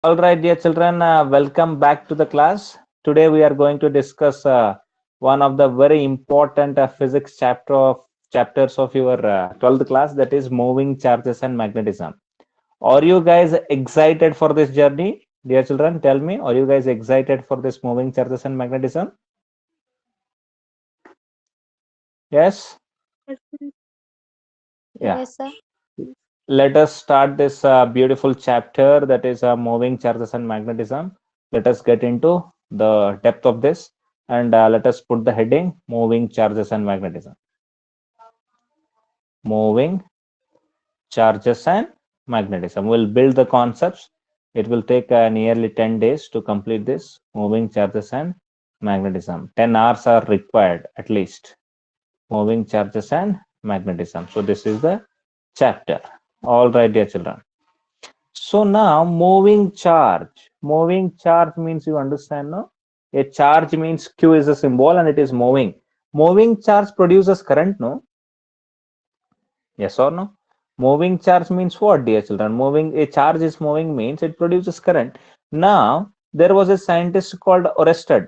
All right, dear children, uh, welcome back to the class. Today we are going to discuss uh, one of the very important uh, physics chapter of chapters of your uh, 12th class that is moving charges and magnetism. Are you guys excited for this journey? Dear children, tell me, are you guys excited for this moving charges and magnetism? Yes? Yeah. Yes, sir. let us start this uh, beautiful chapter that is uh, moving charges and magnetism let us get into the depth of this and uh, let us put the heading moving charges and magnetism moving charges and magnetism we'll build the concepts it will take uh, nearly 10 days to complete this moving charges and magnetism 10 hours are required at least moving charges and magnetism so this is the chapter all right, dear children. So now moving charge. Moving charge means you understand, no? A charge means Q is a symbol and it is moving. Moving charge produces current, no? Yes or no? Moving charge means what, dear children? Moving a charge is moving means it produces current. Now there was a scientist called Oersted.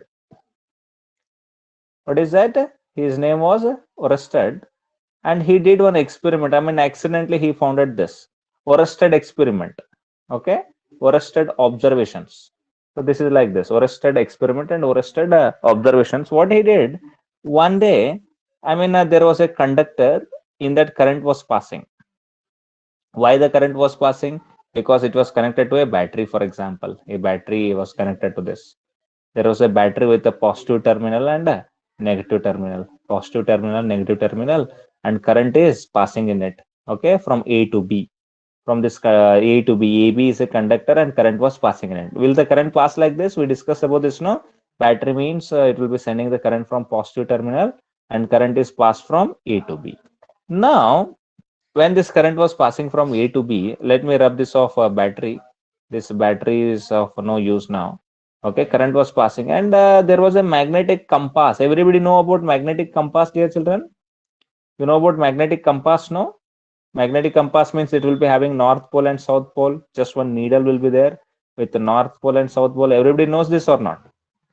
What is that? His name was Oersted and he did one experiment. I mean, accidentally he founded this Oersted experiment. Okay, Oersted observations. So this is like this: Oersted experiment and Oersted uh, observations. What he did one day, I mean, uh, there was a conductor in that current was passing. Why the current was passing? Because it was connected to a battery, for example. A battery was connected to this. There was a battery with a positive terminal and a negative terminal. Positive terminal, negative terminal and current is passing in it okay from a to b from this uh, a to b ab is a conductor and current was passing in it will the current pass like this we discussed about this no battery means uh, it will be sending the current from positive terminal and current is passed from a to b now when this current was passing from a to b let me rub this off a battery this battery is of no use now okay current was passing and uh, there was a magnetic compass everybody know about magnetic compass dear children you know about magnetic compass no magnetic compass means it will be having north pole and south pole just one needle will be there with the north pole and south pole everybody knows this or not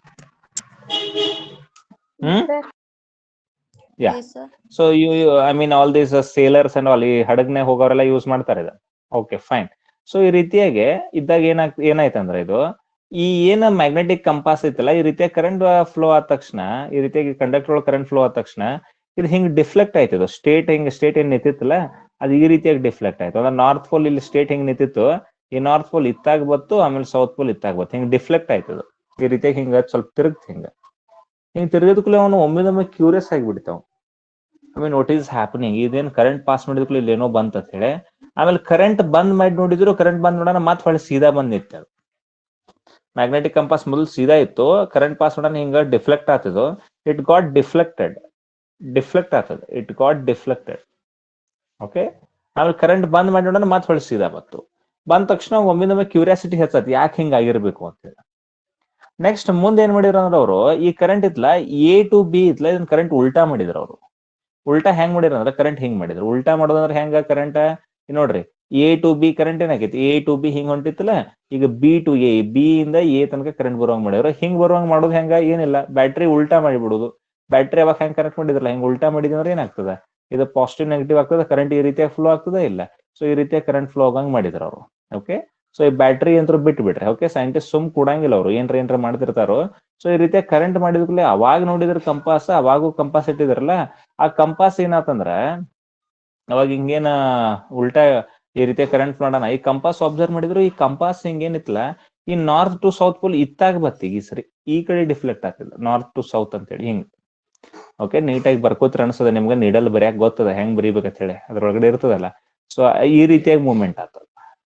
Hmm? Sir. Yeah. Yes, sir. So you I mean all these sailors and all ಈ ಹಡಗ್ನೆ ಹೋಗೋರೆಲ್ಲ use ಮಾಡ್ತಾರೆ ಇದು okay fine so ಈ ರೀತಿಯಾಗಿ ಇದ್ದಾಗ ಏನಾಗ್ ಏನಾಯ್ತಂದ್ರೆ ಇದು ಈ ಏನ ಮ್ಯಾಗ್ನೆಟಿಕ್ ಕಂಪಾಸ್ ಐತಲ್ಲ ಈ ರೀತಿಯಾಗಿ ಕರೆಂಟ್ ಫ್ಲೋ ಆದ ತಕ್ಷಣ ಈ ರೀತಿಯಾಗಿ ಕಂಡಕ್ಟರ್ ಒಳಗೆ ಕರೆಂಟ್ ಫ್ಲೋ ಆದ ತಕ್ಷಣ ಇದು ಹಿಂಗ್ ಡಿಫ್ಲೆಕ್ಟ್ ಆಯ್ತದು ಸ್ಟೇಟ್ ಹಿಂಗ್ ಸ್ಟೇಟ್ ಏನ್ ನಿಂತಿತ್ತಲ್ಲ ಅದು ಈ ರೀತಿಯಾಗಿ ಡಿಫ್ಲೆಕ್ಟ್ ಆಯ್ತು ಅಂದ್ರೆ ನಾರ್ತ್ ಪೋಲ್ ಇಲ್ಲಿ ಸ್ಟೇಟ್ ಹಿಂಗ್ ನಿಂತಿತ್ತು ಈ ನಾರ್ತ್ ಪೋಲ್ ಇತ್ತಾಗ ಬತ್ತು ಆಮೇಲೆ ಸೌತ್ ಪೋಲ್ ಇತ್ತಾಗ ಬತ್ತು ಹಿಂಗ್ ಡಿಫ್ಲೆಕ್ಟ್ ಆಯ್ತದು ಈ ರೀತಿಯಾಗಿ ಹಿಂಗ ಸ್ವಲ್ಪ ತಿರುಗ್ತ ಹಿಂಗ ಹಿಂಗ್ ತಿರುಗಿದ್ಕೂಲೆ ಅವನು ಒಮ್ಮಿದೊಮ್ಮೆ ಕ್ಯೂರಿಯಸ್ ಆಗಿಬಿಡ್ತಾವ I mean what is happening ಇದೇನ್ ಕರೆಂಟ್ ಪಾಸ್ ಮಾಡಿದ್ಕೂಲೆ ಇಲ್ಲಿ ಏನೋ ಬಂತ ಅಂತ ಹೇಳಿ ಆಮೇಲೆ ಕರೆಂಟ್ ಬಂದ್ ಮಾಡಿ ನೋಡಿದ್ರು ಕರೆಂಟ್ ಬಂದ್ ನೋಡೋಣ ಮತ್ತೆ ಹೊಳೆ ಸೀದಾ ಬಂದ್ ನಿಂತ ಮ್ಯಾಗ್ನೆಟಿಕ್ ಕಂಪಾಸ್ ಮೊದಲು ಸೀದಾ ಇತ್ತು ಕರೆಂಟ್ ಪಾಸ್ ಮಾಡೋಣ ಹಿಂಗ ಡಿಫ್ಲೆಕ್ಟ್ ಆಗ್ತದೋ ಇಟ್ ಗಾಟ್ ಡಿಫ್ಲೆಕ್ಟೆಡ್ ಡಿಫ್ಲೆಕ್ಟ್ ಆಗ್ತದೆ ಇಟ್ ಗಾಟ್ ಡಿಫ್ಲೆಕ್ಟೆಡ್ ಓಕೆ ಆಮೇಲೆ ಕರೆಂಟ್ ಬಂದ್ ಮಾಡಿ ನೋಡೋಣ ಮತ್ತೆ ಹೊಳೆ ಸೀದಾ ಬತ್ತು ಬಂದ ತಕ್ಷಣ ಒಮ್ಮಿಂದೊಮ್ಮೆ ಕ್ಯೂರಿಯಾಸಿಟಿ ಹೆಚ್ಚತ್ ಯಾಕೆ ಹಿಂಗ ಆಗಿರ್ಬೇಕು ಅಂತ ಹೇಳಿ ನೆಕ್ಸ್ಟ್ ಮುಂದೆ ಏನ್ ಮಾಡಿದ್ರು ಅಂದ್ರೆ ಅವರು ಈ ಕರೆಂಟ್ ಇತ್ಲ ಎ ಟು ಬಿ ಇತ್ಲ ಇದನ್ನ ಕರೆಂಟ್ ಉಲ್ಟಾ ಮಾಡಿದ್ರು ಅವರು ಉಲ್ಟಾ ಹೆಂಗ್ ಮಾಡಿದ್ರು ಅಂದ್ರೆ ಕರೆಂಟ್ ಹಿಂಗ್ ಮಾಡಿದ್ರು ಉಲ್ಟಾ ಮಾಡೋದಂದ್ರೆ ಹೆಂಗ ಕರೆಂಟ್ ನೋಡ್ರಿ ಎ ಟು ಬಿ ಕರೆಂಟ್ ಏನಾಗೈತಿ ಎ ಟು ಬಿ ಹಿಂಗ್ ಹೊಂಟಿತ್ತಲ್ಲ ಈಗ ಬಿ ಟು ಎ ಬಿ ಇಂದ ಎ ತನಕ ಕರೆಂಟ್ ಬರುವಂಗ್ ಮಾಡಿದ್ರು ಹಿಂಗ್ ಬರುವಂಗ್ ಮಾಡೋದು ಹೆಂಗ ಏನಿಲ್ಲ ಬ್ಯಾಟ್ರಿ ಉಲ್ಟಾ ಮಾಡಿಬಿಡುದು ಬ್ಯಾಟ್ರಿ ಅವಾಗ ಹೆಂಗ್ ಕನೆಕ್ಟ್ ಮಾಡಿದ್ರಲ್ಲ ಹೆಂಗ್ ಉಲ್ಟಾ ಮಾಡಿದ್ವಿ ಅಂದ್ರೆ ಏನಾಗ್ತದ ಇದು ಪಾಸಿಟಿವ್ ನೆಗೆಟಿವ್ ಆಗ್ತದೆ ಕರೆಂಟ್ ಈ ರೀತಿಯಾಗಿ ಫ್ಲೋ ಆಗ್ತದೆ ಇಲ್ಲ ಸೊ ಈ ರೀತಿಯಾಗಿ ಕರೆಂಟ್ ಫ್ಲೋ ಆಗಂಗ್ ಮಾಡಿದ್ರು ಅವರು ಓಕೆ ಸೊ ಈ ಬ್ಯಾಟ್ರಿ ಯಂತ್ರ ಬಿಟ್ಟು ಬಿಟ್ರೆ ಓಕೆ ಸೈಂಟಿಸ್ಟ್ ಸುಮ್ ಕೊಡಂಗಿಲ್ಲ ಅವರು ಏನ್ರ ಏನ್ರ ಮಾಡ್ತಿರ್ತಾರೋ ಸೊ ಈ ರೀತಿಯಾಗಿ ಕರೆಂಟ್ ಮಾಡಿದ್ಕೂಲೆ ಅವಾಗ ನೋಡಿದ್ರ ಕಂಪಾಸ್ ಅವಾಗೂ ಕಂಪಾಸ್ ಇಟ್ಟಿದ್ರಲ್ಲ ಆ ಕಂಪಾಸ್ ಏನಾತಂದ್ರ ಅವಾಗ ಹಿಂಗೇನ ಉಲ್ಟಾ ಈ ರೀತಿಯ ಕರೆಂಟ್ ಮಾಡೋಣ ಈ ಕಂಪಾಸ್ ಅಬ್ಸರ್ವ್ ಮಾಡಿದ್ರು ಈ ಕಂಪಾಸ್ ಹಿಂಗೇನಿತ್ತಲ್ಲ ಈ ನಾರ್ತ್ ಟು ಸೌತ್ ಪೋಲ್ ಇತ್ತಾಗ ಬತ್ತೀಗ ಈ ಸರಿ ಈ ಕಡೆ ಡಿಫ್ಲೆಕ್ಟ್ ಆಗ್ತಿಲ್ಲ ನಾರ್ತ್ ಟು ಸೌತ್ ಅಂತೇಳಿ ಹಿಂಗ್ ಓಕೆ ನೀಟಾಗಿ ಬರ್ಕೋತ್ರ ಅನ್ಸದ ನಿಮ್ಗೆ ನೀಡಲ್ ಬರೆಯಕ್ ಗೊತ್ತದ ಹೆಂಗ್ ಬರೀಬೇಕಂತ ಹೇಳಿ ಅದ್ರೊಳಗಡೆ ಇರ್ತದಲ್ಲ ಸೊ ಈ ರೀತಿಯಾಗಿ ಮೂವ್ಮೆಂಟ್ ಆಗ್ತದ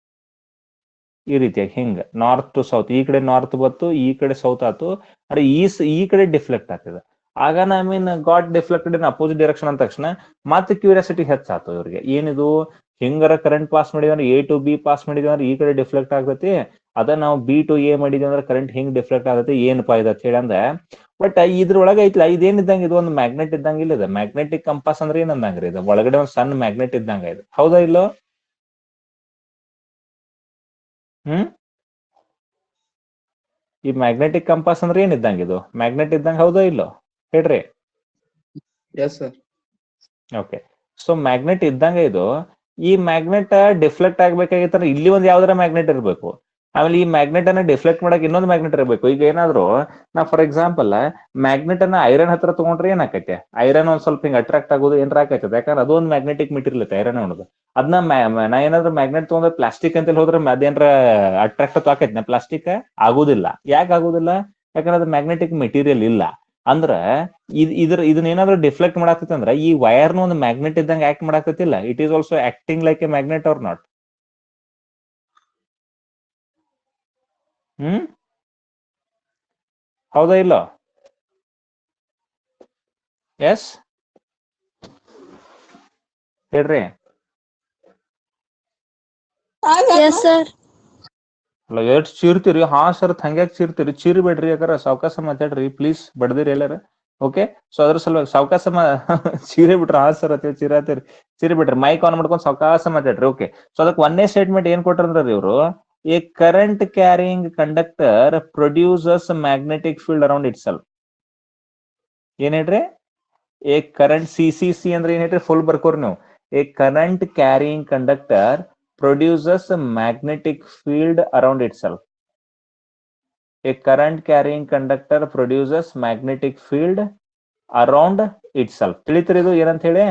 ಈ ರೀತಿಯಾಗಿ ಹಿಂಗ ನಾರ್ತ್ ಟು ಸೌತ್ ಈ ಕಡೆ ನಾರ್ತ್ ಬತ್ತು ಈ ಕಡೆ ಸೌತ್ ಆತು ಅರೆ ಈ ಸ- ಈ ಕಡೆ ಡಿಫ್ಲೆಕ್ಟ್ ಆಗ್ತದೆ ಆಗ I mean got deflected in opposite direction ಅಂದ ತಕ್ಷಣ ಮತ್ತೆ ಕ್ಯೂರಿಯಾಸಿಟಿ ಹೆಚ್ಚಾತು ಇವ್ರಿಗೆ ಏನಿದು ಹಿಂಗರ ಕರೆಂಟ್ ಪಾಸ್ ಮಾಡಿದ್ರೆ ಎ ಟು ಬಿ ಪಾಸ್ ಮಾಡಿದ್ವಿ ಅಂದ್ರೆ ಈ ಕಡೆ ಡಿಫ್ಲೆಕ್ಟ್ ಆಗ್ತೈತಿ ಅದ ನಾವು ಬಿ ಟು ಎ ಮಾಡಿದ್ವಿ ಅಂದ್ರೆ ಕರೆಂಟ್ ಹಿಂಗ್ ಡಿಫ್ಲೆಕ್ಟ್ ಆಗತ್ತೆ ಏನಪ್ಪಾ ಇದು ಅಂತ ಹೇಳಿ ಅಂದ ಬಟ್ ಇದ್ರೊಳಗ ಐತ್ಲ ಇದೇನ್ ಇದ್ದಂಗ ಇದು ಒಂದು ಮ್ಯಾಗ್ನೆಟ್ ಇದ್ದಂಗ ಇಲ್ಲ ಇದು ಮ್ಯಾಗ್ನೆಟಿಕ್ ಕಂಪಾಸ್ ಅಂದ್ರೆ ಏನ್ ಅಂದಂಗ್ರಿ ಇದು ಒಳಗಡೆ ಒಂದ್ ಸಣ್ಣ ಮ್ಯಾಗ್ನೆಟ್ ಇದ್ದಂಗ ಇದು ಹೌದಾ ಇಲ್ಲೋ ಹ್ಮ್ ಈ ಮ್ಯಾಗ್ನೆಟಿಕ್ ಕಂಪಾಸ್ ಅಂದ್ರೆ ಏನ್ ಇದ್ದಂಗ ಇದು ಮ್ಯಾಗ್ನೆಟ್ ಇದ್ದಂಗ ಹೌದೋ ಇಲ್ಲೋ ಹೇಳ್ರಿ yes sir okay so magnet ಇದ್ದಂಗ ಇದು ಈ ಮ್ಯಾಗ್ನೆಟ್ ಡಿಫ್ಲೆಕ್ಟ್ ಆಗ್ಬೇಕಾಗಿತ್ತಂದ್ರೆ ಇಲ್ಲಿ ಒಂದ್ ಯಾವ್ದಾರ ಮ್ಯಾಗ್ನೆಟ್ ಇರಬೇಕು ಆಮೇಲೆ ಈ ಮ್ಯಾಗ್ನೆಟ್ ಅನ್ನ ಡಿಫ್ಲೆಕ್ಟ್ ಮಾಡಕ್ ಇನ್ನೊಂದು ಮ್ಯಾಗ್ನೆಟ್ ಇರಬೇಕು ಈಗ ಏನಾದ್ರು ನಾ ಫಾರ್ ಎಕ್ಸಾಂಪಲ್ ಮ್ಯಾಗ್ನೆಟ್ ಅನ್ನ ಐರನ್ ಹತ್ರ ತಗೊಂಡ್ರೆ ಏನಾಕೈತೆ ಐರನ್ ಒಂದ್ ಸ್ವಲ್ಪ ಹಿಂಗ್ ಅಟ್ರಾಕ್ಟ್ ಆಗೋದು ಏನಾರ ಆಕೈತೆ ಯಾಕಂದ್ರೆ ಅದೊಂದು ಮ್ಯಾಗ್ನೆಟಿಕ್ ಮೆಟೀರಿಯಲ್ ಐತೆ ಐರನ್ ಅನ್ನೋದು ಅದನ್ನ ನಾ ಏನಾದ್ರು ಮ್ಯಾಗ್ನೆಟ್ ತಗೊಂಡ್ರೆ ಪ್ಲಾಸ್ಟಿಕ್ ಅಂತ ಹೋದ್ರೆ ಅದೇನ್ರ ಅಟ್ರಾಕ್ಟ್ ಆಕೈತೆ ನಾ ಪ್ಲಾಸ್ಟಿಕ್ ಆಗುದಿಲ್ಲ ಯಾಕೆ ಆಗುದಿಲ್ಲ ಯಾಕಂದ್ರೆ ಅದು ಮ್ಯಾಗ್ನೆಟಿಕ್ ಮೆಟೀರಿಯಲ್ ಇಲ್ಲ ಅಂದ್ರ ಇದ್ ಇದ್ರ ಇದನ್ನ ಏನಾದ್ರು ಡಿಫ್ಲೆಕ್ಟ್ ಮಾಡಾಕತ್ತೆ ಅಂದ್ರ ಈ ವೈರ್ನ ಒಂದು ಮ್ಯಾಗ್ನೆಟ್ ಇದ್ದಂಗೆ ಆಕ್ಟ್ ಮಾಡಾಕತ್ತಿಲ್ಲ it is also acting like a magnet or not hmm ಹೌದಾ ಇಲ್ಲ ಎಸ್ ಹೇಳ್ರಿ Yes, sir. ಅಲ್ಲ ಎಷ್ಟ್ ಚೀರ್ತೀರಿ ಹಾ ಸರ್ ಹಂಗ್ಯಾಕ್ ಚೀರ್ತೀರಿ ಚೀರ್ಬೇಡ್ರಿ ಯಾಕಂದ್ರ ಸಾವಕಾಶ ಮಾತಾಡ್ರಿ ಪ್ಲೀಸ್ ಬಡದಿರಿ ಎಲ್ಲಾರ ಓಕೆ ಸೊ ಅದ್ರ ಸಲುವಾಗಿ ಸಾವಕಾಶ ಮಾ ಚೀರಿ ಬಿಟ್ರ ಹಾ ಸರ್ ಅಂತ ಚೀರಾತೀರಿ ಚೀರಿ ಬಿಟ್ರಿ ಮೈಕ್ ಆನ್ ಮಾಡ್ಕೊಂಡು ಸಾವಕಾಶ ಮಾತಾಡ್ರಿ ಓಕೆ ಸೊ ಅದಕ್ಕೆ ಒಂದೇ ಸ್ಟೇಟ್ಮೆಂಟ್ ಏನ್ ಕೊಟ್ರಂದ್ರಿ ಇವರು a current carrying conductor produces magnetic field around itself ಏನ್ ಹೇಳ್ರಿ a current C C C ಅಂದ್ರೆ ಏನ್ ಹೇಳ್ರಿ ಫುಲ್ ಬರ್ಕೋರಿ ನೀವು a current carrying conductor produces a magnetic field around itself. A current carrying conductor produces magnetic field around itself. ತಿಳಿತ್ರಿ ಇದು ಏನಂತ ಹೇಳಿ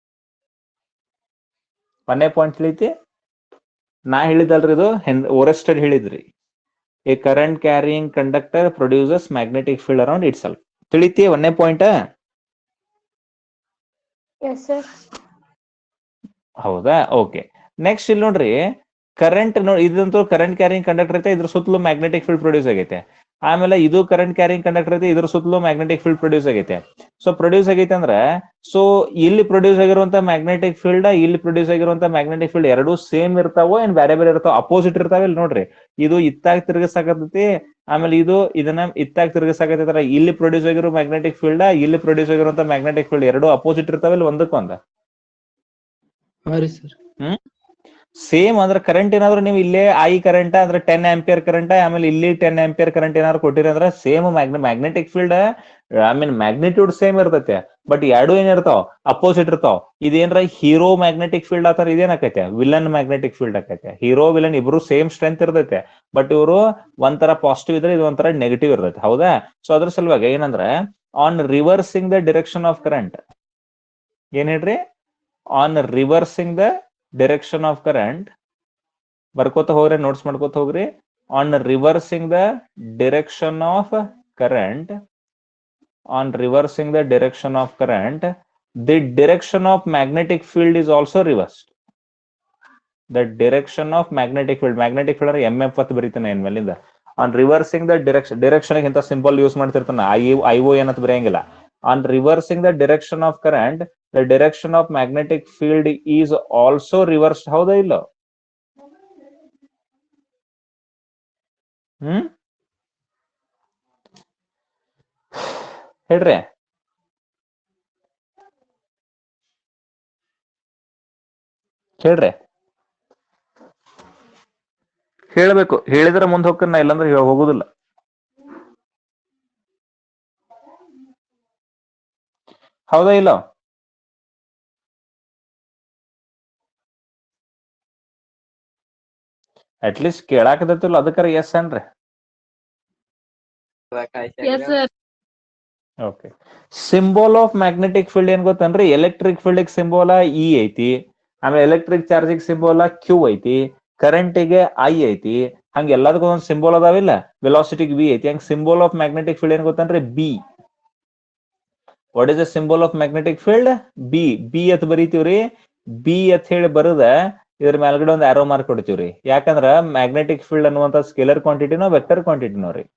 ಒಂದೇ ಪಾಯಿಂಟ್ ತಿಳಿತಿ ನಾ ಹೇಳಿದಲ್ರಿ ಇದು ಓರೆಸ್ಟೆಡ್ ಹೇಳಿದ್ರಿ a current carrying conductor produces magnetic field around itself ತಿಳಿತಿ ಒಂದೇ ಪಾಯಿಂಟ್ Yes, sir. ಹೌದಾ ಓಕೆ ನೆಕ್ಸ್ಟ್ ಇಲ್ಲಿ ನೋಡ್ರಿ ಕರೆಂಟ್ ನೋಡಿ ಇದಂತೂ ಕರೆಂಟ್ ಕ್ಯಾರಿಂಗ್ ಕಂಡಕ್ಟರ್ ಐತೆ ಇದ್ರ ಸುತ್ತಲೂ ಮ್ಯಾಗ್ನೆಟಿಕ್ ಫೀಲ್ಡ್ ಪ್ರೊಡ್ಯೂಸ್ ಆಗೈತೆ ಆಮೇಲೆ ಇದು ಕರೆಂಟ್ ಕ್ಯಾರಿಂಗ್ ಕಂಡಕ್ಟರ್ ಐತೆ ಇದ್ರ ಸುತ್ತಲೂ ಮ್ಯಾಗ್ನೆಟಿಕ್ ಫೀಲ್ಡ್ ಪ್ರೊಡ್ಯೂಸ್ ಆಗೈತೆ ಸೊ ಪ್ರೊಡ್ಯೂಸ್ ಆಗೈತೆ ಅಂದ್ರೆ ಸೊ ಇಲ್ಲಿ ಪ್ರೊಡ್ಯೂಸ್ ಆಗಿರುವಂತ ಮ್ಯಾಗ್ನೆಟಿಕ್ ಫೀಲ್ಡ್ ಇಲ್ಲಿ ಪ್ರೊಡ್ಯೂಸ್ ಆಗಿರುವಂತ ಮ್ಯಾಗ್ನೆಟಿಕ್ ಫೀಲ್ಡ್ ಎರಡು ಸೇಮ್ ಇರ್ತಾವೋ ಏನ್ ಬೇರೆ ಬೇರೆ ಇರ್ತಾವ ಅಪೋಸಿಟ್ ಇರ್ತಾವ ಇಲ್ಲಿ ನೋಡ್ರಿ ಇದು ಇತ್ತಾಗ ತಿರುಗಿಸಾಕತೈತಿ ಆಮೇಲೆ ಇದು ಇದನ್ನ ಇತ್ತಾಗ ತಿರುಗಿಸಾಕತ್ತೈತರ ಇಲ್ಲಿ ಪ್ರೊಡ್ಯೂಸ್ ಆಗಿರೋ ಮ್ಯಾಗ್ನೆಟಿಕ್ ಫೀಲ್ಡ್ ಇಲ್ಲಿ ಪ್ರೊಡ್ಯೂಸ್ ಆಗಿರುವಂತ ಮ್ಯಾಗ್ನೆಟಿಕ್ ಫೀಲ್ಡ್ ಎರಡು ಅಪೋಸಿಟ್ ಇರ್ತಾವ ಇಲ್ಲಿ ಒಂದಕ್ಕೊಂದ ಹಾ ರೀ ಸರ್ ಸೇಮ್ ಅಂದ್ರೆ ಕರೆಂಟ್ ಏನಾದ್ರು ನೀವು ಇಲ್ಲೇ ಐ ಕರೆಂಟ್ ಅಂದ್ರೆ ಟೆನ್ ಆಂಪಿಯರ್ ಕರೆಂಟ್ ಆಮೇಲೆ ಇಲ್ಲಿ ಟೆನ್ ಆಂಪಿಯರ್ ಕರೆಂಟ್ ಏನಾದ್ರು ಕೊಟ್ಟಿರಿ ಅಂದ್ರೆ same magnetic field I mean magnitude same ಇರ್ತೈತೆ ಬಟ್ ಎರಡು ಏನಿರ್ತಾವ ಅಪೋಸಿಟ್ ಇರ್ತಾವ ಇದೇನ್ರ ಹೀರೋ ಮ್ಯಾಗ್ನೆಟಿಕ್ ಫೀಲ್ಡ್ ಆತರ ಇದೇನಾಕೈತೆ ವಿಲನ್ ಮ್ಯಾಗ್ನೆಟಿಕ್ ಫೀಲ್ಡ್ ಆಕೈತೆ ಹೀರೋ ವಿಲನ್ ಇಬ್ರು ಸೇಮ್ ಸ್ಟ್ರೆಂತ್ ಇರ್ತೈತೆ ಬಟ್ ಇವರು ಒಂಥರ ಪಾಸಿಟಿವ್ ಇದ್ರೆ ಇದು ಒಂಥರ ನೆಗೆಟಿವ್ ಇರ್ತೈತೆ ಹೌದಾ ಸೊ ಅದ್ರ ಸಲುವಾಗಿ ಏನಂದ್ರೆ on reversing the direction of current ಏನ್ ಹೇಳ್ರಿ on reversing the direction of current ಬರ್ಕೋತ ಹೋಗ್ರಿ ನೋಟ್ಸ್ ಮಾಡ್ಕೋತ ಹೋಗ್ರಿ on reversing the direction of current on reversing the direction of current the direction of magnetic field is also reversed the direction of magnetic field magnetic field ಅಂದ್ರೆ M F ಅಂತ ಬರೀತಾನೆ ಏನ್ ಮೇಲಿಂದ on reversing the direction direction ಇಂತ symbol use ಮಾಡ್ತಿರ್ತಾನೆ ಐ ಐ ಓ ಏನಂತ ಬರೆಯಂಗಿಲ್ಲ on reversing the direction of current the direction of magnetic field is also reverse ಹೌದಾ ಇಲ್ಲ ಹ್ಮ್ ಹೇಳ್ರಿ ಹೇಳ್ರಿ ಹೇಳ್ಬೇಕು ಹೇಳಿದ್ರೆ ಮುಂದೆ ಹೋಗ್ತಾನ ಇಲ್ಲಾಂದ್ರೆ ಹೇಳ್- ಹೋಗುದಿಲ್ಲ ಹೌದಾ ಇಲ್ಲ ಅಟ್ ಲೀಸ್ಟ್ ಕೇಳಾಕತ್ತಿಲ್ಲ ಅದಕ್ಕಾರ ಎಸ್ ಅನ್ರಿ Yes, sir. Okay symbol of magnetic field ಏನ್ ಗೊತ್ತನ್ರಿ ಎಲೆಕ್ಟ್ರಿಕ್ ಫೀಲ್ಡ್ ಸಿಂಬೋಲ ಇ ಐತಿ ಆಮೇಲೆ ಎಲೆಕ್ಟ್ರಿಕ್ ಚಾರ್ಜಿಗ್ ಸಿಂಬೋಲ ಕ್ಯೂ ಐತಿ ಕರೆಂಟಿಗೆ ಐ ಐತಿ ಹಂಗ ಎಲ್ಲದಕ್ಕೂ ಒಂದ್ ಸಿಂಬೋಲ್ ಅದಾವಿಲ್ಲ ವೆಲಾಸಿಟಿಗೆ ವಿ ಐತಿ ಹಂಗ ಸಿಂಬೋಲ್ ಆಫ್ ಮ್ಯಾಗ್ನೆಟಿಕ್ ಫೀಲ್ಡ್ ಏನ್ ಗೊತ್ತನ್ರಿ B what is the symbol of magnetic field B B ಅತ್ ಬರೀತೀವ್ರಿ ಬಿ ಅತ್ ಹೇಳಿ ಬರದ ಇದ್ರ ಮೇಲ್ಗಡೆ ಒಂದು ಆರೋ ಮಾರ್ಕ್ ಕೊಡ್ತೀವ್ರಿ ಯಾಕಂದ್ರ ಮ್ಯಾಗ್ನೆಟಿಕ್ ಫೀಲ್ಡ್ ಅನ್ನುವಂತ ಸ್ಕೇಲರ್ ಕ್ವಾಂಟಿಟಿನೋ ವೆಕ್ಟರ್ ಕ್ವಾಂಟಿಟಿನೋ ರೀ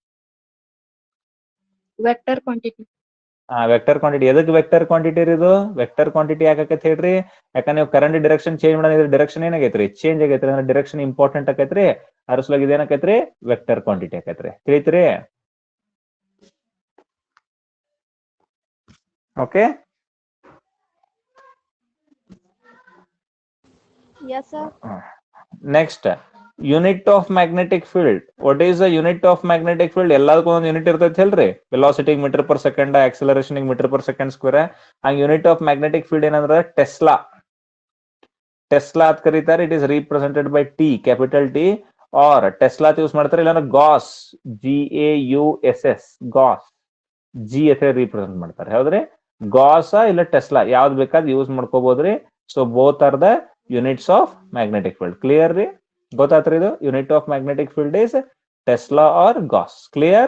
Vector quantity. ಆ ವೆಕ್ಟರ್ ಕ್ವಾಂಟಿಟಿ ಎದಕ್ ವೆಕ್ಟರ್ ಕ್ವಾಂಟಿಟಿ ಇದು ವೆಕ್ಟರ್ ಕ್ವಾಂಟಿಟಿ ಯಾಕತ್ ಹೇಳ್ರಿ ಯಾಕಂದ್ರೆ ನೀವು ಕರೆಂಟ್ ಡೈರೆಕ್ಷನ್ ಚೇಂಜ್ ಮಾಡಿದ್ರೆ ಡೈರೆಕ್ಷನ್ ಏನಾಗೈತ್ರಿ ಚೇಂಜ್ ಆಗೈತ್ರಿ ಅಂದ್ರೆ ಡೈರೆಕ್ಷನ್ ಇಂಪಾರ್ಟೆಂಟ್ ಆಕೈತ್ರಿ ಅದ್ರ ಸಲುವಾಗಿ ಇದೇನಾಕೈತ್ರಿ ವೆಕ್ಟರ್ ಕ್ವಾಂಟಿಟಿ ಆಕೈತ್ರಿ ತಿಳಿತ್ರಿ okay Yes, sir. Next unit of magnetic field what is the unit of magnetic field ಎಲ್ಲದಕ್ಕೂ ಒಂದು ಯೂನಿಟ್ ಇರ್ತೈತಿ ಹೇಳ್ರಿ velocity metre per second acceleration metre per second square ಹಂಗ ಯೂನಿಟ್ ಆಫ್ ಮ್ಯಾಗ್ನೆಟಿಕ್ ಫೀಲ್ಡ್ ಏನಂದ್ರ tesla tesla ಅಂತ ಕರೀತಾರೆ it is represented by T capital T or tesla use ಮಾಡ್ತಾರೆ ಇಲ್ಲಾಂದ್ರೆ gauss G A U S S gauss G ಅಂತ represent ಮಾಡ್ತಾರೆ ಹೌದ್ರಿ gauss ಇಲ್ಲ ಟೆಸ್ಲಾ ಯಾವ್ದು ಬೇಕಾದ್ ಯೂಸ್ ಮಾಡ್ಕೋಬಹುದ್ರಿ so both are the units of magnetic field clear ರೀ ಗೊತ್ತಾತ್ರಿ ಇದು unit of magnetic field is tesla or gauss clear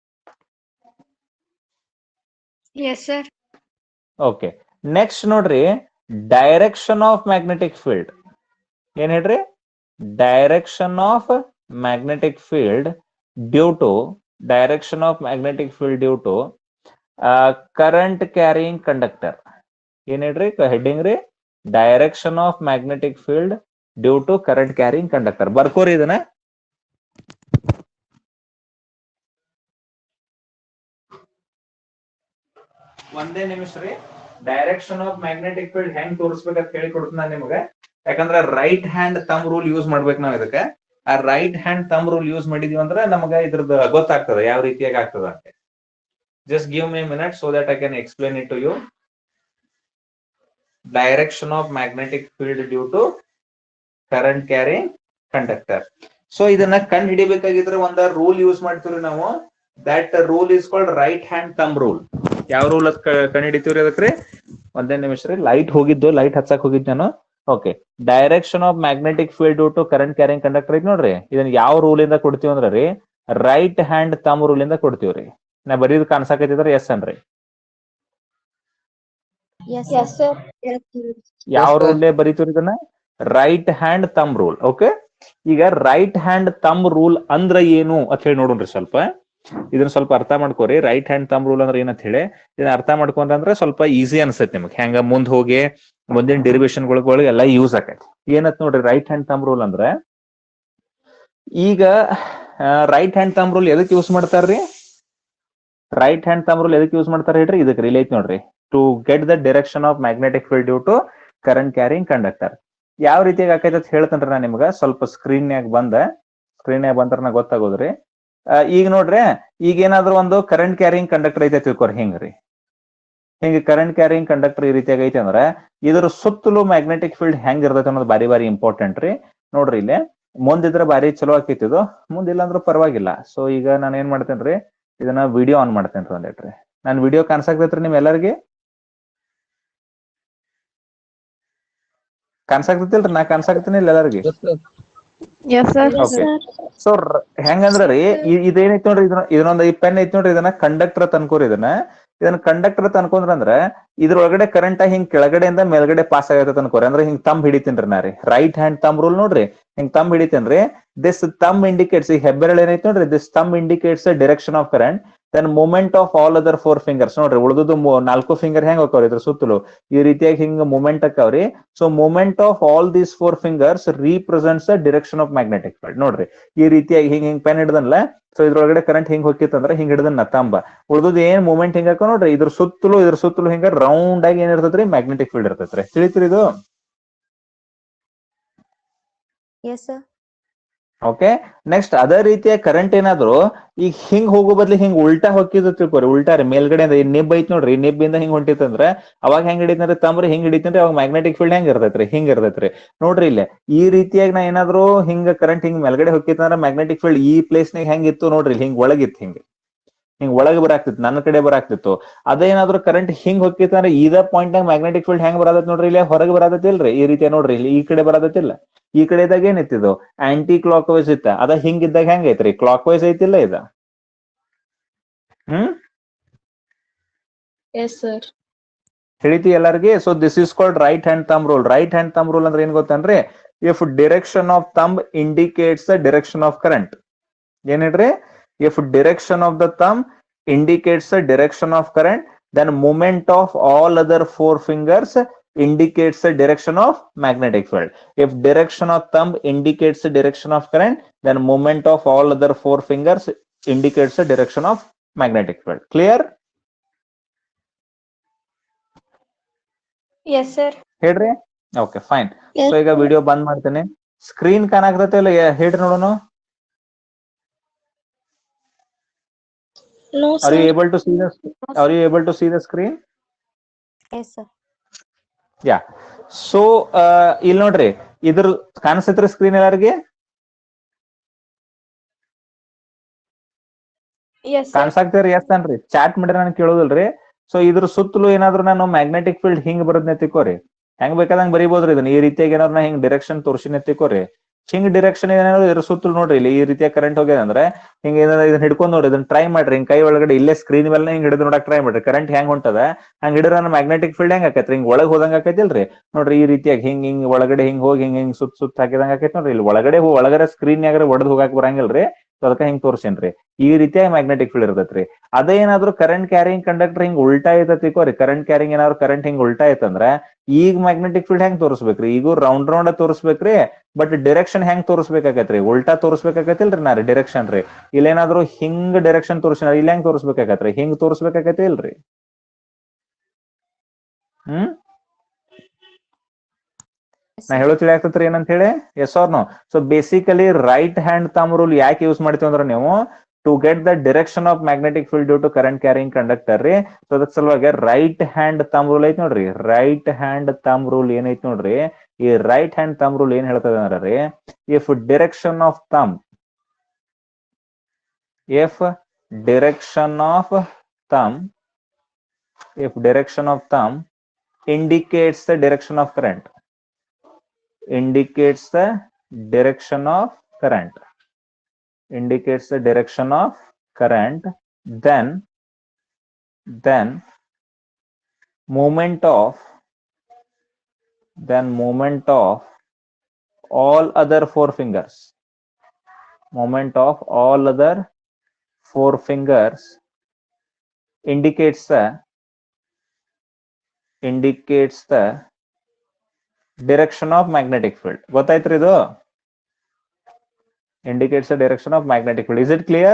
Yes, sir. Okay next ನೋಡ್ರಿ ಡೈರೆಕ್ಷನ್ ಆಫ್ ಮ್ಯಾಗ್ನೆಟಿಕ್ ಫೀಲ್ಡ್ ಏನ್ ಹೇಳ್ರಿ direction of magnetic field due to direction of magnetic field due to current carrying conductor ಏನ್ ಹೇಳ್ರಿ heading ರೀ direction of magnetic field due to current carrying conductor ಬರ್ಕೋರಿ ಇದನ್ನ ಒಂದೇ ನಿಮಿಷ ರೀ ಡೈರೆಕ್ಷನ್ ಆಫ್ ಮ್ಯಾಗ್ನೆಟಿಕ್ ಫೀಲ್ಡ್ ಹೆಂಗ್ ತೋರಿಸ್ಬೇಕಂತ ಹೇಳಿ ಕೊಡ್ತೀನಿ ನಾನು ನಿಮಗೆ ಯಾಕಂದ್ರೆ right hand thumb rule use ಮಾಡ್ಬೇಕು ನಾವ್ ಇದಕ್ಕೆ ಆ right hand thumb rule use ಮಾಡಿದೀವಿ ಅಂದ್ರೆ ನಮಗೆ ಇದ್ರದ್ದು ಗೊತ್ತಾಗ್ತದೆ ಯಾವ ರೀತಿಯಾಗಿ ಆಗ್ತದ ಅಂತ just give me minute so that I can explain it to you direction of magnetic field due to current carrying conductor so ಇದನ್ನ ಕಂಡು ಹಿಡಿಬೇಕಾಗಿದ್ರೆ ಒಂದ ರೂಲ್ ಯೂಸ್ ಮಾಡ್ತೀವಿ ನಾವು that rule is called right hand thumb rule ಯಾವ rule ಅದ್ ಕಂಡು ಹಿಡಿತೀವ್ರಿ ಅದಕ್ರಿ ಒಂದೇ ನಿಮಿಷ ರೀ ಲೈಟ್ ಹೋಗಿದ್ದು ಲೈಟ್ ಹಚ್ಚಕ್ ಹೋಗಿದ್ ನಾನು okay direction of magnetic field to current carrying conductor ಐತಿ ನೋಡ್ರಿ ಇದನ್ನ ಯಾವ ರೂಲ್ ಇಂದ ಕೊಡ್ತೀವಿ ಅಂದ್ರ ರೀ ರೈಟ್ ಹ್ಯಾಂಡ್ ತಮ್ ರೂಲ್ ಇಂದ ಕೊಡ್ತೀವ್ರಿ ನಾ ಬರೀದ್ ಕಾಣಿಸಾಕೈತಿದ್ರ ಎಸ್ ಅನ್ರಿ Yes, yes, sir. Yes, sir. ಯಾವ Yes, sir. ರೂಲ್ ಬರೀತೀವ್ರಿ ಇದನ್ನ right hand thumb rule okay ಈಗ ರೈಟ್ ಹ್ಯಾಂಡ್ ತಮ್ ರೂಲ್ ಅಂದ್ರ ಏನು ಅಂತ ಹೇಳಿ ನೋಡೋಣ್ರಿ ಸ್ವಲ್ಪ ಇದನ್ನ ಸ್ವಲ್ಪ ಅರ್ಥ ಮಾಡ್ಕೋರಿ ರೈಟ್ ಹ್ಯಾಂಡ್ ತಮ್ ರೂಲ್ ಅಂದ್ರೆ ಏನಂತ ಹೇಳಿ ಇದನ್ನ ಅರ್ಥ ಮಾಡ್ಕೊಂಡ್ರೆ ಸ್ವಲ್ಪ ಈಸಿ ಅನ್ಸತ್ತೆ ನಿಮ್ಗೆ ಹೆಂಗ ಮುಂದ್ ಹೋಗಿ ಮುಂದಿನ ಡೆರಿವೇಶನ್ ಗಳು ಎಲ್ಲ ಯೂಸ್ ಆಕೈತಿ ಏನತ್ ನೋಡ್ರಿ ರೈಟ್ ಹ್ಯಾಂಡ್ ತಮ್ ರೂಲ್ ಅಂದ್ರೆ ಈಗ ರೈಟ್ ಹ್ಯಾಂಡ್ ತಮ್ ರೂಲ್ ಎದಕ್ ಯೂಸ್ ಮಾಡ್ತಾರ್ರಿ ರೈಟ್ ಹ್ಯಾಂಡ್ ತಮ್ ರೂಲ್ ಎದಕ್ ಯೂಸ್ ಮಾಡ್ತಾರ ಹೇಳ್ರಿ ಇದಕ್ಕೆ ರಿಲೇಟ್ ನೋಡ್ರಿ to get the direction of magnetic field due to current carrying conductor ಯಾವ ರೀತಿಯಾಗಿ ಆಕೈತೆ ಅಂತ ಹೇಳ್ತೇನ್ರಿ ನಾ ನಿಮ್ಗ ಸ್ವಲ್ಪ ಸ್ಕ್ರೀನ್ ನಾಗ ಬಂದ ಸ್ಕ್ರೀನ್ ನಾಗ ಬಂದ್ರ ನಾ ಗೊತ್ತಾಗೋದ್ರಿ ಆ, ಈಗ ನೋಡ್ರಿ ಈಗ ಏನಾದ್ರು ಒಂದು ಕರೆಂಟ್ ಕ್ಯಾರಿಂಗ್ ಕಂಡಕ್ಟರ್ ಐತೆ ತಿಳ್ಕೊರಿ ಹಿಂಗ್ರಿ ಹಿಂಗ ಕರೆಂಟ್ ಕ್ಯಾರಿಂಗ್ ಕಂಡಕ್ಟರ್ ಈ ರೀತಿಯಾಗಿ ಐತೆ ಅಂದ್ರೆ ಇದ್ರ ಸುತ್ತಲೂ ಮ್ಯಾಗ್ನೆಟಿಕ್ ಫೀಲ್ಡ್ ಹೆಂಗ್ ಇರ್ತೈತೆ ಅನ್ನೋದು ಬಾರಿ ಬಾರಿ ಇಂಪಾರ್ಟೆಂಟ್ ರೀ ನೋಡ್ರಿ ಇಲ್ಲಿ ಮುಂದಿದ್ರೆ ಬಾರಿ ಚಲೋ ಆಕೈತಿ ಇದು ಮುಂದಿಲ್ಲ ಅಂದ್ರೂ ಪರವಾಗಿಲ್ಲ ಸೊ ಈಗ ನಾನು ಏನ್ ಮಾಡ್ತೇನ್ರಿ ಇದನ್ನ ವಿಡಿಯೋ ಆನ್ ಮಾಡ್ತೇನ್ರಿ ಒಂದಿಟ್ರಿ ನಾನು ವಿಡಿಯೋ ಕಾಣಿಸಾಕ್ತೈತ್ರಿ ನಿಮ್ ಎಲ್ಲರಿಗೆ ಕಾಣಿಸಾಕ್ತೈತಿಲ್ರಿ ನಾ ಕಾಣಿಸಾಕ್ತೀನಿ ಇಲ್ಲ ಎಲ್ಲರಿಗೆ Yes, sir. Yes, Okay. sir. So ಹೆಂಗಂದ್ರ ರೀ ಇ- ಇದೇನೈತಿ ನೋಡ್ರಿ ಇದನ್ನ ಇದನ್ನೊಂದ್ ಈ ಪೆನ್ ಐತಿ ನೋಡ್ರಿ ಇದನ್ನ ಕಂಡಕ್ಟರ್ ತನ್ಕೋರಿ ಇದನ್ನ ಇದನ್ನ ಕಂಡಕ್ಟರ್ ತನ್ಕೊಂಡ್ರ ಅಂದ್ರ ಇದ್ರೊಳಗಡೆ ಕರೆಂಟ್ ಹಿಂಗ್ ಕೆಳಗಡೆಯಿಂದ ಮೇಲ್ಗಡೆ ಪಾಸ್ ಆಗತ್ತೆ ಅನ್ಕೋರಿ ಅಂದ್ರೆ ಹಿಂಗ್ ತಮ್ ಹಿಡಿತೀನ್ರಿ ನಾ ರೀ ರೈಟ್ ಹ್ಯಾಂಡ್ ತಮ್ ರೂಲ್ ನೋಡ್ರಿ ಹಿಂಗ್ ತಮ್ ಹಿಡಿತೇನ್ರಿ ದಿಸ್ ತಮ್ ಇಂಡಿಕೇಟ್ಸ್ ಈ ಹೆಬ್ಬೆರಳು ಏನೈತಿ ನೋಡ್ರಿ this thumb indicates direction of current then movement of all other four fingers ನೋಡ್ರಿ ಉಳಿದು ನಾಲ್ಕು ಫಿಂಗರ್ ಹೆಂಗ್ ಹೋಗ್ತಾವ್ರಿ ಇದ್ರ ಸುತ್ತಲೂ ಈ ರೀತಿಯಾಗಿ ಹಿಂಗ್ ಮೂಮೆಂಟ್ ಆಕಾವ್ರಿ so movement of all these four fingers represents the direction of magnetic field ನೋಡ್ರಿ ಈ ರೀತಿಯಾಗಿ ಹಿಂಗ್ ಹಿಂಗ್ ಪೆನ್ ಹಿಡ್ದನ್ಲ ಸೊ ಇದ್ರೊಳಗಡೆ ಕರೆಂಟ್ ಹಿಂಗ್ ಹೋಗಿತ್ತಂದ್ರ ಹಿಂಗ್ ಹಿಡ್ದನ್ ನತಾಂಬ ಉಳ್ದದ್ ಏನ್ ಮೂಮೆಂಟ್ ಹಿಂಗ ಹಾಕೋ ನೋಡ್ರಿ ಇದ್ರ ಸುತ್ತಲೂ ಇದ್ರ ಸುತ್ತಲೂ ಹಿಂಗ ರೌಂಡ್ ಆಗಿ ಏನ್ ಇರ್ತೈತ್ರಿ ಮ್ಯಾಗ್ನೆಟಿಕ್ ಫೀಲ್ಡ್ ಇರ್ತೈತ್ರಿ ತಿಳಿತ್ರಿ ಇದು Yes, sir. ಓಕೆ ನೆಕ್ಸ್ಟ್ ಅದೇ ರೀತಿಯ ಕರೆಂಟ್ ಏನಾದ್ರು ಈಗ ಹಿಂಗ್ ಹೋಗೋ ಬದ್ಲಿ ಹಿಂಗ್ ಉಲ್ಟಾ ಹೊಕ್ಕಿದ್ ತಿಳ್ಕೊರಿ ಉಲ್ಟಾ ರೀ ಮೇಲ್ಗಡೆ ಈ ನಿಬ್ ಐತ್ ನೋಡ್ರಿ ಈ ನಿಬ್ಬಿಂದ ಹಿಂಗ್ ಹೊಂಟಿತ್ತಂದ್ರ ಅವಾಗ ಹೆಂಗ್ ಹಿಡಿತಂದ್ರೆ ತಂಬ್ರಿ ಹಿಂಗ್ ಹಿಡಿತಂದ್ರೆ ಅವಾಗ ಮ್ಯಾಗ್ನೆಟಿಕ್ ಫೀಲ್ಡ್ ಹೆಂಗ್ ಇರ್ತೈತ್ರಿ ಹಿಂಗ್ ಇರ್ತೈತ್ರಿ ನೋಡ್ರಿ ಇಲ್ಲಿ ಈ ರೀತಿಯಾಗಿ ನಾ ಏನಾದ್ರು ಹಿಂಗ ಕರೆಂಟ್ ಹಿಂಗ್ ಮೇಲ್ಗಡೆ ಹೊಕ್ಕಿತ್ತಂದ್ರ ಮ್ಯಾಗ್ನೆಟಿಕ್ ಫೀಲ್ಡ್ ಈ ಪ್ಲೇಸ್ ನಾಗ ಹೆಂಗ್ ಇತ್ತು ನೋಡ್ರಿ ಇಲ್ಲಿ ಹಿಂಗ್ ಒಳಗಿತ್ತು ಹಿಂಗ್ ಹಿಂಗ್ ಒಳಗೆ ಬರಾಕ್ತಿತ್ತು ನನ್ನ ಕಡೆ ಬರಾಕ್ತಿತ್ತು ಅದೇನಾದ್ರೂ ಕರೆಂಟ್ ಹಿಂಗ್ ಹೊಕ್ಕಿತ್ತಂದ್ರೆ ಇದ ಪಾಯಿಂಟ್ ನಾಗ ಮ್ಯಾಗ್ನೆಟಿಕ್ ಫೀಲ್ಡ್ ಹೆಂಗ್ ಬರತೈತಿ ನೋಡ್ರಿ ಇಲ್ಲಿ ಹೊರಗೆ ಬರತೈತಿಲ್ರಿ ಈ ರೀತಿ ನೋಡ್ರಿ ಇಲ್ಲಿ ಈ ಕಡೆ ಬರತೈತಿಲ್ಲ ಈ ಕಡೆದಾಗ ಏನಿತ್ತಿದು ಆಂಟಿ ಕ್ಲಾಕ್ ವೈಸ್ ಇತ್ತ ಅದ ಹಿಂಗಿದ್ದಾಗ ಹೆಂಗ್ ಐತ್ರಿ ಕ್ಲಾಕ್ ವೈಸ್ ಐತಿಲ್ಲ ಇದ ಹ್ಮ್ Yes, sir. ತಿಳಿತಿ ಎಲ್ಲರಿಗೆ so this is called right hand thumb rule right hand thumb rule ಅಂದ್ರೆ ಏನ್ ಗೊತ್ತನ್ರಿ if direction of thumb indicates the direction of current ಏನ್ ಹೇಳ್ರಿ if direction of the thumb indicates the direction of current then movement of all other four fingers indicates the direction of magnetic field. If direction of thumb indicates the direction of current, then movement of all other four fingers indicates the direction of magnetic field. Clear? Yes, sir. ಹೇಳ್ರಿ okay fine Yes, so ಈಗ video ಬಂದ್ ಮಾಡ್ತೇನೆ screen ಕಾಣಾಕತೈತೆ ಇಲ್ಲ ಯಾ- ಹೇಳ್ರಿ ನೋಡೋಣ No, are you sir. Able to see the are you able to see the screen Yes, sir. Yeah so ಇಲ್ಲಿ ನೋಡ್ರಿ ಇದ್ರ ಕಾಣಿಸ್ತೈತ್ರಿ ಸ್ಕ್ರೀನ್ ಎಲ್ಲಾರಿಗೆ Yes, sir. ಕಾಣಿಸಾಕ್ತಿರಿ ಎಸ್ ಅನ್ರಿ ಚಾಟ್ ಮಾಡಿದ್ರೆ ನಾನು ಕೇಳೋದಿಲ್ರಿ ಸೊ ಇದ್ರ ಸುತ್ತಲೂ ಏನಾದ್ರು ನಾನು ಮ್ಯಾಗ್ನೆಟಿಕ್ ಫೀಲ್ಡ್ ಹಿಂಗ್ ಬರೋದ್ನ ತಿಕ್ಕೋರಿ ಹೆಂಗ್ ಬೇಕಾದಂಗ್ ಬರೀಬೋದ್ರಿ ಇದನ್ನ ಈ ರೀತಿಯಾಗಿ ಏನಾದ್ರು ನಾ ಹಿಂಗ್ ಡೈರೆಕ್ಷನ್ ತೋರ್ಸಿನ ತಿಕ್ಕೋರಿ ಹಿಂಗ್ ಡೈರೆಕ್ಷನ್ ಏನಾದ್ರು ಇದ್ರ ಸುತ್ತಲೂ ನೋಡ್ರಿ ಇಲ್ಲಿ ಈ ರೀತಿಯ ಕರೆಂಟ್ ಹೋಗ್ಯದ ಅಂದ್ರೆ ಹಿಂಗ ಏನಾದ್ರು ಇದನ್ನ ಹಿಡ್ಕೊಂಡ್ ನೋಡ್ರಿ ಇದನ್ನ ಟ್ರೈ ಮಾಡ್ರಿ ಹಿಂಗ್ ಕೈ ಒಳಗಡೆ ಇಲ್ಲೇ ಸ್ಕ್ರೀನ್ ಮೇಲೆ ಹಿಂಗ್ ಹಿಡಿದು ನೋಡಕ್ ಟ್ರೈ ಮಾಡ್ರಿ ಕರೆಂಟ್ ಹೆಂಗ್ ಹೊಂಟದ ಹಂಗ್ ಹಿಡಿದ್ರ ಮ್ಯಾಗ್ನೆಟಿಕ್ ಫೀಲ್ಡ್ ಹೆಂಗ್ ಆಕೈತ್ರಿ ಹಿಂಗ್ ಒಳಗ್ ಹೋದಂಗ ಆಕೈತಿಲ್ರಿ ನೋಡ್ರಿ ಈ ರೀತಿಯಾಗಿ ಹಿಂಗ್ ಹಿಂಗ್ ಒಳಗಡೆ ಹಿಂಗ್ ಹೋಗಿ ಹಿಂಗ್ ಹಿಂಗ್ ಸುತ್ತ ಸುತ್ತ ಹಾಕಿದಂಗ ಆಕೈತಿ ನೋಡ್ರಿ ಇಲ್ಲಿ ಒಳಗಡೆ ಹೋ- ಒಳಗಡೆ ಸ್ಕ್ರೀನ್ ಯಾಗ್ರೆ ಒಡೆದ್ ಹೋಗಾಕ್ ಬರಂಗಿಲ್ರಿ ಸೊ ಅದಕ್ಕ ಹಿಂಗ್ ತೋರ್ಸೇನ್ರಿ ಈ ರೀತಿಯಾಗಿ ಮ್ಯಾಗ್ನೆಟಿಕ್ ಫೀಲ್ಡ್ ಇರ್ತೈತ್ರಿ ಅದೇ ಏನಾದ್ರು ಕರೆಂಟ್ ಕ್ಯಾರಿಂಗ್ ಕಂಡಕ್ಟರ್ ಹಿಂಗ್ ಉಲ್ಟಾ ಐತತಿ ಕೋರಿ ಕರೆಂಟ್ ಕ್ಯಾರಿಂಗ್ ಏನಾದ್ರು ಕರೆಂಟ್ ಹಿಂಗ್ ಉಲ್ಟಾ ಐತಂದ್ರ ಈಗ ಮ್ಯಾಗ್ನೆಟಿಕ್ ಫೀಲ್ಡ್ ಹೆಂಗ್ ತೋರಿಸ್ಬೇಕ್ರಿ ಈಗ ರೌಂಡ್ ರೌಂಡ್ ತೋರಿಸ್ಬೇಕ್ರಿ ಬಟ್ ಡೈರೆಕ್ಷನ್ ಹೆಂಗ್ ತೋರಿಸ್ಬೇಕಾಗತ್ರಿ ಉಲ್ಟಾ ತೋರಿಸ್ಬೇಕಾಗತ್ತಿಲ್ರಿ ನಾ ರೀ ಡೈರೆಕ್ಷನ್ ರೀ ಇಲ್ಲೇನಾದ್ರು ಹಿಂಗ್ ಡೈರೆಕ್ಷನ್ ತೋರಿಸಿನ ಇಲ್ಲಿ ಹೆಂಗ್ ತೋರಿಸ್ಬೇಕಾಗತ್ರಿ ಹಿಂಗ್ ತೋರಿಸ್ಬೇಕಾಗತ್ತೆ ಇಲ್ರಿ ಹ್ಮ್ ನಾ ಹೇಳೋ ತಿಳಿಯಾಕತ್ರಿ ಏನಂತ ಹೇಳಿ yes or no so basically right hand thumb rule ಯಾಕೆ ಯೂಸ್ ಮಾಡ್ತೀವಿ ಅಂದ್ರೆ ನೀವು to get the direction of magnetic field due to current carrying conductor ರೀ ಸೊ ಅದಕ್ಕೆ ಸಲುವಾಗಿ ರೈಟ್ ಹ್ಯಾಂಡ್ ತಮ್ ರೂಲ್ ಐತಿ ನೋಡ್ರಿ ರೈಟ್ ಹ್ಯಾಂಡ್ ತಮ್ ರೂಲ್ ಏನೈತಿ ನೋಡ್ರಿ ಈ ರೈಟ್ ಹ್ಯಾಂಡ್ ತಮ್ ರೂಲ್ ಏನ್ ಹೇಳ್ತದೆ ಅಂದ್ರೆ ರೀ if direction of thumb if direction of thumb if direction of thumb indicates the direction of current indicates the direction of current indicates the direction of current then then movement of then movement of all other four fingers movement of all other four fingers indicates the indicates the direction of magnetic field ಗೊತ್ತಾಯ್ತ್ರಿ ಇದು indicates the direction of magnetic field is it clear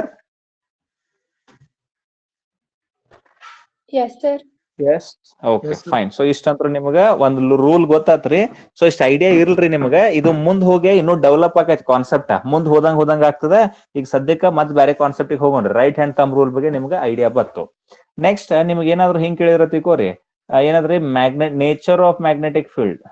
Yes, sir. yes okay Yes, sir. fine so ಇಷ್ಟಂತ್ರ ನಿಮಗ ಒಂದ್ rule ಗೊತ್ತಾತ್ರಿ so ಇಷ್ಟ idea ಇರ್ಲ್ರಿ ನಿಮಗ ಇದು ಮುಂದ್ ಹೋಗಿ ಇನ್ನೂ ಡೆವಲಪ್ ಆಗೈತಿ ಕಾನ್ಸೆಪ್ಟ್ ಮುಂದ್ ಹೋದಂಗ್ ಹೋದಂಗ ಆಗ್ತದ ಈಗ ಸದ್ಯಕ್ಕ ಮತ್ ಬೇರೆ ಕಾನ್ಸೆಪ್ಟ್ ಹೋಗೋಣ್ರಿ ರೈಟ್ ಹ್ಯಾಂಡ್ ತಮ್ ರೂಲ್ ಬಗ್ಗೆ ನಿಮ್ಗೆ ಐಡಿಯಾ ಬತ್ತು ನೆಕ್ಸ್ಟ್ ನಿಮ್ಗೆ ಏನಾದ್ರು ಹಿಂಗ್ ಕೇಳಿದ್ರ ತಿಕೋರಿ ಆ, ಏನಾದ್ರಿ magnet nature of magnetic field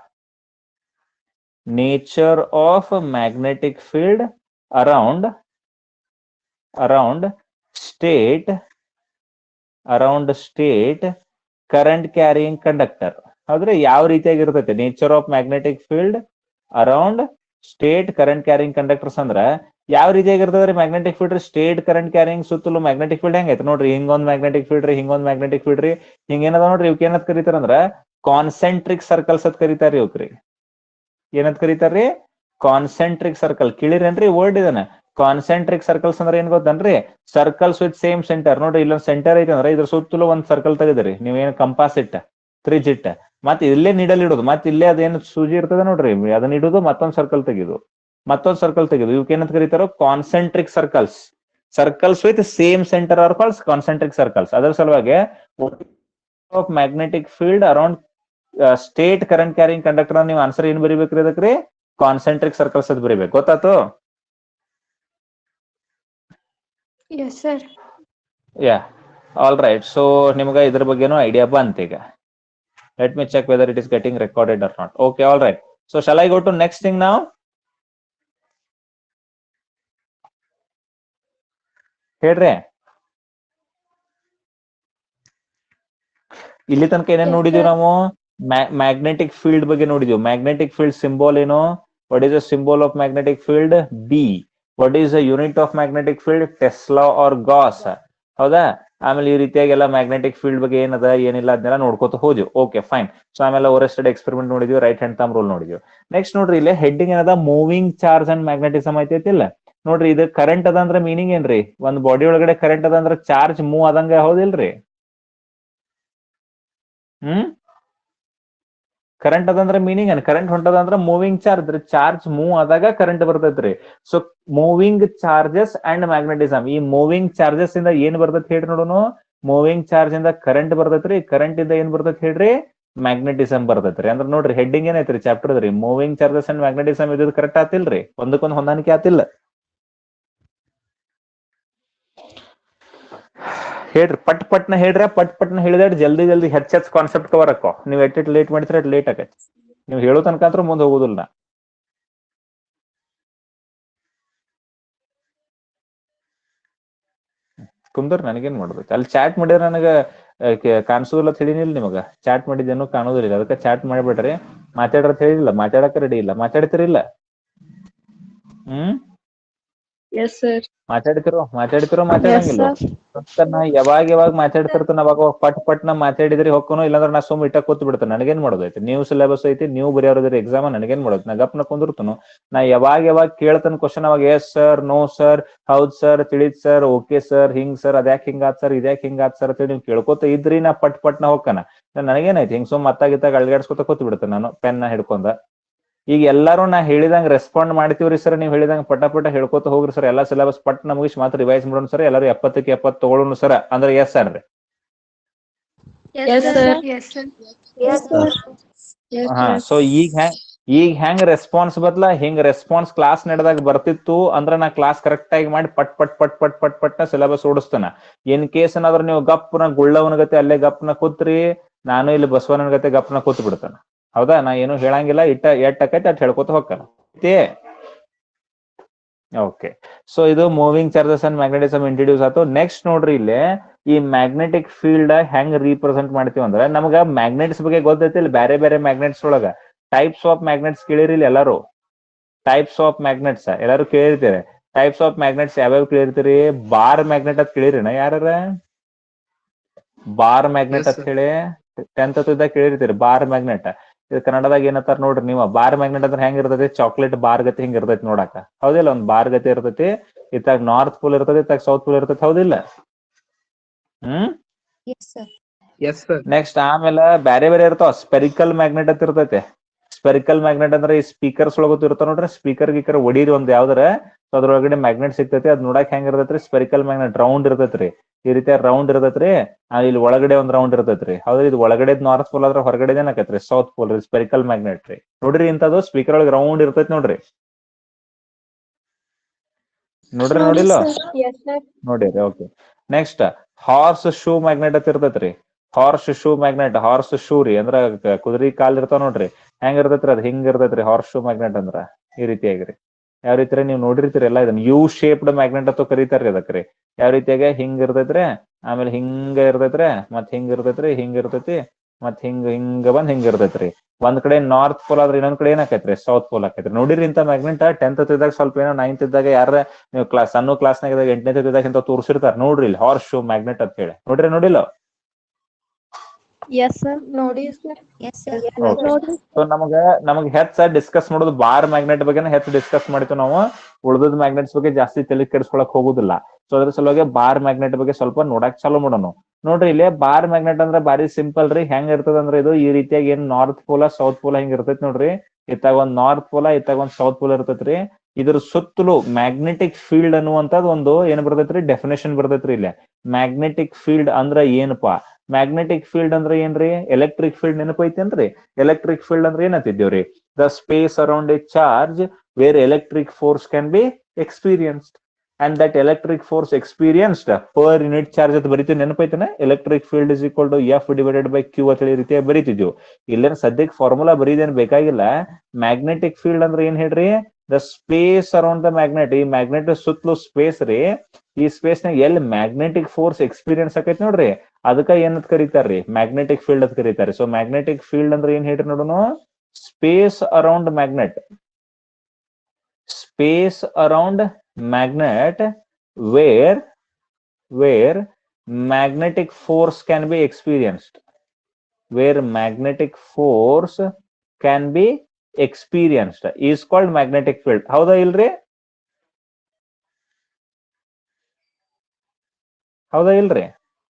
nature of magnetic field around around straight around straight current carrying conductor ಆದ್ರೆ ಯಾವ ರೀತಿಯಾಗಿರ್ತೈತೆ nature of magnetic field around straight current carrying conductors ಅಂದ್ರ ಯಾವ ರೀತಿಯಾಗಿರ್ತದ್ರಿ ಮ್ಯಾಗ್ನೆಟಿಕ್ ಫೀಲ್ಡ್ ರೀ ಸ್ಟೇಟ್ ಕರೆಂಟ್ ಕ್ಯಾರಿಂಗ್ ಸುತ್ತಲೂ magnetic field ಹೆಂಗೈತೆ ನೋಡ್ರಿ ಹಿಂಗೊಂದ್ ಮ್ಯಾಗ್ನೆಟಿಕ್ ಫೀಲ್ಡ್ ರೀ ಹಿಂಗೊಂದ್ ಮ್ಯಾಗ್ನೆಟಿಕ್ ಫೀಲ್ಡ್ ರೀ ಹಿಂಗ ಏನದ ನೋಡ್ರಿ ಇವಕ್ ಏನಂತ ಕರೀತಾರಂದ್ರ ಕಾನ್ಸೆಂಟ್ರಿಕ್ ಸರ್ಕಲ್ಸ್ ಅಂತ ಕರೀತಾರಿ ಇವಕ್ರಿ ಏನಂತ ಕರೀತಾರ್ರಿ ಕಾನ್ಸೆಂಟ್ರಿಕ್ ಸರ್ಕಲ್ ಕೇಳಿರೇನ್ರಿ ವರ್ಡ್ ಇದನ್ನ ಕಾನ್ಸೆಂಟ್ರಿಕ್ ಸರ್ಕಲ್ಸ್ ಅಂದ್ರೆ ಏನ್ ಗೊತ್ತನ್ರಿ ಸರ್ಕಲ್ಸ್ ವಿತ್ ಸೇಮ್ ಸೆಂಟರ್ ನೋಡ್ರಿ ಇಲ್ಲೊಂದ್ ಸೆಂಟರ್ ಐತೆ ಅಂದ್ರೆ ಇದ್ರ ಸುತ್ತಲೂ ಒಂದ್ ಸರ್ಕಲ್ ತೆಗೆದ್ರಿ ನೀವೇನ್ ಕಂಪಾಸ್ ಇಟ್ಟ ತ್ರಿಜ್ ಇಟ್ಟ ಮತ್ ಇಲ್ಲೇ ನೀಡಲ್ ಇಡೋದು ಮತ್ ಇಲ್ಲೇ ಅದೇನ್ ಸೂಜಿ ಇರ್ತದ ನೋಡ್ರಿ ಅದನ್ನ ಇಡೋದು ಮತ್ತೊಂದ್ ಸರ್ಕಲ್ ತೆಗೆದು ಮತ್ತೊಂದ್ ಸರ್ಕಲ್ ತೆಗೆದು ಇವಕ್ಕೆ ಏನಂತ ಕರೀತಾರೋ concentric circles circles with same centre are calls concentric circles ಅದರ ಸಲುವಾಗಿ of magnetic field around straight current carrying conductor ನೀವು ಆನ್ಸರ್ ಏನ್ ಬರಿಬೇಕ್ರಿ ಅದಕ್ರಿ ಕಾನ್ಸೆಂಟ್ರಿಕ್ ಸರ್ಕಲ್ಸ್ ಅದ್ ಬರಿಬೇಕು ಗೊತ್ತಾತು Yes, sir. Yeah all right so ನಿಮ್ಗೆ ಇದ್ರ ಬಗ್ಗೆನೂ ಐಡಿಯಾ ಬಂತ ಈಗ let me check whether it is getting recorded or not okay all right so shall I go to next thing ನಾವು ಹೇಳ್ರಿ ಇಲ್ಲಿ ತನಕ ಏನೇನ್ Yes, ನೋಡಿದೀವಿ sir. ನಾವು ಮ್ಯಾಗ್ನೆಟಿಕ್ ಫೀಲ್ಡ್ ಬಗ್ಗೆ ನೋಡಿದೀವಿ ಮ್ಯಾಗ್ನೆಟಿಕ್ ಫೀಲ್ಡ್ ಸಿಂಬಲ್ ಏನು what is the symbol of magnetic field B what is the unit of magnetic field tesla or gauss ಹೌದಾ ಆಮೇಲೆ ಈ ರೀತಿಯಾಗಿ ಎಲ್ಲ ಮ್ಯಾಗ್ನೆಟಿಕ್ ಫೀಲ್ಡ್ ಬಗ್ಗೆ ಏನದ ಏನಿಲ್ಲ ಅದನ್ನೆಲ್ಲ ನೋಡ್ಕೋತ ಹೋದ್ವಿ ಓಕೆ ಫೈನ್ ಸೊ ಆಮೇಲೆ ಓರೆಸ್ಟೆಡ್ ಎಕ್ಸ್ಪೆರಿಮೆಂಟ್ ನೋಡಿದ್ವಿ ರೈಟ್ ಹ್ಯಾಂಡ್ ತಮ್ ರೂಲ್ ನೋಡಿದ್ವಿ ನೆಕ್ಸ್ಟ್ ನೋಡ್ರಿ ಇಲ್ಲಿ ಹೆಡ್ಡಿಂಗ್ ಏನದ ಮೂವಿಂಗ್ ಚಾರ್ಜ್ ಅಂಡ್ ಮ್ಯಾಗ್ನೆಟಿಸಮ್ ಐತಿಲ್ಲ ನೋಡ್ರಿ ಇದು ಕರೆಂಟ್ ಅದ ಅಂದ್ರೆ ಮೀನಿಂಗ್ ಏನ್ರಿ ಒಂದ್ ಬಾಡಿ ಒಳಗಡೆ ಕರೆಂಟ್ ಅದ ಅಂದ್ರೆ ಚಾರ್ಜ್ ಮೂವ್ ಆದಂಗ ಹೌದಿಲ್ರಿ ಹ್ಮ್ ಕರೆಂಟ್ ಅದಂದ್ರೆ ಮೀನಿಂಗ್ ಏನ್ ಕರೆಂಟ್ ಹೊಂಟದ ಅಂದ್ರೆ ಮೂವಿಂಗ್ ಚಾರ್ಜ್ ಚಾರ್ಜ್ ಮೂವ್ ಆದಾಗ ಕರೆಂಟ್ ಬರ್ತೈತ್ರಿ so moving charges and magnetism ಈ ಮೂವಿಂಗ್ ಚಾರ್ಜಸ್ ಇಂದ ಏನ್ ಬರ್ತೈತಿ ಹೇಳ್ರಿ ನೋಡೋಣ ಮೂವಿಂಗ್ ಚಾರ್ಜ್ ಇಂದ ಕರೆಂಟ್ ಬರ್ತೈತ್ರಿ ಕರೆಂಟ್ ಇಂದ ಏನ್ ಬರ್ತೈತಿ ಹೇಳ್ರಿ ಮ್ಯಾಗ್ನೆಟಿಸಮ್ ಬರ್ತೈತ್ರಿ ಅಂದ್ರ ನೋಡ್ರಿ ಹೆಡ್ಡಿಂಗ್ ಏನೈತ್ರಿ ಚಾಪ್ಟರ್ ರೀ ಮೂವಿಂಗ್ ಚಾರ್ಜಸ್ ಅಂಡ್ ಮ್ಯಾಗ್ನೆಟಿಸಮ್ ಇದ್ ಕರೆಕ್ಟ್ ಆತಿಲ್ರಿ ಒಂದಕ್ಕೊಂದ್ ಹೊಂದಾಣಿಕೆ ಆತಿಲ್ಲ ಹೇಳ್ರಿ ಪಟ್ ಪಟ್ನ ಹೇಳ್ರಿ ಪಟ್ ಪಟ್ನ ಹೇಳಿದ್ರೆ ಜಲ್ದಿ ಜಲ್ದಿ ಹೆಚ್ಚ್ ಹೆಚ್ಚ್ ಕಾನ್ಸೆಪ್ಟ್ ಕವರ್ ಹಾಕೋ ನೀವ್ ಎಟ್ ಲೇಟ್ ಮಾಡಿದ್ರೆ ಅಟ್ ಲೇಟ್ ಆಗತ್ತೆ ನೀವ್ ಹೇಳೋ ತನಕ ಅಂತ್ರ ಮುಂದೆ ಹೋಗುದಿಲ್ಲ ನಾ. ಕುಂದರ್ ನನಗೇನ್ ಮಾಡ್ಬೇಕು ಅಲ್ಲಿ ಚಾಟ್ ಮಾಡಿದ್ರೆ ನನಗ ಕಾಣಿಸೋದಿಲ್ಲ ಅಂತ ಹೇಳಿನಿಲ್ಲ ನಿಮಗ ಚಾಟ್ ಮಾಡಿದ್ದೇನು ಕಾಣೋದಿಲ್ಲ ಅದಕ್ಕೆ ಚಾಟ್ ಮಾಡಿಬಿಡ್ರಿ ಮಾತಾಡ್ರ ಹೇಳಿಲ್ಲ ಮಾತಾಡಕ್ ರೆಡಿ ಇಲ್ಲ ಮಾತಾಡ್ತಿರಿಲ್ಲ ಹ್ಮ್ Yes, sir. ಮಾತಾಡ್ತಿರೋ ಮಾತಾಡ್ತಿರೋ Yes, ಮಾತಾಡಂಗಿಲ್ಲ sir. ಮತ್ತ ನಾ ಯಾವಾಗ ಯಾವಾಗ ಮಾತಾಡ್ತಿರ್ತಾನ ಅವಾಗ ಅವಾಗ ಪಟ್ ಪಟ್ ನಾ ಮಾತಾಡಿದ್ರಿ ಹೊಕ್ಕನು ಇಲ್ಲಾಂದ್ರೆ ನಾ ಸುಮ್ ಇಟ್ಟ ಕೂತ್ ಬಿಡ್ತಾನೆ ನನಗೇನ್ ಮಾಡೋದೈತಿ ನೀವು ಸಿಲೆಬಸ್ ಐತಿ ನೀವು ಬರೆಯೋದ್ರಿ ಎಕ್ಸಾಮ್ ನನಗೇನ್ ಮಾಡೋದು ನಾ ಗಪ್ನ ಕುಂದಿರ್ತನು ನಾ ಯಾವಾಗ ಯಾವಾಗ ಕೇಳ್ತಾನ ಕ್ವಶನ್ ಅವಾಗ ಎಸ್ ಸರ್ ನೋ ಸರ್ ಹೌದ್ ಸರ್ ತಿಳಿದ್ ಸರ್ ಓಕೆ ಸರ್ ಹಿಂಗ್ ಸರ್ ಅದ್ಯಾಕ್ ಹಿಂಗಾತ್ ಸರ್ ಇದ್ಯಾಕ್ ಹಿಂಗಾತ್ ಸರ್ ಅಂತೇಳಿ ನೀವು ಕೇಳ್ಕೊತ ಇದ್ರಿ ನಾ ಪಟ್ ಪಟ್ ನಾ ಹೋಗ್ಕನ ನನಗೇನೈತಿ ಹಿಂಗ್ ಸುಮ್ ಮತ್ತಾಗಿತ್ತಾಗ ಅಳ್ಗಾಡ್ಸ್ಕೊತ ಕೂತ್ ಬಿಡ್ತಾನೆ ನಾನು ಪೆನ್ ಹಿಡ್ಕೊಂಡ ಈಗ ಎಲ್ಲಾರು ನಾ ಹೇಳಿದಂಗ ರೆಸ್ಪಾಂಡ್ ಮಾಡ್ತೀವ್ರಿ ಸರ್ ನೀವು ಹೇಳಿದಂಗ ಪಟ ಪಟ ಹೇಳ್ಕೊತ ಹೋಗ್ರಿ ಸರ್ ಎಲ್ಲಾ ಸಿಲೆಬಸ್ ಪಟ್ ನ ಮುಗಿಸಿ ಮಾತ್ರ ರಿವೈಸ್ ಮಾಡೋಣ ಸರ್ ಎಲ್ಲರೂ ಎಪ್ಪತ್ತಕ್ಕೆ ಎಪ್ಪತ್ತು ತಗೊಳ್ಳೋಣ ಸರ್ ಅಂದ್ರೆ yes sir Yes, sir. Yes, sir. Yes, sir. Yes, ಹಾ sir. ಸೊ ಈಗ ಹೆಂಗ್ ಈಗ ಹೆಂಗ್ ರೆಸ್ಪಾನ್ಸ್ ಬದ್ಲ ಹಿಂಗ್ ರೆಸ್ಪಾನ್ಸ್ ಕ್ಲಾಸ್ ನಡೆದಾಗ ಬರ್ತಿತ್ತು ಅಂದ್ರ ನಾ ಕ್ಲಾಸ್ ಕರೆಕ್ಟ್ ಆಗಿ ಮಾಡಿ ಪಟ್ ಪಟ್ ಪಟ್ ಪಟ್ ಪಟ್ ಪಟ್ ನ ಸಿಲೆಬಸ್ ಓಡಿಸ್ತಾನ ಇನ್ ಕೇಸ್ ಏನಾದ್ರು ನೀವು ಗಪ್ನ ಗುಳ್ಳವನ ಗತೆ ಅಲ್ಲೇ ಗಪ್ನ ಕೂತ್ರಿ ನಾನು ಇಲ್ಲಿ ಬಸವನ ಗತೆ ಗಪ್ನ ಕೂತ್ ಬಿಡ್ತಾನ ಹೌದಾ ನಾ ಏನು ಹೇಳಂಗಿಲ್ಲ ಇಟ್ಟ ಎಟ್ ಆಕೈತಿ ಅಟ್ ಹೇಳ್ಕೊತ ಹೋಗ್ತಾನ ಓಕೆ ಸೊ ಇದು moving charges and magnetism introduce ಆಯ್ತು ನೆಕ್ಸ್ಟ್ ನೋಡ್ರಿ ಇಲ್ಲಿ ಈ ಮ್ಯಾಗ್ನೆಟಿಕ್ ಫೀಲ್ಡ್ ಹೆಂಗ್ ರೀಪ್ರೆಸೆಂಟ್ ಮಾಡ್ತೀವಿ ಅಂದ್ರೆ ನಮಗ ಮ್ಯಾಗ್ನೆಟ್ಸ್ ಬಗ್ಗೆ ಗೊತ್ತೈತಿ ಇಲ್ಲಿ ಬೇರೆ ಬೇರೆ ಮ್ಯಾಗ್ನೆಟ್ಸ್ ಒಳಗ ಟೈಪ್ಸ್ ಆಫ್ ಮ್ಯಾಗ್ನೆಟ್ಸ್ ಕೇಳಿರಿ ಇಲ್ಲಿ ಎಲ್ಲರೂ ಟೈಪ್ಸ್ ಆಫ್ ಮ್ಯಾಗ್ನೆಟ್ಸ್ ಎಲ್ಲರೂ ಕೇಳಿರ್ತೀರಿ ಟೈಪ್ಸ್ ಆಫ್ ಮ್ಯಾಗ್ನೆಟ್ಸ್ ಯಾವ್ಯಾವ ಕೇಳಿರ್ತೀರಿ ಬಾರ್ ಮ್ಯಾಗ್ನೆಟ್ ಅಂತ ಕೇಳಿರಿನ ಯಾರ ಬಾರ್ ಮ್ಯಾಗ್ನೆಟ್ Yes, ಅಂತ sir. ಹೇಳಿ ಟೆಂತ್ ಇದ್ದಾಗ ಕೇಳಿರ್ತೀರಿ ಬಾರ್ ಮ್ಯಾಗ್ನೆಟ್ ಇದು ಕನ್ನಡದಾಗ ಏನಂತಾರ ನೋಡ್ರಿ ನೀವು ಬಾರ್ ಮ್ಯಾಗ್ನೆಟ್ ಅಂದ್ರೆ ಹೆಂಗ್ ಇರ್ತೈತಿ ಚಾಕ್ಲೇಟ್ ಬಾರ್ ಗತಿ ಹಿಂಗ್ ಇರ್ತೈತಿ ನೋಡಾಕ ಹೌದಿಲ್ಲ ಒಂದ್ ಬಾರ್ ಗತಿ ಇರ್ತೈತಿ ಇತ್ತಾಗ ನಾರ್ತ್ ಪೋಲ್ ಇರ್ತೈತಿ ಇತ್ತಾಗ ಸೌತ್ ಪೋಲ್ ಇರ್ತೈತಿ ಹೌದಿಲ್ಲ hmm Yes, sir. Yes, sir. Next ಆಮೇಲೆ ಬ್ಯಾರೆ ಬೇರೆ ಇರ್ತಾವ ಸ್ಪೆರಿಕಲ್ ಮ್ಯಾಗ್ನೆಟ್ ಅಂತ ಇರ್ತೈತೆ ಸ್ಪೆರಿಕಲ್ ಮ್ಯಾಗ್ನೆಟ್ ಅಂದ್ರೆ ಈ ಸ್ಪೀಕರ್ಸ್ ಒಳಗತ್ತು ಇರ್ತಾವ ನೋಡ್ರಿ ಸ್ಪೀಕರ್ ಗೀಕರ್ ಒಡೀರಿ ಒಂದ್ ಯಾವ್ದಾರ ಸೊ ಅದ್ರೊಳಗಡೆ ಮ್ಯಾಗ್ನೆಟ್ ಸಿಗ್ತೈತಿ ಅದ್ ನೋಡಕ್ ಹೆಂಗ್ ಇರ್ತೈತ್ರಿ ಸ್ಪೆರಿಕಲ್ ಮ್ಯಾಗ್ನೆಟ್ ರೌಂಡ್ ಇರ್ತೈತ್ರಿ ಈ ರೀತಿ ರೌಂಡ್ ಇರ್ತೈತ್ರಿ ಆ ಇಲ್ಲಿ ಒಳಗಡೆ ಒಂದ್ ರೌಂಡ್ ಇರ್ತೈತ್ರಿ ಹೌದ್ರಿ ಇದು ಒಳಗಡೆ ನಾರ್ತ್ ಪೋಲ್ ಆದ್ರ ಹೊರಗಡೆ ಏನಾಕೈತ್ರಿ ಸೌತ್ ಪೋಲ್ ರೀ ಸ್ಪೆರಿಕಲ್ ಮ್ಯಾಗ್ನೆಟ್ ರೀ ನೋಡ್ರಿ ಇಂತದು ಸ್ಪೀಕರ್ ಒಳಗೆ ರೌಂಡ್ ಇರ್ತೈತಿ ನೋಡ್ರಿ ನೋಡ್ರಿ ನೋಡಿಲ್ಲ Yes, sir. ನೋಡಿರಿ okay next horseshoe magnet ಅಂತ ಇರ್ತೈತ್ರಿ horseshoe magnet horseshoe ರೀ ಅಂದ್ರ ಕ- ಕುದುರೆ ಕಾಲ್ ಇರ್ತಾವ ನೋಡ್ರಿ ಹೆಂಗ್ ಇರ್ತೈತ್ರಿ ಅದ್ ಹಿಂಗ್ ಇರ್ತೈತ್ರಿ ಹಾರ್ಸ್ ಶೂ ಮ್ಯಾಗ್ನೆಟ್ ಅಂದ್ರ ಈ ರೀತಿಯಾಗ್ರಿ ಯಾವ ರೀತಿ ನೀವು ನೋಡಿರ್ತೀರಿ ಎಲ್ಲ ಇದನ್ನ ಯು ಶೇಪ್ಡ್ ಮ್ಯಾಗ್ನೆಟ್ ಅಂತ ಕರೀತಾರ್ರಿ ಅದಕ್ರಿ ಯಾವ ರೀತಿಯಾಗ ಹಿಂಗ್ ಇರ್ತೈತ್ರಿ ಆಮೇಲೆ ಹಿಂಗ ಇರ್ತೈತ್ರಿ ಮತ್ ಹಿಂಗ್ ಇರ್ತೈತ್ರಿ ಹಿಂಗ್ ಇರ್ತೈತಿ ಮತ್ ಹಿಂಗ್ ಹಿಂಗ ಬಂದ್ ಹಿಂಗ್ ಇರ್ತೈತ್ರಿ ಒಂದ್ ಕಡೆ ನಾರ್ತ್ ಪೋಲ್ ಆದ್ರೆ ಇನ್ನೊಂದ್ ಕಡೆ ಏನಾಕೈತ್ರಿ ಸೌತ್ ಪೋಲ್ ಆಕೈತ್ರಿ ನೋಡಿರಿ ಇಂತ ಮ್ಯಾಗ್ನೆಟ್ ಟೆಂತ್ ಇದ್ದಾಗ ಸ್ವಲ್ಪ ಏನೋ ನೈನ್ತ್ ಇದ್ದಾಗ ಯಾರ ನೀವು ಕ್ಲಾಸ್ ಸಣ್ಣ ಕ್ಲಾಸ್ನಾಗ ಇದ್ದಾಗ ಎಂಟನೇ ಇದ್ದಾಗ ಇಂತ ತೋರಿಸಿರ್ತಾರ ನೋಡ್ರಿ ಇಲ್ಲಿ ಹಾರ್ಸ್ ಶೂ ಮ್ಯಾಗ್ನೆಟ್ ಅಂತ ಹೇಳಿ ನೋಡ್ರಿ ನೋಡಿಲ್ಲ Yes, sir. Nodi, sir. Yes, sir. Okay. So ನಮಗ ನಮಗ್ ಹೆಚ್ಚ ಡಿಸ್ಕಸ್ ಮಾಡೋದು ಬಾರ್ ಮ್ಯಾಗ್ನೆಟ್ ಬಗ್ಗೆ ಹೆಚ್ಚು ಡಿಸ್ಕಸ್ ಮಾಡಿದ್ವಿ ನಾವು ಉಳ್ದದ್ ಮ್ಯಾಗ್ನೆಟ್ಸ್ ಬಗ್ಗೆ ಜಾಸ್ತಿ ತಲೆ ಕೆಡಿಸ್ಕೊಳಕ್ ಹೋಗುದಿಲ್ಲ ಸೊ ಅದ್ರ ಸಲುವಾಗಿ ಬಾರ್ ಮ್ಯಾಗ್ನೆಟ್ ಬಗ್ಗೆ ಸ್ವಲ್ಪ ನೋಡಕ್ ಚಾಲೂ ಮಾಡೋಣ ನೋಡ್ರಿ ಇಲ್ಲಿ ಬಾರ್ ಮ್ಯಾಗ್ನೆಟ್ ಅಂದ್ರೆ ಬಾರಿ ಸಿಂಪಲ್ ರೀ ಹೆಂಗ್ ಇರ್ತದ ಅಂದ್ರೆ ಇದು ಈ ರೀತಿಯಾಗಿ ಏನ್ ನಾರ್ತ್ ಪೋಲ ಸೌತ್ ಪೋಲ ಹಿಂಗ್ ಇರ್ತೈತಿ ನೋಡ್ರಿ ಇತ್ತಾಗ ಒಂದ್ ನಾರ್ತ್ ಪೋಲ ಇತ್ತಾಗ ಒಂದ್ ಸೌತ್ ಪೋಲ್ ಇರ್ತೈತ್ರಿ ಇದ್ರ ಸುತ್ತಲೂ ಮ್ಯಾಗ್ನೆಟಿಕ್ ಫೀಲ್ಡ್ ಅನ್ನುವಂಥದ್ದು ಒಂದು ಏನ್ ಬರ್ತೈತ್ರಿ ಡೆಫಿನೇಷನ್ ಬರ್ತೈತ್ರಿ ಇಲ್ಲಿ ಮ್ಯಾಗ್ನೆಟಿಕ್ ಫೀಲ್ಡ್ ಅಂದ್ರ ಏನಪ್ಪಾ ಮ್ಯಾಗ್ನೆಟಿಕ್ ಫೀಲ್ಡ್ ಅಂದ್ರೆ ಏನ್ರಿ ಎಲೆಕ್ಟ್ರಿಕ್ ಫೀಲ್ಡ್ ನೆನಪೈತೇನ್ರಿ ಎಲೆಕ್ಟ್ರಿಕ್ ಫೀಲ್ಡ್ ಅಂದ್ರೆ ಏನಂತಿದ್ದೇವ್ರಿ the space around a charge where electric force can be experienced and that electric force experienced per unit charge ಅಂತ ಬರೀತೀವಿ ನೆನಪೈತನ electric field is equal to F divided by Q ಅಂತ ಹೇಳಿ ರೀತಿಯಾಗಿ ಬರೀತಿದ್ವು ಇಲ್ಲೇನ್ ಸದ್ಯಕ್ಕೆ ಫಾರ್ಮುಲಾ ಬರೀದೇನ್ ಬೇಕಾಗಿಲ್ಲ ಮ್ಯಾಗ್ನೆಟಿಕ್ ಫೀಲ್ಡ್ ಅಂದ್ರೆ ಏನ್ ಹೇಳ್ರಿ the space around the magnet ಈ ಮ್ಯಾಗ್ನೆಟ್ ಸುತ್ತಲೂ ಸ್ಪೇಸ್ ರೀ ಈ ಸ್ಪೇಸ್ ನಾಗ ಎಲ್ಲಿ ಮ್ಯಾಗ್ನೆಟಿಕ್ ಫೋರ್ಸ್ ಎಕ್ಸ್ಪೀರಿಯನ್ಸ್ ಆಕೈತಿ ನೋಡ್ರಿ ಅದಕ್ಕ ಏನಂತ ಕರೀತಾರ್ರಿ ಮ್ಯಾಗ್ನೆಟಿಕ್ ಫೀಲ್ಡ್ ಅಂತ ಕರೀತಾರೆ ಸೊ ಮ್ಯಾಗ್ನೆಟಿಕ್ ಫೀಲ್ಡ್ ಅಂದ್ರೆ ಏನ್ ಹೇಳ್ರಿ ನೋಡೋಣ space around magnet space around magnet where where magnetic force can be experienced where magnetic force can be experienced is called magnetic field ಹೌದಾ ಇಲ್ರಿ ಹೌದಾ ಇಲ್ರಿ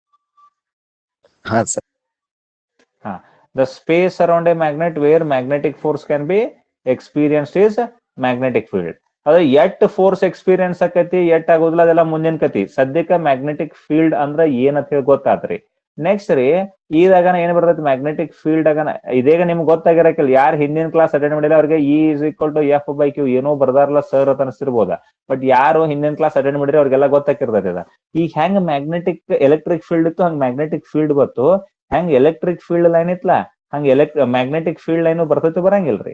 ಹಾ sir the space around a magnet where magnetic force can be experienced is magnetic field ಅದ ಎಟ್ force experience ಆಕತಿ ಎಟ್ ಆಗೋದಿಲ್ಲ ಅದೆಲ್ಲ ಮುಂದಿನ ಕತಿ ಸದ್ಯಕ್ಕ ಮ್ಯಾಗ್ನೆಟಿಕ್ ಫೀಲ್ಡ್ ಅಂದ್ರ ಏನಂತ ಹೇಳಿ ಗೊತ್ತಾತ್ರಿ ನೆಕ್ಸ್ಟ್ ರೀ ಇದಾಗನ ಏನ್ ಬರ್ತೈತಿ ಮ್ಯಾಗ್ನೆಟಿಕ್ ಫೀಲ್ಡ್ ಆಗನ ಇದೀಗ ನಿಮ್ಗೆ ಗೊತ್ತಾಗಿರಕಿಲ್ಲ ಯಾರು ಹಿಂದಿನ ಕ್ಲಾಸ್ ಅಟೆಂಡ್ ಮಾಡಿಲ್ಲ ಅವ್ರಿಗೆ E is equal to F by Q ಏನೋ ಬರ್ದಾರಲ್ಲ ಸರ್ ಅಂತ ಅನಿಸ್ತಿರ್ಬೋದ ಬಟ್ ಯಾರು ಹಿಂದಿನ ಕ್ಲಾಸ್ ಅಟೆಂಡ್ ಮಾಡಿದ್ರೆ ಅವ್ರಿಗೆಲ್ಲ ಗೊತ್ತಾಗಿರ್ತೈತಿ ಅದ ಈಗ ಹೆಂಗ್ ಮ್ಯಾಗ್ನೆಟಿಕ್ ಎಲೆಕ್ಟ್ರಿಕ್ ಫೀಲ್ಡ್ ಇತ್ತು ಹಂಗ್ ಮ್ಯಾಗ್ನೆಟಿಕ್ ಫೀಲ್ಡ್ ಗೊತ್ತು ಹೆಂಗ್ ಎಲೆಕ್ಟ್ರಿಕ್ ಫೀಲ್ಡ್ ಲೈನ್ ಇತ್ಲ ಹಂಗ ಎಲೆಕ್ಟ್ ಮ್ಯಾಗ್ನೆಟಿಕ್ ಫೀಲ್ಡ್ ಲೈನು ಬರ್ತೈತಿ ಬರಂಗಿಲ್ರಿ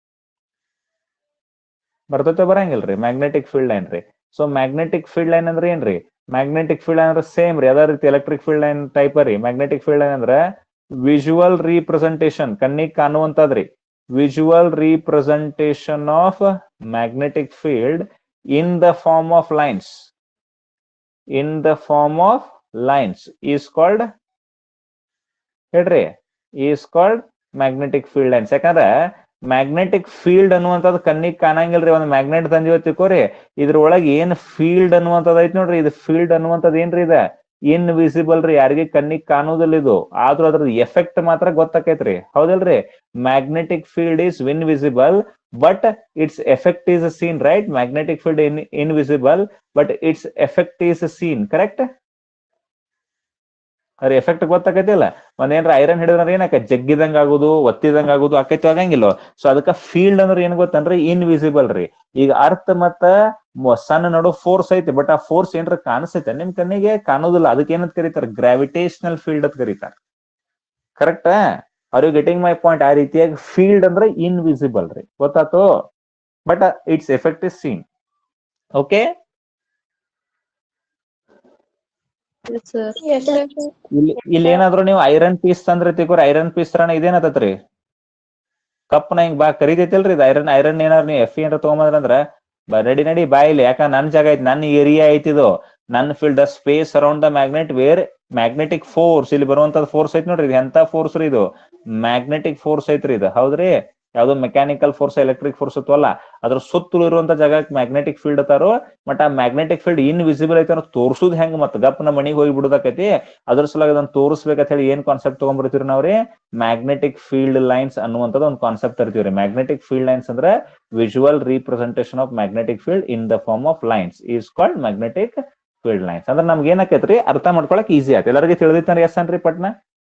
ಬರ್ತೈತೆ ಬರಂಗಿಲ್ರಿ ಮ್ಯಾಗ್ನೆಟಿಕ್ ಫೀಲ್ಡ್ ಲೈನ್ ರೀ ಸೊ ಮ್ಯಾಗ್ನೆಟಿಕ್ ಫೀಲ್ಡ್ ಲೈನ್ ಅಂದ್ರೆ ಏನ್ರಿ ಮ್ಯಾಗ್ನೆಟಿಕ್ ಫೀಲ್ಡ್ ಅಂದ್ರೆ ಸೇಮ್ ರೀ ಅದೇ ರೀತಿ ಎಲೆಕ್ಟ್ರಿಕ್ ಫೀಲ್ಡ್ ಲೈನ್ ಟೈಪ್ ರೀ ಮ್ಯಾಗ್ನೆಟಿಕ್ ಫೀಲ್ಡ್ ಲೈನ್ ಅಂದ್ರೆ ವಿಜುವಲ್ ರೀಪ್ರೆಸೆಂಟೇಶನ್ ಕಣ್ಣಿಗೆ ಕಾಣುವಂತದ್ರಿ visual representation of magnetic field in the form of lines in the form of lines is called ಹೇಳ್ರಿ is called magnetic field lines ಯಾಕಂದ್ರೆ magnetic field ಅನ್ನುವಂಥದ್ದು ಕಣ್ಣಿಗೆ ಕಾಣಂಗಿಲ್ರಿ ಒಂದ್ magnet ತಂದಿವ ತಿಳ್ಕೊರಿ ಇದ್ರೊಳಗೆ ಏನ್ ಫೀಲ್ಡ್ ಅನ್ನುವಂಥದ್ದು ಐತಿ ನೋಡ್ರಿ ಇದು ಫೀಲ್ಡ್ ಅನ್ನುವಂಥದ್ದು ಏನ್ರಿ ಇದ ಇನ್ವಿಸಿಬಲ್ ರೀ ಯಾರಿಗೆ ಕಣ್ಣಿಗೆ ಕಾಣುವುದಿಲ್ಲ ಇದು ಆದ್ರೂ ಅದ್ರದ್ದು ಎಫೆಕ್ಟ್ ಮಾತ್ರ ಗೊತ್ತಾಕೈತ್ರಿ ಹೌದಲ್ರಿ magnetic field is invisible but its effect is seen right magnetic field in invisible but its effect is seen correct ಅದ್ರ ಎಫೆಕ್ಟ್ ಗೊತ್ತಾಕೈತಿಲ್ಲ ಒಂದೇನ್ರ ಐರನ್ ಹಿಡಿದ್ರ ಏನಕ್ಕ ಜಗ್ಗಿದಂಗ ಆಗುದು ಒತ್ತಿದಂಗ ಆಗುದು ಆಕೈತಿ ಆಗಂಗಿಲ್ಲ ಸೊ ಅದಕ್ಕ ಫೀಲ್ಡ್ ಅಂದ್ರೆ ಏನ್ ಗೊತ್ತನ್ರಿ ಇನ್ವಿಸಿಬಲ್ ರೀ ಈಗ ಅರ್ಥ ಮತ್ತ ಸನ್ ನಡು ಫೋರ್ಸ್ ಐತಿ ಬಟ್ ಆ ಫೋರ್ಸ್ ಏನ್ರ ಕಾಣಿಸ್ತೈತೆ ನಿಮ್ ಕಣ್ಣಿಗೆ ಕಾಣೋದಿಲ್ಲ ಅದಕ್ಕೆ ಏನಂತ ಕರೀತಾರ ಗ್ರಾವಿಟೇಷನಲ್ ಫೀಲ್ಡ್ ಅಂತ ಕರೀತಾರ correct are you getting my point ಆ ರೀತಿಯಾಗಿ ಫೀಲ್ಡ್ ಅಂದ್ರೆ ಇನ್ವಿಸಿಬಲ್ ರೀ ಗೊತ್ತಾತು but its effect is seen okay Yes, sir. Yes, sir. ಇಲ್ಲಿ ಇಲ್ಲಿ ಏನಾದ್ರು ನೀವು ಐರನ್ ಪೀಸ್ ತಂದ್ರೆ ತಿಕೋರಿ ಐರನ್ ಪೀಸ್ ತರಣ ಇದೇನತತ್ರಿ ಕಪ್ನ ಹಿಂಗ್ ಬಾ ಕರಿತೈತಿಲ್ರಿ ಇದು ಐರನ್ ಐರನ್ ಏನಾರ ನೀವು ಎಫ್ ಏನಾರ ತಗೊಂಬಂದ್ರ ಬ ನಡಿ ನಡಿ ಬಾ ಇಲ್ಲಿ ಯಾಕಂದ್ರೆ ನನ್ ಜಾಗ ಐತಿ ನನ್ನ ಏರಿಯಾ ಐತಿ ಇದು ನನ್ನ field the space around the magnet where magnetic force ಇಲ್ಲಿ ಬರುವಂತದ್ ಫೋರ್ಸ್ ಐತಿ ನೋಡ್ರಿ ಇದು ಎಂತ ಫೋರ್ಸ್ ರೀ ಇದು ಮ್ಯಾಗ್ನೆಟಿಕ್ ಫೋರ್ಸ್ ಐತ್ರಿ ಇದು ಹೌದ್ರಿ ಯಾವ್ದೋ ಮೆಕ್ಯಾನಿಕಲ್ ಫೋರ್ಸ್ ಎಲೆಕ್ಟ್ರಿಕ್ ಫೋರ್ಸ್ ಅಲ್ಲ ಅದ್ರ ಸುತ್ತಲೂ ಇರುವಂತ ಜಾಗಕ್ಕೆ ಮ್ಯಾಗ್ನೆಟಿಕ್ ಫೀಲ್ಡ್ ಅತ್ತಾರೋ ಬಟ್ ಆ ಮ್ಯಾಗ್ನೆಟಿಕ್ ಫೀಲ್ಡ್ ಇನ್ವಿಸಿಬಲ್ ಐತೆ ಅನ್ನೋ ತೋರ್ಸುದ್ ಹೆಂಗ್ ಮತ್ತ ಗಪ್ನ ಮನಿಗೆ ಹೋಗಿ ಬಿಡುದಕ್ಕೈತಿ ಅದ್ರ ಸಲುವಾಗಿ ಅದನ್ನ ತೋರಿಸ್ಬೇಕಂತ ಹೇಳಿ ಏನ್ ಕಾನ್ಸೆಪ್ಟ್ ತಗೊಂಡ್ಬರ್ತೀವಿ ನಾವ್ರಿ ಮ್ಯಾಗ್ನೆಟಿಕ್ ಫೀಲ್ಡ್ ಲೈನ್ಸ್ ಅನ್ನುವಂಥದ್ದು ಒಂದು ಕಾನ್ಸೆಪ್ಟ್ ತರ್ತೀವ್ರಿ ಮ್ಯಾಗ್ನೆಟಿಕ್ ಫೀಲ್ಡ್ ಲೈನ್ಸ್ ಅಂದ್ರೆ visual representation of magnetic field in the form of lines is called magnetic field lines ಅಂದ್ರೆ ನಮ್ಗೆ ಏನಾಕೈತ್ರಿ ಅರ್ಥ ಮಾಡ್ಕೊಳಕ್ ಈಸಿ ಆಯ್ತು ಎಲ್ಲರಿಗೆ ತಿಳಿದಿತ್ತಾನೆ ಎಸ್ ಅನ್ರಿ ಪಟ್ನ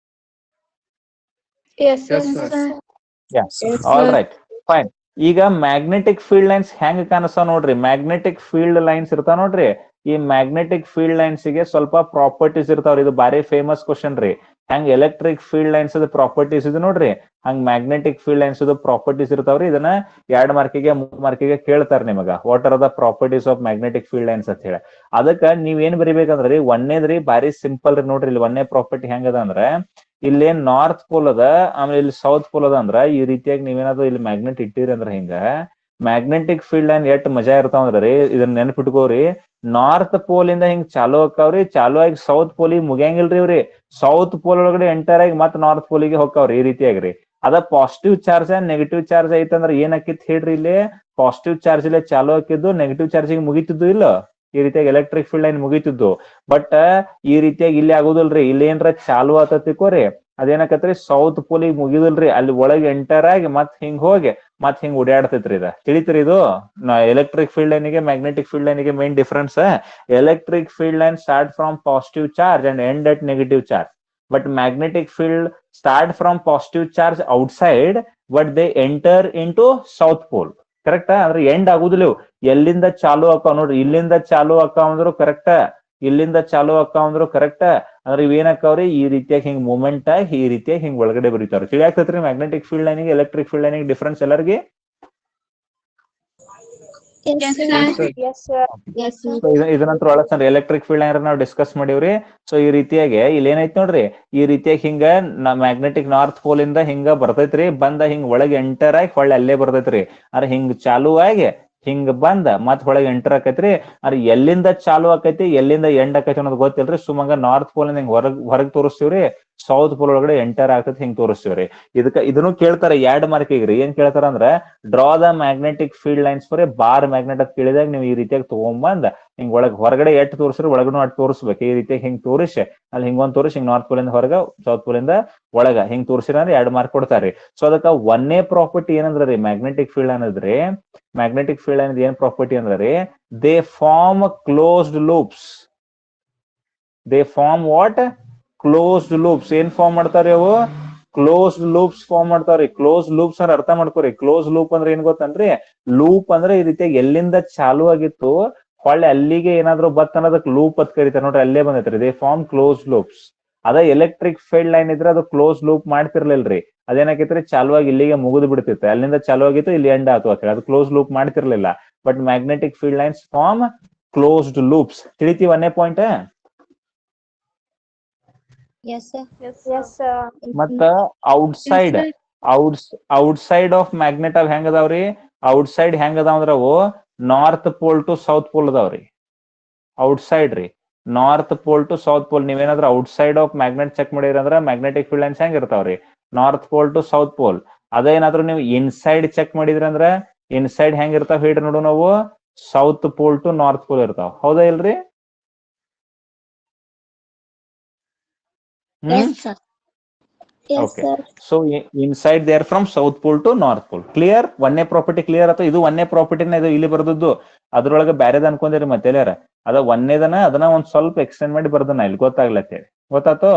Yes, sir. Yes, sir. Yes, all sir. Right fine ಈಗ ಮ್ಯಾಗ್ನೆಟಿಕ್ ಫೀಲ್ಡ್ ಲೈನ್ಸ್ ಹೆಂಗ್ ಕಾಣಿಸ್ತಾವ ನೋಡ್ರಿ ಮ್ಯಾಗ್ನೆಟಿಕ್ ಫೀಲ್ಡ್ ಲೈನ್ಸ್ ಇರ್ತಾವ ನೋಡ್ರಿ ಈ ಮ್ಯಾಗ್ನೆಟಿಕ್ ಫೀಲ್ಡ್ ಲೈನ್ಸ್ ಗೆ ಸ್ವಲ್ಪ ಪ್ರಾಪರ್ಟೀಸ್ ಇರ್ತಾವ್ರಿ ಇದು ಬಾರಿ ಫೇಮಸ್ ಕ್ವಶನ್ ರೀ ಹೆಂಗ್ ಎಲೆಕ್ಟ್ರಿಕ್ ಫೀಲ್ಡ್ ಲೈನ್ಸ್ ಪ್ರಾಪರ್ಟೀಸ್ ಇದು ನೋಡ್ರಿ ಹಂಗ್ ಮ್ಯಾಗ್ನೆಟಿಕ್ ಫೀಲ್ಡ್ ಲೈನ್ಸ್ ಪ್ರಾಪರ್ಟೀಸ್ ಇರ್ತಾವ್ರಿ ಇದನ್ನ ಎರಡ್ ಮಾರ್ಕಿಗೆ ಮೂರ್ ಮಾರ್ಕಿಗೆ ಕೇಳ್ತಾರ ನಿಮಗ what are the properties of magnetic field lines ಅಂತ ಹೇಳಿ ಅದಕ್ಕ ನೀವ್ ಏನ್ ಬರಿಬೇಕಂದ್ರಿ ಒಂದೇದ್ರಿ ಬಾರಿ ಸಿಂಪಲ್ ರೀ ನೋಡ್ರಿ ಇಲ್ಲಿ ಒಂದೇ ಪ್ರಾಪರ್ಟಿ ಹೆಂಗದ ಅಂದ್ರೆ ಇಲ್ಲೇನ್ ನಾರ್ತ್ ಪೋಲ್ ಅದ ಆಮೇಲೆ ಇಲ್ಲಿ ಸೌತ್ ಪೋಲ್ ಅದ ಅಂದ್ರ ಈ ರೀತಿಯಾಗಿ ನೀವೇನಾದ್ರು ಇಲ್ಲಿ ಮ್ಯಾಗ್ನೆಟ್ ಇಟ್ಟಿರಿ ಅಂದ್ರ ಹಿಂಗ ಮ್ಯಾಗ್ನೆಟಿಕ್ ಫೀಲ್ಡ್ ಲೈನ್ ಎಷ್ಟ್ ಮಜಾ ಇರ್ತಾವ ಅಂದ್ರಿ ಇದನ್ನ ನೆನ್ಪಿಟ್ಕೋರಿ ನಾರ್ತ್ ಪೋಲ್ ಇಂದ ಹಿಂಗ್ ಚಾಲು ಆಕಾವ್ರಿ ಚಾಲು ಆಗಿ ಸೌತ್ ಪೋಲಿಗೆ ಮುಗಿಯಂಗಿಲ್ರಿ ಇವ್ರಿ ಸೌತ್ ಪೋಲ್ ಒಳಗಡೆ ಎಂಟರ್ ಆಗಿ ಮತ್ ನಾರ್ತ್ ಪೋಲಿಗೆ ಹೋಗ್ತಾವ್ರಿ ಈ ರೀತಿಯಾಗ್ರಿ ಅದ ಪಾಸಿಟಿವ್ ಚಾರ್ಜ್ ನೆಗೆಟಿವ್ ಚಾರ್ಜ್ ಐತಂದ್ರ ಏನ್ ಆಕಿತ್ ಹೇಳ್ರಿ ಇಲ್ಲಿ ಪಾಸಿಟಿವ್ ಚಾರ್ಜ್ ಇಲ್ಲೇ ಚಾಲು ಹಾಕಿದ್ದು ನೆಗೆಟಿವ್ ಚಾರ್ಜಿಗೆ ಮುಗಿತಿದ್ದು ಇಲ್ಲ ಈ ರೀತಿಯಾಗಿ ಎಲೆಕ್ಟ್ರಿಕ್ ಫೀಲ್ಡ್ ಲೈನ್ ಮುಗಿತಿದ್ದು ಬಟ್ ಈ ರೀತಿಯಾಗಿ ಇಲ್ಲಿ ಆಗುದಿಲ್ರಿ ಇಲ್ಲಿ ಏನ್ರ ಚಾಲು ಆತತಿಕೋರಿ ಅದೇನಕತ್ರಿ ಸೌತ್ ಪೋಲಿಗೆ ಮುಗಿದಿಲ್ರಿ ಅಲ್ಲಿ ಒಳಗೆ ಎಂಟರ್ ಆಗಿ ಮತ್ ಹಿಂಗ್ ಹೋಗಿ ಮತ್ ಹಿಂಗ್ ಓಡಾಡ್ತೈತ್ರಿ ಇದ ತಿಳಿತ್ರಿ ಇದು ಎಲೆಕ್ಟ್ರಿಕ್ ಫೀಲ್ಡ್ ಲೈನಿಗೆ ಮ್ಯಾಗ್ನೆಟಿಕ್ ಫೀಲ್ಡ್ ಲೈನಿಗೆ main difference electric field line start from positive charge and end at negative charge but magnetic field start from positive charge outside but they enter into south pole correct ಅಂದ್ರೆ end ಆಗುದಿಲ್ಲ ಇವು. ಎಲ್ಲಿಂದ ಚಾಲು ಆಕಾವ್ ನೋಡ್ರಿ ಇಲ್ಲಿಂದ ಚಾಲು ಆಕಾವ್ ಅಂದ್ರು correct ಇಲ್ಲಿಂದ ಚಾಲು ಆಕಾವ್ ಅಂದ್ರು ಕರೆಕ್ಟ್ ಅಂದ್ರೆ ಇವೇನಾಕವ್ರಿ ಈ ರೀತಿಯಾಗಿ ಹಿಂಗ್ ಮೂವ್ಮೆಂಟ್ ಆಗಿ ಈ ರೀತಿಯಾಗಿ ಹಿಂಗ್ ಒಳಗಡೆ ಬರೀತಾವ್ರಿ ತಿಳಿಯಾಕ್ತೈತ್ರಿ ಮ್ಯಾಗ್ನೆಟಿಕ್ ಫೀಲ್ಡ್ ಲೈನಿಗೆ ಎಲೆಕ್ಟ್ರಿಕ್ ಫೀಲ್ಡ್ ಲೈನಿಗೆ ಡಿಫ್ರೆನ್ಸ್ ಎಲ್ಲರಿಗೆ Yes, Yes, sir. sir. Yes, sir. Yes, sir. So ಇದನ್ನಂತರ ಒಳಗ್ ಎಲೆಕ್ಟ್ರಿಕ್ ಫೀಲ್ಡ್ ಲೈನ್ ನಾವು ಡಿಸ್ಕಸ್ ಮಾಡಿವ್ರಿ ಸೊ ಈ ರೀತಿಯಾಗಿ ಇಲ್ಲಿ ಏನೈತಿ ನೋಡ್ರಿ ಈ ರೀತಿಯಾಗಿ ಹಿಂಗ ಮ್ಯಾಗ್ನೆಟಿಕ್ ನಾರ್ತ್ ಪೋಲ್ ಇಂದ ಹಿಂಗ ಬರ್ತೈತ್ರಿ ಬಂದ ಹಿಂಗ್ ಒಳಗೆ ಎಂಟರ್ ಆಗಿ ಹೊಳ್ಳಿ ಅಲ್ಲೇ ಬರ್ತೈತ್ರಿ ಅಂದ್ರೆ ಹಿಂಗ್ ಚಾಲು ಆಗಿ ಹಿಂಗ್ ಬಂದ ಮತ್ ಒಳಗೆ ಎಂಟರ್ ಆಕೈತ್ರಿ ಅಂದ್ರೆ ಎಲ್ಲಿಂದ ಚಾಲು ಆಕೈತಿ ಎಲ್ಲಿಂದ ಎಂಡ್ ಆಕೈತಿ ಅನ್ನೋದು ಗೊತ್ತಿಲ್ರಿ ಸುಮಂಗ ನಾರ್ತ್ ಪೋಲ್ ಇಂದ ಹಿಂಗ್ ಹೊರಗ್ ಹೊರಗ್ ತೋರಿಸ್ತೀವ್ರಿ ಸೌತ್ ಪೋಲ್ ಒಳಗಡೆ ಎಂಟರ್ ಆಗ್ತೈತಿ ಹಿಂಗ್ ತೋರಿಸ್ತೀವ್ರಿ ಇದಕ್ಕ ಇದನ್ನು ಕೇಳ್ತಾರ ಎರಡ್ ಮಾರ್ಕಿಗೆ ರೀ ಏನ್ ಕೇಳ್ತಾರ ಅಂದ್ರ draw the magnetic field lines for a bar magnet ಅಂತ ಕೇಳಿದಾಗ ನೀವು ಈ ರೀತಿಯಾಗಿ ತಗೊಂಬಂದ್ ಹಿಂಗ್ ಒಳಗ್ ಹೊರಗಡೆ ಎಟ್ ತೋರಿಸ್ರಿ ಒಳಗನು ಅಟ್ ತೋರಿಸ್ಬೇಕು ಈ ರೀತಿಯಾಗಿ ಹಿಂಗ್ ತೋರಿಸಿ ಅಲ್ಲಿ ಹಿಂಗೊಂದ್ ತೋರಿಸಿ ಹಿಂಗ್ ನಾರ್ತ್ ಪೋಲ್ ಇಂದ ಹೊರಗ ಸೌತ್ ಪೋಲ್ ಇಂದ ಒಳಗ ಹಿಂಗ್ ತೋರಿಸಿರ ಅಂದ್ರೆ ಎರಡ್ ಮಾರ್ಕ್ ಕೊಡ್ತಾರ್ರಿ ಸೊ ಅದಕ್ಕ ಒಂದೇ ಪ್ರಾಪರ್ಟಿ ಏನಂದ್ರ ರೀ ಮ್ಯಾಗ್ನೆಟಿಕ್ ಫೀಲ್ಡ್ ಅನ್ನದ್ರಿ ಮ್ಯಾಗ್ನೆಟಿಕ್ ಫೀಲ್ಡ್ ಅನ್ನೋದು ಏನ್ ಪ್ರಾಪರ್ಟಿ ಅಂದ್ರ ರೀ they form closed loops they form what closed loops ಏನ್ ಫಾರ್ಮ್ ಮಾಡ್ತಾವ್ರಿ ಅವು ಕ್ಲೋಸ್ಡ್ ಲೂಪ್ಸ್ ಫಾರ್ಮ್ ಮಾಡ್ತಾವ್ರಿ ಕ್ಲೋಸ್ ಲೂಪ್ಸ್ ಅಂದ್ರೆ ಅರ್ಥ ಮಾಡ್ಕೋರಿ ಕ್ಲೋಸ್ ಲೂಪ್ ಅಂದ್ರೆ ಏನ್ ಗೊತ್ತನ್ರಿ ಲೂಪ್ ಅಂದ್ರೆ ಈ ರೀತಿಯಾಗಿ ಎಲ್ಲಿಂದ ಚಾಲು ಆಗಿತ್ತು ಹೊಳ್ಳಿ ಅಲ್ಲಿಗೆ ಏನಾದ್ರು ಬತ್ ಅನ್ನೋದಕ್ಕೆ ಲೂಪ್ ಅಂತ ಕರೀತಾರೆ ನೋಡ್ರಿ ಅಲ್ಲೇ ಬಂದೈತ್ರಿ ದೇ ಫಾರ್ಮ್ ಕ್ಲೋಸ್ ಲೂಪ್ಸ್ ಅದ ಎಲೆಕ್ಟ್ರಿಕ್ ಫೀಲ್ಡ್ ಲೈನ್ ಇದ್ರೆ ಅದು ಕ್ಲೋಸ್ ಲೂಪ್ ಮಾಡ್ತಿರ್ಲಿಲ್ರಿ ಅದೇನಾಕೈತ್ರಿ ಚಾಲುವಾಗಿ ಇಲ್ಲಿಗೆ ಮುಗಿದು ಬಿಡ್ತಿತ್ತು ಅಲ್ಲಿಂದ ಚಾಲು ಆಗಿತ್ತು ಇಲ್ಲಿ ಎಂಡ್ ಆತು ಅಂತ ಹೇಳಿ ಅದು ಕ್ಲೋಸ್ ಲೂಪ್ ಮಾಡ್ತಿರ್ಲಿಲ್ಲ but magnetic field lines form closed loops ತಿಳಿತೀವಿ ಒಂದೇ point Yes, sir. Yes, sir. ಮತ್ತ outside outs outside of magnet ಅವ್ ಹೆಂಗ್ ಅದಾವ್ರಿ ಔಟ್ಸೈಡ್ ಹೆಂಗ್ ಅದಾವ ಅಂದ್ರ ಅವು north pole to south pole ಅದಾವ್ರಿ ಔಟ್ಸೈಡ್ ರೀ north pole to south pole ನೀವೇನಾದ್ರ ಔಟ್ಸೈಡ್ ಆಫ್ ಮ್ಯಾಗ್ನೆಟ್ ಚೆಕ್ ಮಾಡಿದ್ರ ಅಂದ್ರ ಮ್ಯಾಗ್ನೆಟಿಕ್ ಫೀಲ್ಡ್ ಲೈನ್ಸ್ ಹೆಂಗ್ ಇರ್ತಾವ್ರಿ north pole to south pole ಅದೇನಾದ್ರೂ ನೀವು ಇನ್ಸೈಡ್ ಚೆಕ್ ಮಾಡಿದ್ರ ಅಂದ್ರ ಇನ್ಸೈಡ್ ಹೆಂಗ್ ಇರ್ತಾವ ಹೇಳ್ರಿ ನೋಡು ನಾವು south pole to north pole ಇರ್ತಾವ ಹೌದಾ ಇಲ್ರಿ hmm Yes, sir. Yes, Okay. sir. So inside there from south pole to north pole clear ಒಂದೇ ಪ್ರಾಪರ್ಟಿ ಕ್ಲಿಯರ್ ಆಯ್ತು ಇದು ಒಂದೇ ಪ್ರಾಪರ್ಟಿನ ಇದು ಇಲ್ಲಿ ಬರ್ದದ್ದು ಅದ್ರೊಳಗೆ ಬ್ಯಾರೆದ್ ಅನ್ಕೊಂಡಿರಿ ಮತ್ತೆ ಎಲ್ಲಾರ ಅದ ಒಂದೇದನ ಅದನ್ನ ಒಂದ್ ಸ್ವಲ್ಪ ಎಕ್ಸ್ಟೆಂಡ್ ಮಾಡಿ ಬರ್ದನ ಇಲ್ಲಿ ಗೊತ್ತಾಗ್ಲತ್ತೇಳಿ ಗೊತ್ತಾತು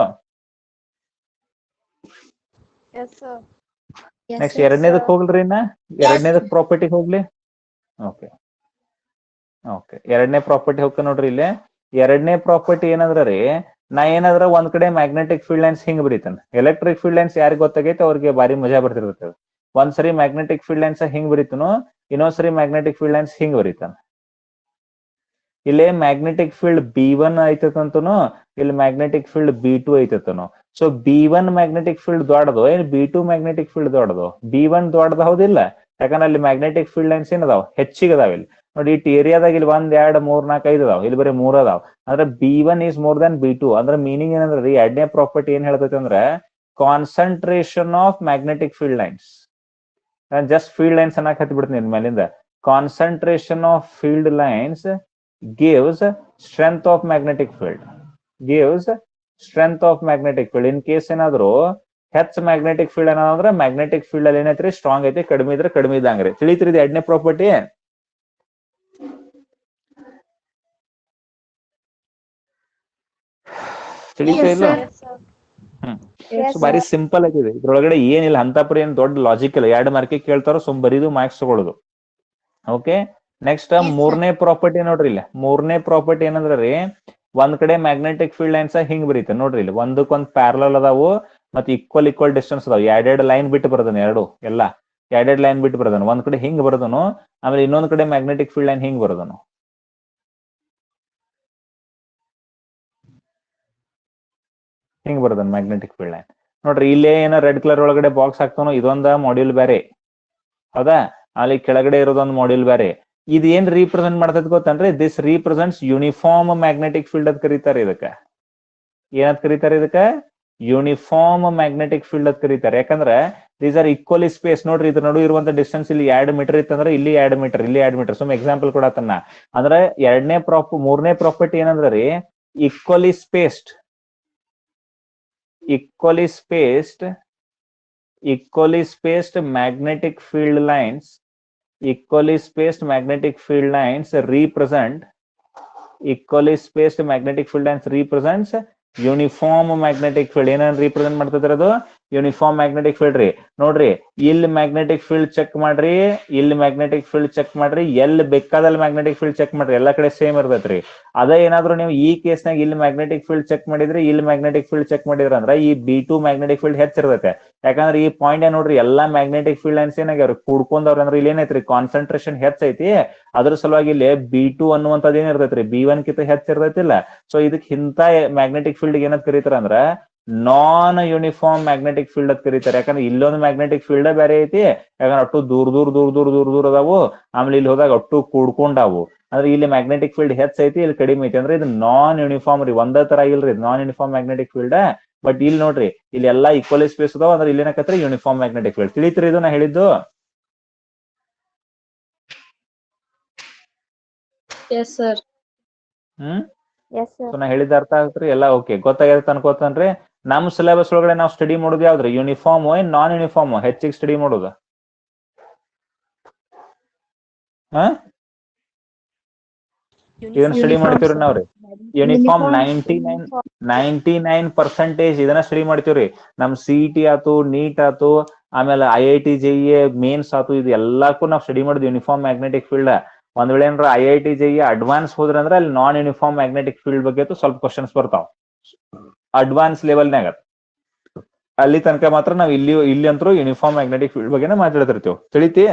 Yes, sir. Yes, next sir. ಎರಡನೇದಕ್ ಹೋಗ್ಲ್ರಿ ಇನ್ನ ಎರಡನೇದಕ್ ಪ್ರಾಪರ್ಟಿ ಹೋಗ್ಲಿ ಓಕೆ ಓಕೆ ಎರಡನೇ ಪ್ರಾಪರ್ಟಿ ಹೋಗ್ತ ನೋಡ್ರಿ ಇಲ್ಲಿ ಎರಡನೇ ಪ್ರಾಪರ್ಟಿ ಏನಂದ್ರ ರೀ ನಾ ಏನಾದ್ರ ಒಂದ್ ಕಡೆ ಮ್ಯಾಗ್ನೆಟಿಕ್ ಫೀಲ್ಡ್ ಲೈನ್ಸ್ ಹಿಂಗ್ ಬರೀತಾನ ಎಲೆಕ್ಟ್ರಿಕ್ ಫೀಲ್ಡ್ ಲೈನ್ಸ್ ಯಾರಿಗ್ ಗೊತ್ತಾಗೈತೆ ಅವ್ರಿಗೆ ಬಾರಿ ಮಜಾ ಬರ್ತಿರ್ತದೆ ಒಂದ್ ಸರಿ ಮ್ಯಾಗ್ನೆಟಿಕ್ ಫೀಲ್ಡ್ ಲೈನ್ಸ್ ಹಿಂಗ್ ಬರೀತನು ಇನ್ನೊಂದ್ ಸರಿ ಮ್ಯಾಗ್ನೆಟಿಕ್ ಫೀಲ್ಡ್ ಲೈನ್ಸ್ ಹಿಂಗ್ ಬರೀತಾನ ಇಲ್ಲಿ ಮ್ಯಾಗ್ನೆಟಿಕ್ ಫೀಲ್ಡ್ ಬಿ ಒನ್ ಐತಂತನು ಇಲ್ಲಿ ಮ್ಯಾಗ್ನೆಟಿಕ್ ಫೀಲ್ಡ್ ಬಿ ಟು ಐತನು so B one magnetic field ದೊಡ್ಡದು ಏನ್ ಬಿ ಟು ಮ್ಯಾಗ್ನೆಟಿಕ್ ಫೀಲ್ಡ್ ದೊಡ್ಡದು ಬಿ ಒನ್ ದೊಡ್ಡದು ಹೌದಿಲ್ಲ ಯಾಕಂದ್ರೆ ಅಲ್ಲಿ ಮ್ಯಾಗ್ನೆಟಿಕ್ ಫೀಲ್ಡ್ ಲೈನ್ಸ್ ಏನ್ ಅದಾವ ಹೆಚ್ಚಿಗೆ ಅದಾವ ಇಲ್ಲಿ ನೋಡಿ ಇಟ್ ಏರಿಯಾದಾಗ ಇಲ್ಲಿ ಒಂದ್ ಎರಡ್ ಮೂರ್ ನಾಲ್ಕು ಐದು ಅದಾವ ಇಲ್ಲಿ ಬರೀ ಮೂರ್ ಅದಾವ ಅಂದ್ರೆ B one is more than B two ಅಂದ್ರೆ ಮೀನಿಂಗ್ ಏನಂದ್ರೆ ರೀ ಎರಡನೇ ಪ್ರಾಪರ್ಟಿ ಏನ್ ಹೇಳ್ತೈತೆ ಅಂದ್ರೆ concentration of magnetic field lines ನಾನು ಜಸ್ಟ್ ಫೀಲ್ಡ್ ಲೈನ್ಸ್ ಅನ್ನಕ್ ಹತ್ತಿ ಬಿಡ್ತೀನಿ ಮೇಲಿಂದ concentration of field lines gives strength of magnetic field gives strength of magnetic field in case ಏನಾದ್ರು ಹೆಚ್ಚ ಮ್ಯಾಗ್ನೆಟಿಕ್ ಫೀಲ್ಡ್ ಏನಂದ್ರೆ ಮ್ಯಾಗ್ನೆಟಿಕ್ ಫೀಲ್ಡ್ ಅಲ್ಲಿ ಏನೈತ್ರಿ ಸ್ಟ್ರಾಂಗ್ ಐತಿ ಕಡಿಮೆ ಇದ್ರೆ ಕಡಿಮೆ ಇದ್ದಂಗ್ರಿ ತಿಳಿತ್ರಿ ಇದು ಎರಡನೇ ಪ್ರಾಪರ್ಟಿ ತಿಳಿತಾ Yes, ಇಲ್ಲ sir. Yes, sir. ಹ್ಮ್. Yes, ಸೊ ಬಾರಿ ಸಿಂಪಲ್ ಆಗಿದೆ ಇದ್ರೊಳಗಡೆ ಏನಿಲ್ಲ ಅಂತಪರಿ ಏನ್ ದೊಡ್ಡ ಲಾಜಿಕ್ ಇಲ್ಲ ಎರಡು ಮಾರ್ಕಿ ಕೇಳ್ತಾರೋ ಸುಮ್ ಬರೀದು ಮಾರ್ಕ್ಸ್ ತಗೊಳ್ಳೋದು ಓಕೆ ನೆಕ್ಸ್ಟ್ Yes, sir. ಮೂರನೇ ಪ್ರಾಪರ್ಟಿ ನೋಡ್ರಿ ಇಲ್ಲಿ ಮೂರನೇ ಪ್ರಾಪರ್ಟಿ ಏನಂದ್ರ ರೀ ಒಂದ್ ಕಡೆ ಮ್ಯಾಗ್ನೆಟಿಕ್ ಫೀಲ್ಡ್ ಲೈನ್ಸ್ ಹಿಂಗ್ ಬರೀತೆ ನೋಡ್ರಿ ಇಲ್ಲಿ ಒಂದಕ್ಕೊಂದ್ ಪ್ಯಾರಲಲ್ ಅದಾವು ಮತ್ತೆ ಈಕ್ವಲ್ ಈಕ್ವಲ್ ಡಿಸ್ಟೆನ್ಸ್ ಅದಾವ ಎರಡೆರಡು ಲೈನ್ ಬಿಟ್ಟು ಬರ್ದನ ಎರಡು ಎಲ್ಲ ಎರಡೆರಡು ಲೈನ್ ಬಿಟ್ಟು ಬರ್ದನು ಒಂದ್ ಕಡೆ ಹಿಂಗ್ ಬರ್ದನು ಆಮೇಲೆ ಇನ್ನೊಂದ್ ಕಡೆ ಮ್ಯಾಗ್ನೆಟಿಕ್ ಫೀಲ್ಡ್ ಲೈನ್ ಹಿಂಗ್ ಬರ್ದನು ಹಿಂಗ್ ಬರ್ದನ್ ಮ್ಯಾಗ್ನೆಟಿಕ್ ಫೀಲ್ಡ್ ಲೈನ್ ನೋಡ್ರಿ ಇಲ್ಲೇ ಏನೋ ರೆಡ್ ಕಲರ್ ಒಳಗಡೆ ಬಾಕ್ಸ್ ಹಾಕ್ತಾನೋ ಇದೊಂದ ಮಾಡ್ಯೂಲ್ ಬೇರೆ ಹೌದಾ ಅಲ್ಲಿ ಕೆಳಗಡೆ ಇರೋದೊಂದು ಮಾಡ್ಯೂಲ್ ಬೇರೆ ಇದು ಏನ್ ರೀಪ್ರೆಸೆಂಟ್ ಮಾಡ್ತೈತಿ ಗೊತ್ತನ್ರಿ this represents uniform magnetic field ಅಂತ ಕರೀತಾರೆ ಇದಕ್ಕ ಏನಂತ ಕರೀತಾರೆ ಇದಕ್ಕ ಯೂನಿಫಾರ್ಮ್ ಮ್ಯಾಗ್ನೆಟಿಕ್ ಫೀಲ್ಡ್ ಅಂತ ಕರೀತಾರೆ ಯಾಕಂದ್ರೆ ದೀಸ್ ಆರ್ ಈಕ್ವಲಿ ಸ್ಪೇಸ್ ನೋಡ್ರಿ ಇದ್ರ ನಡು ಇರುವಂತ ಡಿಸ್ಟೆನ್ಸ್ ಇಲ್ಲಿ ಎರಡು ಮೀಟರ್ ಇತ್ತಂದ್ರೆ ಇಲ್ಲಿ ಎರಡು ಮೀಟರ್ ಇಲ್ಲಿ ಎರಡು ಮೀಟರ್ ಸುಮ್ ಎಕ್ಸಾಂಪಲ್ ಕೊಡತನ್ನ ಅಂದ್ರೆ ಎರಡನೇ ಪ್ರಾಪ್ ಮೂರನೇ ಪ್ರಾಪರ್ಟಿ ಏನಂದ್ರ ರೀ equally spaced equally spaced equally spaced magnetic field lines equally spaced magnetic field lines represent equally spaced magnetic field lines represents uniform magnetic field ಏನನ್ನ ರೀಪ್ರೆಸೆಂಟ್ ಮಾಡ್ತಿದ್ರೆ ಅದು ಯೂನಿಫಾರ್ಮ್ ಮ್ಯಾಗ್ನೆಟಿಕ್ ಫೀಲ್ಡ್ ರೀ ನೋಡ್ರಿ ಇಲ್ಲಿ ಮ್ಯಾಗ್ನೆಟಿಕ್ ಫೀಲ್ಡ್ ಚೆಕ್ ಮಾಡ್ರಿ ಇಲ್ಲಿ magnetic field check ಮಾಡ್ರಿ ಎಲ್ಲಿ ಬೇಕಾದಲ್ಲಿ ಮ್ಯಾಗ್ನೆಟಿಕ್ ಫೀಲ್ಡ್ ಚೆಕ್ ಮಾಡ್ರಿ ಎಲ್ಲಾ ಕಡೆ ಸೇಮ್ ಇರ್ತೈತ್ರಿ ಅದೇ ಏನಾದ್ರು ನೀವು ಈ ಕೇಸ್ನಾಗ ಇಲ್ಲಿ ಮ್ಯಾಗ್ನೆಟಿಕ್ ಫೀಲ್ಡ್ ಚೆಕ್ ಮಾಡಿದ್ರೆ ಇಲ್ಲಿ ಮ್ಯಾಗ್ನೆಟಿಕ್ ಫೀಲ್ಡ್ ಚೆಕ್ ಮಾಡಿದ್ರ ಅಂದ್ರೆ ಈ ಬಿ ಟು ಮ್ಯಾಗ್ನೆಟಿಕ್ ಫೀಲ್ಡ್ ಹೆಚ್ಚಿರ್ತೈತೆ ಯಾಕಂದ್ರೆ ಈ ಪಾಯಿಂಟ್ ನೋಡ್ರಿ ಎಲ್ಲಾ ಮ್ಯಾಗ್ನೆಟಿಕ್ ಫೀಲ್ಡ್ ಲೈನ್ಸ್ ಏನಾಗ್ಯಾವ್ರಿ ಕೂಡ್ಕೊಂಡವ್ರ ಅಂದ್ರೆ ಇಲ್ಲಿ ಏನೈತ್ರಿ ಕಾನ್ಸಂಟ್ರೇಷನ್ ಹೆಚ್ಚೈತಿ ಅದ್ರ ಸಲುವಾಗಿ ಇಲ್ಲಿ ಬಿ ಟು ಅನ್ನುವಂಥದ್ದು ಏನ್ ಇರ್ತೈತ್ರಿ ಬಿ ಒನ್ ಕಿಂತ ಹೆಚ್ಚಿರ್ತೈತಿಲ್ಲ ಸೊ ಇದಕ್ ಇಂತ ಮ್ಯಾಗ್ನೆಟಿಕ್ ಫೀಲ್ಡ್ ಏನಂತ ಕರೀತಾರ ಅಂದ್ರ ನಾನ್ ಯೂನಿಫಾರ್ಮ್ ಮ್ಯಾಗ್ನೆಟಿಕ್ ಫೀಲ್ಡ್ ಅಂತ ಕರೀತಾರೆ ಯಾಕಂದ್ರೆ ಇಲ್ಲೊಂದು ಮ್ಯಾಗ್ನೆಟಿಕ್ ಫೀಲ್ಡ್ ಬೇರೆ ಐತಿ ಯಾಕಂದ್ರೆ ಅಟ್ಟು ದೂರ ದೂರ ದೂರ ದೂರ ದೂರ ದೂರ ಅದಾವು ಆಮೇಲೆ ಇಲ್ಲಿ ಹೋದಾಗ ಅಟ್ಟು ಕೂಡ್ಕೊಂಡಾವು ಅಂದ್ರೆ ಇಲ್ಲಿ ಮ್ಯಾಗ್ನೆಟಿಕ್ ಫೀಲ್ಡ್ ಹೆಚ್ಚೈತಿ ಇಲ್ಲಿ ಕಡಿಮೆ ಐತಿ ಅಂದ್ರೆ ಇದು ನಾನ್ ಯೂನಿಫಾರ್ಮ್ ರೀ ಒಂದೇ ತರ ಇಲ್ರಿ non uniform magnetic field but ಇಲ್ಲಿ ನೋಡ್ರಿ ಇಲ್ಲಿ ಎಲ್ಲಾ ಈಕ್ವಲಿ ಸ್ಪೇಸ್ ಅದಾವ ಅಂದ್ರೆ ಇಲ್ಲಿ ಏನಕತ್ರಿ ಯೂನಿಫಾರ್ಮ್ ಮ್ಯಾಗ್ನೆಟಿಕ್ ಫೀಲ್ಡ್ ತಿಳಿತ್ರಿ ಇದು ನಾ ಹೇಳಿದ್ದು Yes, sir. ಹ್ಮ್ Yes, sir. ಸೊ ನಾ ಹೇಳಿದ ಅರ್ಥ ಆಗತ್ರಿ ಎಲ್ಲ ಓಕೆ ಗೊತ್ತಾಗಿರುತ್ತೆ ಅನ್ಕೋತನ್ರಿ ನಮ್ ಸಿಲೆಬಸ್ ಒಳಗಡೆ ನಾವು ಸ್ಟಡಿ ಮಾಡೋದು ಯಾವ್ದ್ರಿ ಯೂನಿಫಾರ್ಮ್ ಏನ್ ನಾನ್ ಯೂನಿಫಾರ್ಮ್ ಹೆಚ್ಚಿಗೆ ಸ್ಟಡಿ ಮಾಡೋದು ಹಾ ಇದನ್ನ ಸ್ಟಡಿ Uniform, ಮಾಡ್ತೀವ್ರಿ sir. ನಾವ್ರಿ uniform Uniform, ninety nine uniform. Ninety nine percentage ಇದನ್ನ ಸ್ಟಡಿ ಮಾಡ್ತೀವ್ರಿ ನಮ್ ಸಿ ಟಿ ಆತು ನೀಟ್ ಆತು ಆಮೇಲೆ I I T J mains ಆತು ಇದು ಎಲ್ಲಕ್ಕೂ ನಾವು ಸ್ಟಡಿ ಮಾಡಿದ್ವಿ ಯೂನಿಫಾರ್ಮ್ ಮ್ಯಾಗ್ನೆಟಿಕ್ ಫೀಲ್ಡ್ ಒಂದ್ ವೇಳೆ ಏನಾರ I I T J advance ಹೋದ್ರ ಅಂದ್ರೆ ಅಲ್ಲಿ ನಾನ್ ಯೂನಿಫಾರ್ಮ್ ಮ್ಯಾಗ್ನೆಟಿಕ್ ಫೀಲ್ಡ್ ಬಗ್ಗೆ ಅಂತೂ ಸ್ವಲ್ಪ ಕ್ವಶನ್ಸ್ ಬರ್ತಾವ ಅಡ್ವಾನ್ಸ್ ಲೆವೆಲ್ನಾಗ ಅಲ್ಲಿ ತನಕ ಮಾತ್ರ ನಾವ್ ಇಲ್ಲಿ ಇಲ್ಲಿ ಅಂತೂ ಯೂನಿಫಾರ್ಮ್ ಮ್ಯಾಗ್ನೆಟಿಕ್ ಫೀಲ್ಡ್ ಬಗ್ಗೆನೇ ಮಾತಾಡ್ತಿರ್ತೀವಿ ತಿಳಿತಿ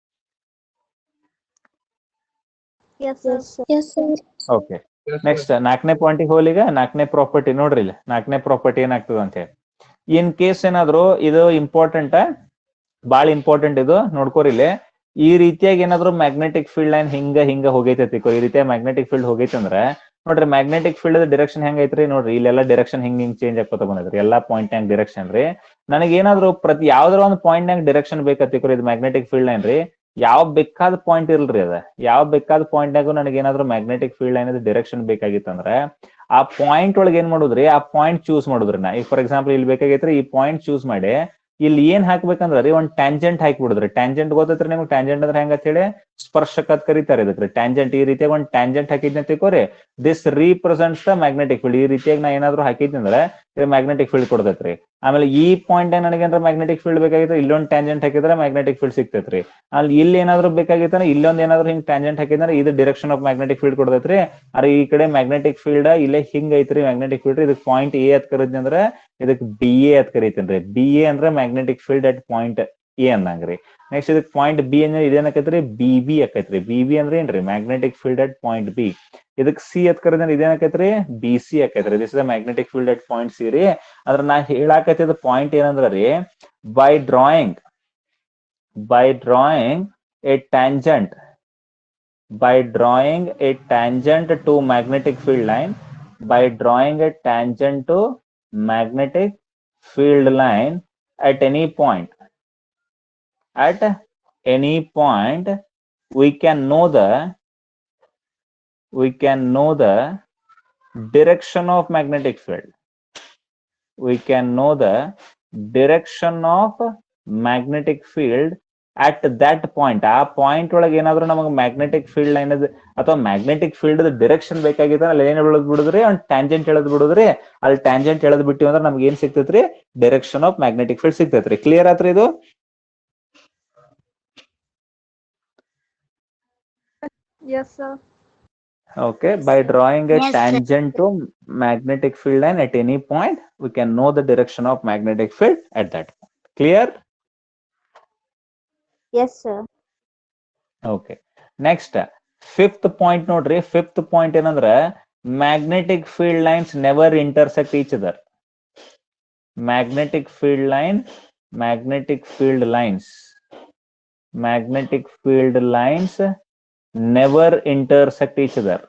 Yes, sir. Yes, sir. Okay next ನಾಲ್ಕನೇ ಪಾಯಿಂಟಿಗೆ ಹೋಲಿಗ ನಾಲ್ಕನೇ ಪ್ರಾಪರ್ಟಿ ನೋಡ್ರಿ ಇಲ್ಲಿ ನಾಲ್ಕನೇ ಪ್ರಾಪರ್ಟಿ ಏನಾಗ್ತದ ಅಂತ ಹೇಳಿ ಇನ್ ಕೇಸ್ ಏನಾದ್ರು ಇದು ಇಂಪಾರ್ಟೆಂಟ್ ಬಾಳ ಇಂಪಾರ್ಟೆಂಟ್ ಇದು ನೋಡ್ಕೋರಿ ಇಲ್ಲಿ ಈ ರೀತಿಯಾಗಿ ಏನಾದ್ರು ಮ್ಯಾಗ್ನೆಟಿಕ್ ಫೀಲ್ಡ್ ಲೈನ್ ಹಿಂಗ ಹಿಂಗ ಹೋಗೈತಿ ಈ ರೀತಿಯ ಮ್ಯಾಗ್ನೆಟಿಕ್ ಫೀಲ್ಡ್ ಹೋಗೈತಿ ಅಂದ್ರೆ ನೋಡ್ರಿ ಮ್ಯಾಗ್ನೆಟಿಕ್ ಫೀಲ್ಡ್ ಡೈರೆಕ್ಷನ್ ಹೆಂಗೈತ್ರಿ ನೋಡ್ರಿ ಇಲ್ಲೆಲ್ಲ ಡೈರೆಕ್ಷನ್ ಹಿಂಗ್ ಹಿಂಗ್ ಚೇಂಜ್ ಆಗ್ಕೋತ ಬಂದೈತ್ರಿ ಎಲ್ಲಾ ಪಾಯಿಂಟ್ ನಾಗ ಡೈರೆಕ್ಷನ್ ರೀ ನನಗೆ ಏನಾದ್ರು ಪ್ರತಿ ಯಾವ್ದಾರ ಒಂದು ಪಾಯಿಂಟ್ ನಾಗ ಡೈರೆಕ್ಷನ್ ಬೇಕತ್ತಿಕ್ರಿ ಇದು ಮ್ಯಾಗ್ನೆಟಿಕ್ ಫೀಲ್ಡ್ ಲೈನ್ ರೀ ಯಾವ ಬೇಕಾದ ಪಾಯಿಂಟ್ ಇಲ್ರಿ ಅದ ಯಾವ ಬೇಕಾದ ಪಾಯಿಂಟ್ ನಾಗು ನನಗೆ ಏನಾದ್ರು ಮ್ಯಾಗ್ನೆಟಿಕ್ ಫೀಲ್ಡ್ ಲೈನ್ ಡೈರೆಕ್ಷನ್ ಬೇಕಾಗಿತ್ತಂದ್ರೆ ಆ ಪಾಯಿಂಟ್ ಒಳಗೆ ಏನ್ ಮಾಡುದ್ರಿ ಆ ಪಾಯಿಂಟ್ ಚೂಸ್ ಮಾಡುದ್ರಿ ನಾ ಈಗ ಫಾರ್ ಎಕ್ಸಾಂಪಲ್ ಇಲ್ಲಿ ಬೇಕಾಗೈತ್ರಿ ಈ ಪಾಯಿಂಟ್ ಚೂಸ್ ಮಾಡಿ ಇಲ್ಲಿ ಏನ್ ಹಾಕ್ಬೇಕಂದ್ರ ರೀ ಒಂದ್ ಟ್ಯಾಂಜೆಂಟ್ ಹಾಕ್ಬಿಡುದ್ರಿ ಟ್ಯಾಂಜೆಂಟ್ ಗೊತ್ತೈತ್ರಿ ನಿಮ್ಗೆ ಟ್ಯಾಂಜೆಂಟ್ ಅಂದ್ರೆ ಹೆಂಗಂತ ಹೇಳಿ ಸ್ಪರ್ಶಕ ಅಂತ ಕರೀತಾರೆ ಇದಕ್ಕೆ ಟ್ಯಾಂಜೆಂಟ್ ಈ ರೀತಿಯಾಗಿ ಒಂದ್ ಟ್ಯಾಂಜೆಂಟ್ ಹಾಕಿದ್ನಿ ಅಂತ ತಿಳ್ಕೊರಿ this represents the magnetic field ಈ ರೀತಿಯಾಗಿ ನಾ ಏನಾದ್ರು ಹಾಕಿದ್ನಿ ಅಂದ್ರೆ ಇದು ಮ್ಯಾಗ್ನೆಟಿಕ್ ಫೀಲ್ಡ್ ಕೊಡ್ತೈತ್ರಿ ಆಮೇಲೆ ಈ ಪಾಯಿಂಟ್ ನನಗೆ ಏನಾರ ಮ್ಯಾಗ್ನೆಟಿಕ್ ಫೀಲ್ಡ್ ಬೇಕಾಗಿತ್ತು ಇಲ್ಲೊಂದ್ ಟ್ಯಾಂಜೆಂಟ್ ಹಾಕಿದ್ರೆ ಮ್ಯಾಗ್ನೆಟಿಕ್ ಫೀಲ್ಡ್ ಸಿಗ್ತೈತ್ರಿ ಅಲ್ಲಿ ಇಲ್ಲಿ ಏನಾದ್ರು ಬೇಕಾಗಿತ್ತಂದ್ರೆ ಇಲ್ಲೊಂದ್ ಏನಾದ್ರು ಹಿಂಗ್ ಟ್ಯಾಂಜೆಂಟ್ ಹಾಕಿದ್ರೆ ಇದು ಡೈರೆಕ್ಷನ್ ಆಫ್ ಮ್ಯಾಗ್ನೆಟಿಕ್ ಫೀಲ್ಡ್ ಕೊಡ್ತೈತ್ರಿ ಅರೆ ಈ ಕಡೆ ಮ್ಯಾಗ್ನೆಟಿಕ್ ಫೀಲ್ಡ್ ಇಲ್ಲೇ ಹಿಂಗ್ ಐತ್ರಿ ಮ್ಯಾಗ್ನೆಟಿಕ್ ಫೀಲ್ಡ್ ಇದಕ್ ಪಾಯಿಂಟ್ ಎ ಅಂತ ಕರಿದ್ನಿ ಅಂದ್ರೆ ಇದಕ್ ಬಿ ಎ ಅಂತ ಕರಿತೇನ್ರಿ ಬಿ ಎ ಅಂದ್ರೆ magnetic field at point A ಅಂದಂಗ್ರಿ ನೆಕ್ಸ್ಟ್ ಇದಕ್ ಪಾಯಿಂಟ್ ಬಿ ಅಂದ್ರೆ ಇದೇನಕೈತ್ರಿ ಬಿ ಬಿ ಆಕೈತ್ರಿ ಬಿ ಬಿ ಅಂದ್ರೆ ಏನ್ರಿ magnetic field at point B ಇದಕ್ ಸಿ ಅತ್ ಕರೆದ್ರೆ ಇದೇನಕೈತ್ರಿ ಬಿ ಸಿ ಆಕೈತ್ರಿ this is magnetic field at point C ರೀ ಅದ್ರ ನಾ ಹೇಳಾಕತ್ತಿದ ಪಾಯಿಂಟ್ ಏನಂದ್ರ ರೀ by drawing by drawing a tangent by drawing a tangent to magnetic field line by drawing a tangent to magnetic field line at any point at any point we can know the we can know the direction of magnetic field we can know the direction of magnetic field at that point ಆ point ಒಳಗೆ ಏನಾದ್ರು ನಮಗೆ magnetic field line ಅಥವಾ magnetic field direction ಬೇಕಾಗಿತ್ತು ಅಲ್ಲಿ ಏನ್ ಎಳೆದ್ ಬಿಡುದ್ರಿ ಒಂದ್ tangent ಎಳೆದ್ ಬಿಡುದ್ರಿ ಅಲ್ಲಿ ಟ್ಯಾಂಜೆಂಟ್ ಎಳೆದ್ ಬಿಟ್ಟಿವಿ ಅಂದ್ರೆ ನಮ್ಗೆ ಏನ್ ಸಿಗ್ತೈತ್ರಿ ಡೈರೆಕ್ಷನ್ ಆಫ್ ಮ್ಯಾಗ್ನೆಟಿಕ್ ಫೀಲ್ಡ್ ಸಿಗ್ತೈತ್ರಿ ಕ್ಲಿಯರ್ ಆತ್ರಿ ಇದು Yes, sir. Okay, by drawing a Yes, sir. tangent to magnetic field line at any point, we can know the direction of magnetic field at that point. Clear? Yes, sir. Okay next fifth point ನೋಡ್ರಿ fifth point ಏನಂದ್ರ magnetic field lines never intersect each other magnetic field line magnetic field lines magnetic field lines never intersect each other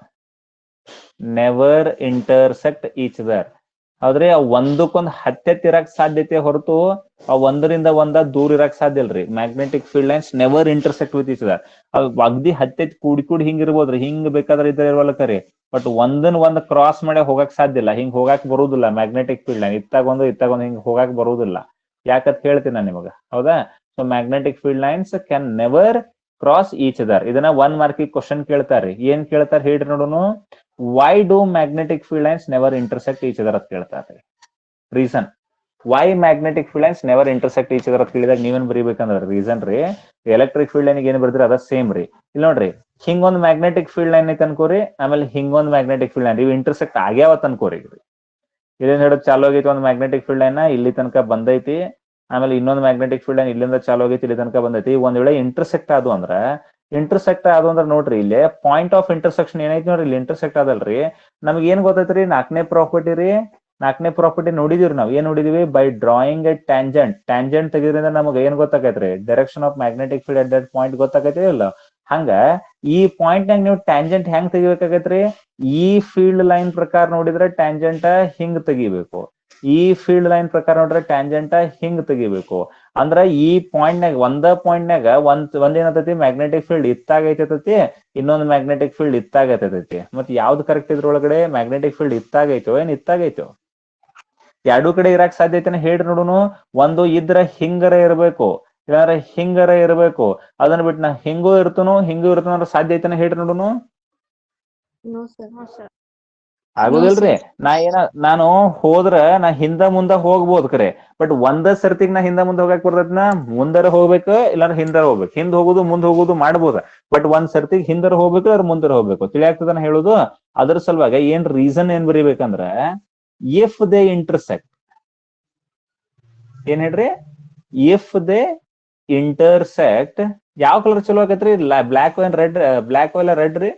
never intersect each other ಆದ್ರೆ ಅವ್ ಒಂದಕ್ಕೊಂದ್ ಹತ್ತೆತ್ ಇರಕ್ ಸಾಧ್ಯತೆ ಹೊರತು ಆ ಒಂದರಿಂದ ಒಂದ ದೂರ ಇರಕ್ ಸಾಧ್ಯ ಇಲ್ರಿ magnetic field lines never intersect with each other ಅವ್ ಅಗ್ದಿ ಹತ್ತೆತ್ ಕೂಡಿ ಕೂಡಿ ಹಿಂಗ್ ಇರ್ಬೋದ್ರಿ ಹಿಂಗ್ ಬೇಕಾದ್ರೆ ಇದ್ರ ಇರ್ವಲ್ಲ ಕರಿ ಬಟ್ ಒಂದನ್ ಒಂದ್ ಕ್ರಾಸ್ ಮಾಡಿ ಹೋಗಕ್ ಸಾಧ್ಯ ಇಲ್ಲ ಹಿಂಗ್ ಹೋಗಾಕ್ ಬರುದಿಲ್ಲ ಮ್ಯಾಗ್ನೆಟಿಕ್ ಫೀಲ್ಡ್ ಲೈನ್ ಇತ್ತಾಗ ಒಂದು ಇತ್ತಾಗ ಒಂದು ಹಿಂಗ್ ಹೋಗಾಕ್ ಬರುದಿಲ್ಲ ಯಾಕಂತ ಹೇಳ್ತೀನಿ ನಾನು ನಿಮಗ ಹೌದಾ so magnetic field lines can never cross each other ಇದನ್ನ ಒನ್ ಮಾರ್ಕಿಗೆ ಕ್ವಶನ್ ಕೇಳ್ತಾರ್ರಿ ಏನ್ ಕೇಳ್ತಾರ ಹೇಳ್ರಿ ನೋಡುನು why do magnetic field lines never intersect each other ಅಂತ ಕೇಳ್ತಾರ್ರಿ reason why magnetic field lines never intersect each other ಅಂತ ಕೇಳಿದಾಗ ನೀವೇನ್ ಬರೀಬೇಕಂದ್ರ ರೀಸನ್ ರೀ ಎಲೆಕ್ಟ್ರಿಕ್ ಫೀಲ್ಡ್ ಲೈನ್ ಏನ್ ಬರ್ತೀರಿ ಅದ ಸೇಮ್ ರೀ ಇಲ್ಲಿ ನೋಡ್ರಿ ಹಿಂಗೊಂದ್ ಮ್ಯಾಗ್ನೆಟಿಕ್ ಫೀಲ್ಡ್ ಲೈನ್ ಐತೆ ಅನ್ಕೋರಿ ಆಮೇಲೆ ಹಿಂಗೊಂದ್ ಮ್ಯಾಗ್ನೆಟಿಕ್ ಫೀಲ್ಡ್ ಲೈನ್ ಇವು ಇಂಟರ್ಸೆಕ್ಟ್ ಆಗ್ಯಾವತ್ ಅನ್ಕೋರಿ ಈಗ ಇದೇನ್ ಹೇಳೋದು ಚಾಲು ಆಗೈತಿ ಒಂದ್ ಮ್ಯಾಗ್ನೆಟಿಕ್ ಫೀಲ್ಡ್ ಲೈನ್ ಇಲ್ಲಿ ತನಕ ಬಂದೈತಿ ಆಮೇಲೆ ಇನ್ನೊಂದ್ ಮ್ಯಾಗ್ನೆಟಿಕ್ ಫೀಲ್ಡ್ ಲೈನ್ ಇಲ್ಲಿಂದ ಚಾಲು ಆಗೈತಿ ಇಲ್ಲಿ ತನಕ ಬಂದೈತಿ ಒಂದ್ ವೇಳೆ ಇಂಟರ್ಸೆಕ್ಟ್ ಆದು ಅಂದ್ರ ಇಂಟರ್ಸೆಕ್ಟ್ ಆದು ಅಂದ್ರ ನೋಡ್ರಿ ಇಲ್ಲಿ ಪಾಯಿಂಟ್ ಆಫ್ ಇಂಟರ್ಸೆಕ್ಷನ್ ಏನೈತಿ ನೋಡ್ರಿ ಇಲ್ಲಿ ಇಂಟರ್ಸೆಕ್ಟ್ ಆದಲ್ರಿ ನಮ್ಗೆ ಏನ್ ಗೊತ್ತೈತ್ರಿ ನಾಲ್ಕನೇ ಪ್ರಾಪರ್ಟಿ ರೀ ನಾಲ್ಕನೇ ಪ್ರಾಪರ್ಟಿ ನೋಡಿದಿವ್ರಿ ನಾವ್ ಏನ್ ನೋಡಿದಿವಿ by drawing a tangent tangent ತೆಗಿದ್ರಿಂದ ನಮಗೆ ಏನ್ ಗೊತ್ತಾಗೈತ್ರಿ direction of magnetic field at that point ಗೊತ್ತಾಗೈತಿ ಇಲ್ಲ ಹಂಗ ಈ ಪಾಯಿಂಟ್ ನಾಗ ನೀವು ಟ್ಯಾಂಜೆಂಟ್ ಹೆಂಗ್ ತೆಗಿಬೇಕಾಗೈತ್ರಿ ಈ ಫೀಲ್ಡ್ ಲೈನ್ ಪ್ರಕಾರ ನೋಡಿದ್ರೆ ಟ್ಯಾಂಜೆಂಟ್ ಹಿಂಗ್ ತೆಗಿಬೇಕು ಈ ಫೀಲ್ಡ್ ಲೈನ್ ಪ್ರಕಾರ ನೋಡ್ರೆ ಟ್ಯಾಂಜೆಂಟ್ ಹಿಂಗ್ ತೆಗಿಬೇಕು ಅಂದ್ರ ಈ ಪಾಯಿಂಟ್ ನಾಗ ಒಂದ ಪಾಯಿಂಟ್ ನಾಗ ಒಂದ್ ಒಂದ್ ಏನತೈತಿ ಮ್ಯಾಗ್ನೆಟಿಕ್ ಫೀಲ್ಡ್ ಇತ್ತಾಗೈತೈತಿ ಇನ್ನೊಂದು ಮ್ಯಾಗ್ನೆಟಿಕ್ ಫೀಲ್ಡ್ ಇತ್ತಾಗೈತೈತಿ ಮತ್ ಯಾವ್ದು ಕರೆಕ್ಟ್ ಇದ್ರೊಳಗಡೆ ಮ್ಯಾಗ್ನೆಟಿಕ್ ಫೀಲ್ಡ್ ಇತ್ತಾಗೈತೋ ಏನ್ ಇತ್ತಾಗೈತೋ ಎರಡೂ ಕಡೆ ಇರಾಕ್ ಸಾಧ್ಯ ಐತೆನ ಹೇಳ್ರಿ ನೋಡುನು ಒಂದು ಇದ್ರ ಹಿಂಗರ ಇರ್ಬೇಕು ಇಲ್ಲಾಂದ್ರೆ ಹಿಂಗರ ಇರ್ಬೇಕು ಅದನ್ನ ಬಿಟ್ಟು ನಾ ಹಿಂಗೂ ಇರ್ತನು ಹಿಂಗೂ ಇರ್ತನು ಅಂದ್ರೆ ಸಾಧ್ಯ ಐತೆನ ಹೇಳ್ರಿ ನೋಡುನು No, sir. No, sir. ಆಗೋದಿಲ್ರಿ ನಾ ಏನ ನಾನು ಹೋದ್ರ ನಾ ಹಿಂದ ಮುಂದ ಹೋಗ್ಬೋದು ಕರೆ ಬಟ್ ಒಂದ ಸರ್ತಿಗ್ ನಾ ಹಿಂದ ಮುಂದ ಹೋಗಕ್ ಬರ್ತೈತ್ನ ಮುಂದರ ಹೋಗ್ಬೇಕು ಇಲ್ಲಾಂದ್ರೆ ಹಿಂದರ ಹೋಗ್ಬೇಕು ಹಿಂದ್ ಹೋಗುದು ಮುಂದ್ ಹೋಗುದು ಮಾಡ್ಬೋದ ಬಟ್ ಒಂದ್ ಸರ್ತಿಗ್ ಹಿಂದರ ಹೋಗ್ಬೇಕು ಇಲ್ಲಾಂದ್ರೆ ಮುಂದರ ಹೋಗ್ಬೇಕು ತಿಳಿಯಾಗ್ತದ ನಾ ಹೇಳುದು ಅದ್ರ ಸಲುವಾಗ ಏನ್ ರೀಸನ್ ಏನ್ ಬರೀಬೇಕಂದ್ರ ಇಫ್ ದೇ ಇಂಟರ್ಸೆಕ್ಟ್ ಏನ್ ಹೇಳ್ರಿ ಇಫ್ ದೇ ಇಂಟರ್ಸೆಕ್ಟ್ ಯಾವ ಕಲರ್ ಚಲೋ ಆಗತ್ರಿ ಬ್ಲಾಕ್ ಅಂಡ್ ರೆಡ್ ಬ್ಲಾಕ್ ಇಲ್ಲ ರೆಡ್ ರೀ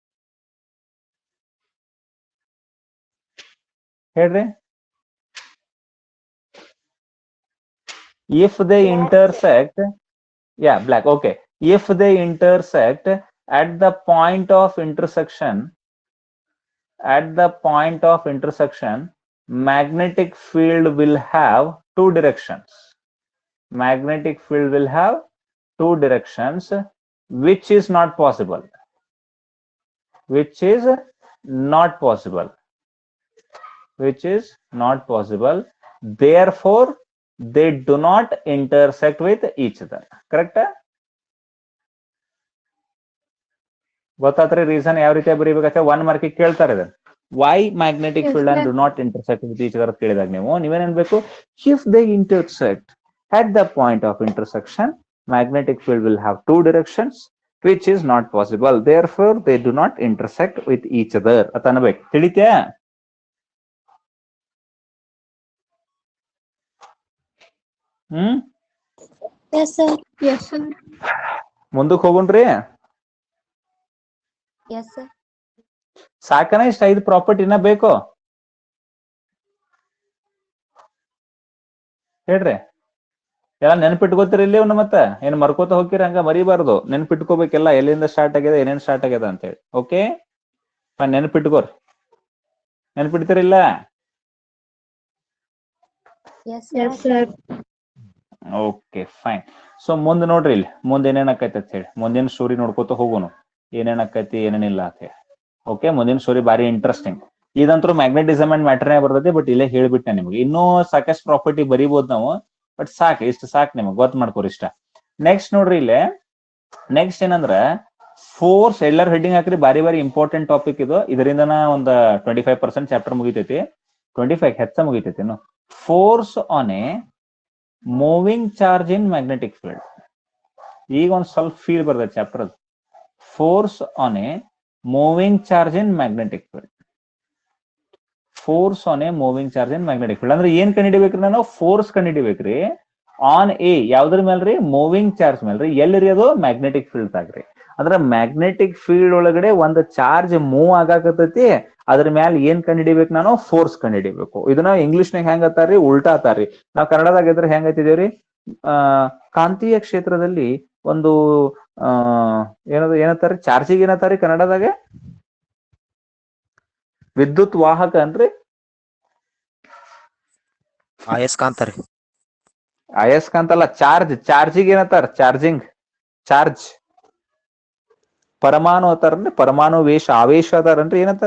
ಹೇಳ್ರಿ if they intersect yeah black okay if they intersect at the point of intersection at the point of intersection magnetic field will have two directions magnetic field will have two directions which is not possible which is not possible which is not possible therefore they do not intersect with each other correct ಗೊತ್ತಾತ್ರಿ reason ಯಾವ ರೀತಿ ಬರೀಬೇಕಂತ one mark ಕೇಳ್ತಾರೆ ಇದನ್ನ why magnetic Yes, field and sir. Do not intersect with each other ಕೇಳಿದಾಗ ನೀವು ನೀವೇನ್ ಅನ್ಬೇಕು if they intersect at the point of intersection magnetic field will have two directions which is not possible therefore they do not intersect with each other ಅಂತ ಅನ್ಬೇಕು ತಿಳಿತ್ಯಾ ಹ್ಮ್ Yes, sir. Yes, sir. ಮುಂದಕ್ಕೆ ಹೋಗುಣ್ರಿ Yes, sir. ಸಾಕನ ಇಷ್ಟ ಐದು ಪ್ರಾಪರ್ಟಿನ ಬೇಕು ಹೇಳ್ರಿ ಎಲ್ಲ ನೆನ್ಪಿಟ್ಕೋತೀರಿ ಇಲ್ಲಿ ಅವ್ನ ಮತ್ತ ಏನ್ ಮರ್ಕೋತ ಹೋಗ್ತೀರಿ ಹಂಗ ಮರಿಬಾರ್ದು ನೆನ್ಪಿಟ್ಕೋಬೇಕೆಲ್ಲ ಎಲ್ಲಿಂದ ಸ್ಟಾರ್ಟ್ ಆಗ್ಯದ ಏನೇನ್ ಸ್ಟಾರ್ಟ್ ಆಗ್ಯದ ಅಂತ ಹೇಳಿ ಓಕೆ ನೆನ್ಪಿಟ್ಕೋರಿ ನೆನ್ಪಿಡ್ತೀರಿಲ್ಲ Yes, Yes, sir. sir. Okay fine so ಮುಂದೆ ನೋಡ್ರಿ ಇಲ್ಲಿ ಮುಂದೆ ಏನೇನ್ ಆಕೈತಿ ಅಂತ ಹೇಳಿ ಮುಂದಿನ ಸ್ಟೋರಿ ನೋಡ್ಕೋತ ಹೋಗೋನು ಏನೇನ್ ಆಕೈತಿ ಏನೇನಿಲ್ಲ ಅಂತ ಹೇಳಿ ಓಕೆ ಮುಂದಿನ ಸ್ಟೋರಿ ಬಾರಿ ಇಂಟ್ರೆಸ್ಟಿಂಗ್ ಇದಂತೂ ಮ್ಯಾಗ್ನೆಟಿಸಮ್ ಅಂಡ್ ಮ್ಯಾಟರ್ನೇ ಬರ್ತೈತಿ ಬಟ್ ಇಲ್ಲೇ ಹೇಳ್ಬಿಟ್ಟೆ ನಿಮ್ಗೆ ಇನ್ನೂ ಸಾಕಷ್ಟು ಪ್ರಾಪರ್ಟಿ ಬರಿಬೋದು ನಾವು ಬಟ್ ಸಾಕು ಇಷ್ಟು ಸಾಕು ನಿಮ್ಗೆ ಗೊತ್ತು ಮಾಡ್ಕೋರಿ ಇಷ್ಟ ನೆಕ್ಸ್ಟ್ ನೋಡ್ರಿ ಇಲ್ಲೇ ನೆಕ್ಸ್ಟ್ ಏನಂದ್ರ ಫೋರ್ಸ್ ಎಲ್ಲರ ಹೆಡ್ಡಿಂಗ್ ಹಾಕ್ರಿ ಬಾರಿ ಬಾರಿ ಇಂಪಾರ್ಟೆಂಟ್ ಟಾಪಿಕ್ ಇದು ಇದರಿಂದನ ಒಂದ್ ಟ್ವೆಂಟಿ ಫೈವ್ ಪರ್ಸೆಂಟ್ ಚಾಪ್ಟರ್ ಮುಗಿತೈತಿ ಟ್ವೆಂಟಿ ಫೈವ್ ಹೆಚ್ಚ ಮುಗಿತೈತಿ ಇನ್ನು force on a moving charge in magnetic field ಈಗ ಒಂದ್ ಸ್ವಲ್ಪ ಫೀಲ್ ಬರ್ತೈತೆ ಚಾಪ್ಟರ್ ಅದು force on a moving charge in magnetic field force on a moving charge in magnetic field ಅಂದ್ರೆ ಏನ್ ಕಂಡಿಡಿಬೇಕ್ರಿ ನಾನು ಫೋರ್ಸ್ ಕಂಡಿಡಿಬೇಕ್ರಿ ಆನ್ ಎ ಯಾವ್ದ್ರ ಮೇಲ್ರಿ ಮೂವಿಂಗ್ ಚಾರ್ಜ್ ಮೇಲ್ರಿ ಎಲ್ಲಿರಿ ಅದು ಮ್ಯಾಗ್ನೆಟಿಕ್ ಫೀಲ್ಡ್ ಆಗ್ರಿ ಅಂದ್ರೆ ಮ್ಯಾಗ್ನೆಟಿಕ್ ಫೀಲ್ಡ್ ಒಳಗಡೆ ಒಂದು ಚಾರ್ಜ್ ಮೂವ್ ಆಗಾಕತ್ತೈತಿ ಅದ್ರ ಮ್ಯಾಲ ಏನ್ ಕಂಡಿಡಿಬೇಕು ನಾನು ಫೋರ್ಸ್ ಕಂಡಿಡಿಬೇಕು ಇದನ್ನ ಇಂಗ್ಲಿಷ್ ನಾಗ ಹೆಂಗ್ ಅತ್ತಾರ್ರಿ ಉಲ್ಟಾ ಅತ್ತಾರ್ರಿ ನಾವ್ ಕನ್ನಡದಾಗ ಇದ್ರೆ ಹೆಂಗ್ ಐತಿದೇವ್ರಿ ಆ ಕಾಂತೀಯ ಕ್ಷೇತ್ರದಲ್ಲಿ ಒಂದು ಆ ಏನದು ಏನತ್ತಾರಿ ಚಾರ್ಜಿಗೆ ಏನತ್ತಾರಿ ಕನ್ನಡದಾಗ ವಿದ್ಯುತ್ ವಾಹಕ ಅನ್ರಿ ಅಯಸ್ಕಾಂತ ರೀ ಅಯಸ್ಕಾಂತ ಅಲ್ಲ ಚಾರ್ಜ್ ಚಾರ್ಜಿಗೆ ಏನತ್ತಾರ ಚಾರ್ಜಿಂಗ್ ಚಾರ್ಜ್ ಪರಮಾಣು ಅತ್ತಾರನ್ರಿ ಪರಮಾಣು ವೇಷ ಆವೇಶ ಅದಾರನ್ರಿ ಏನತ್ತಾರ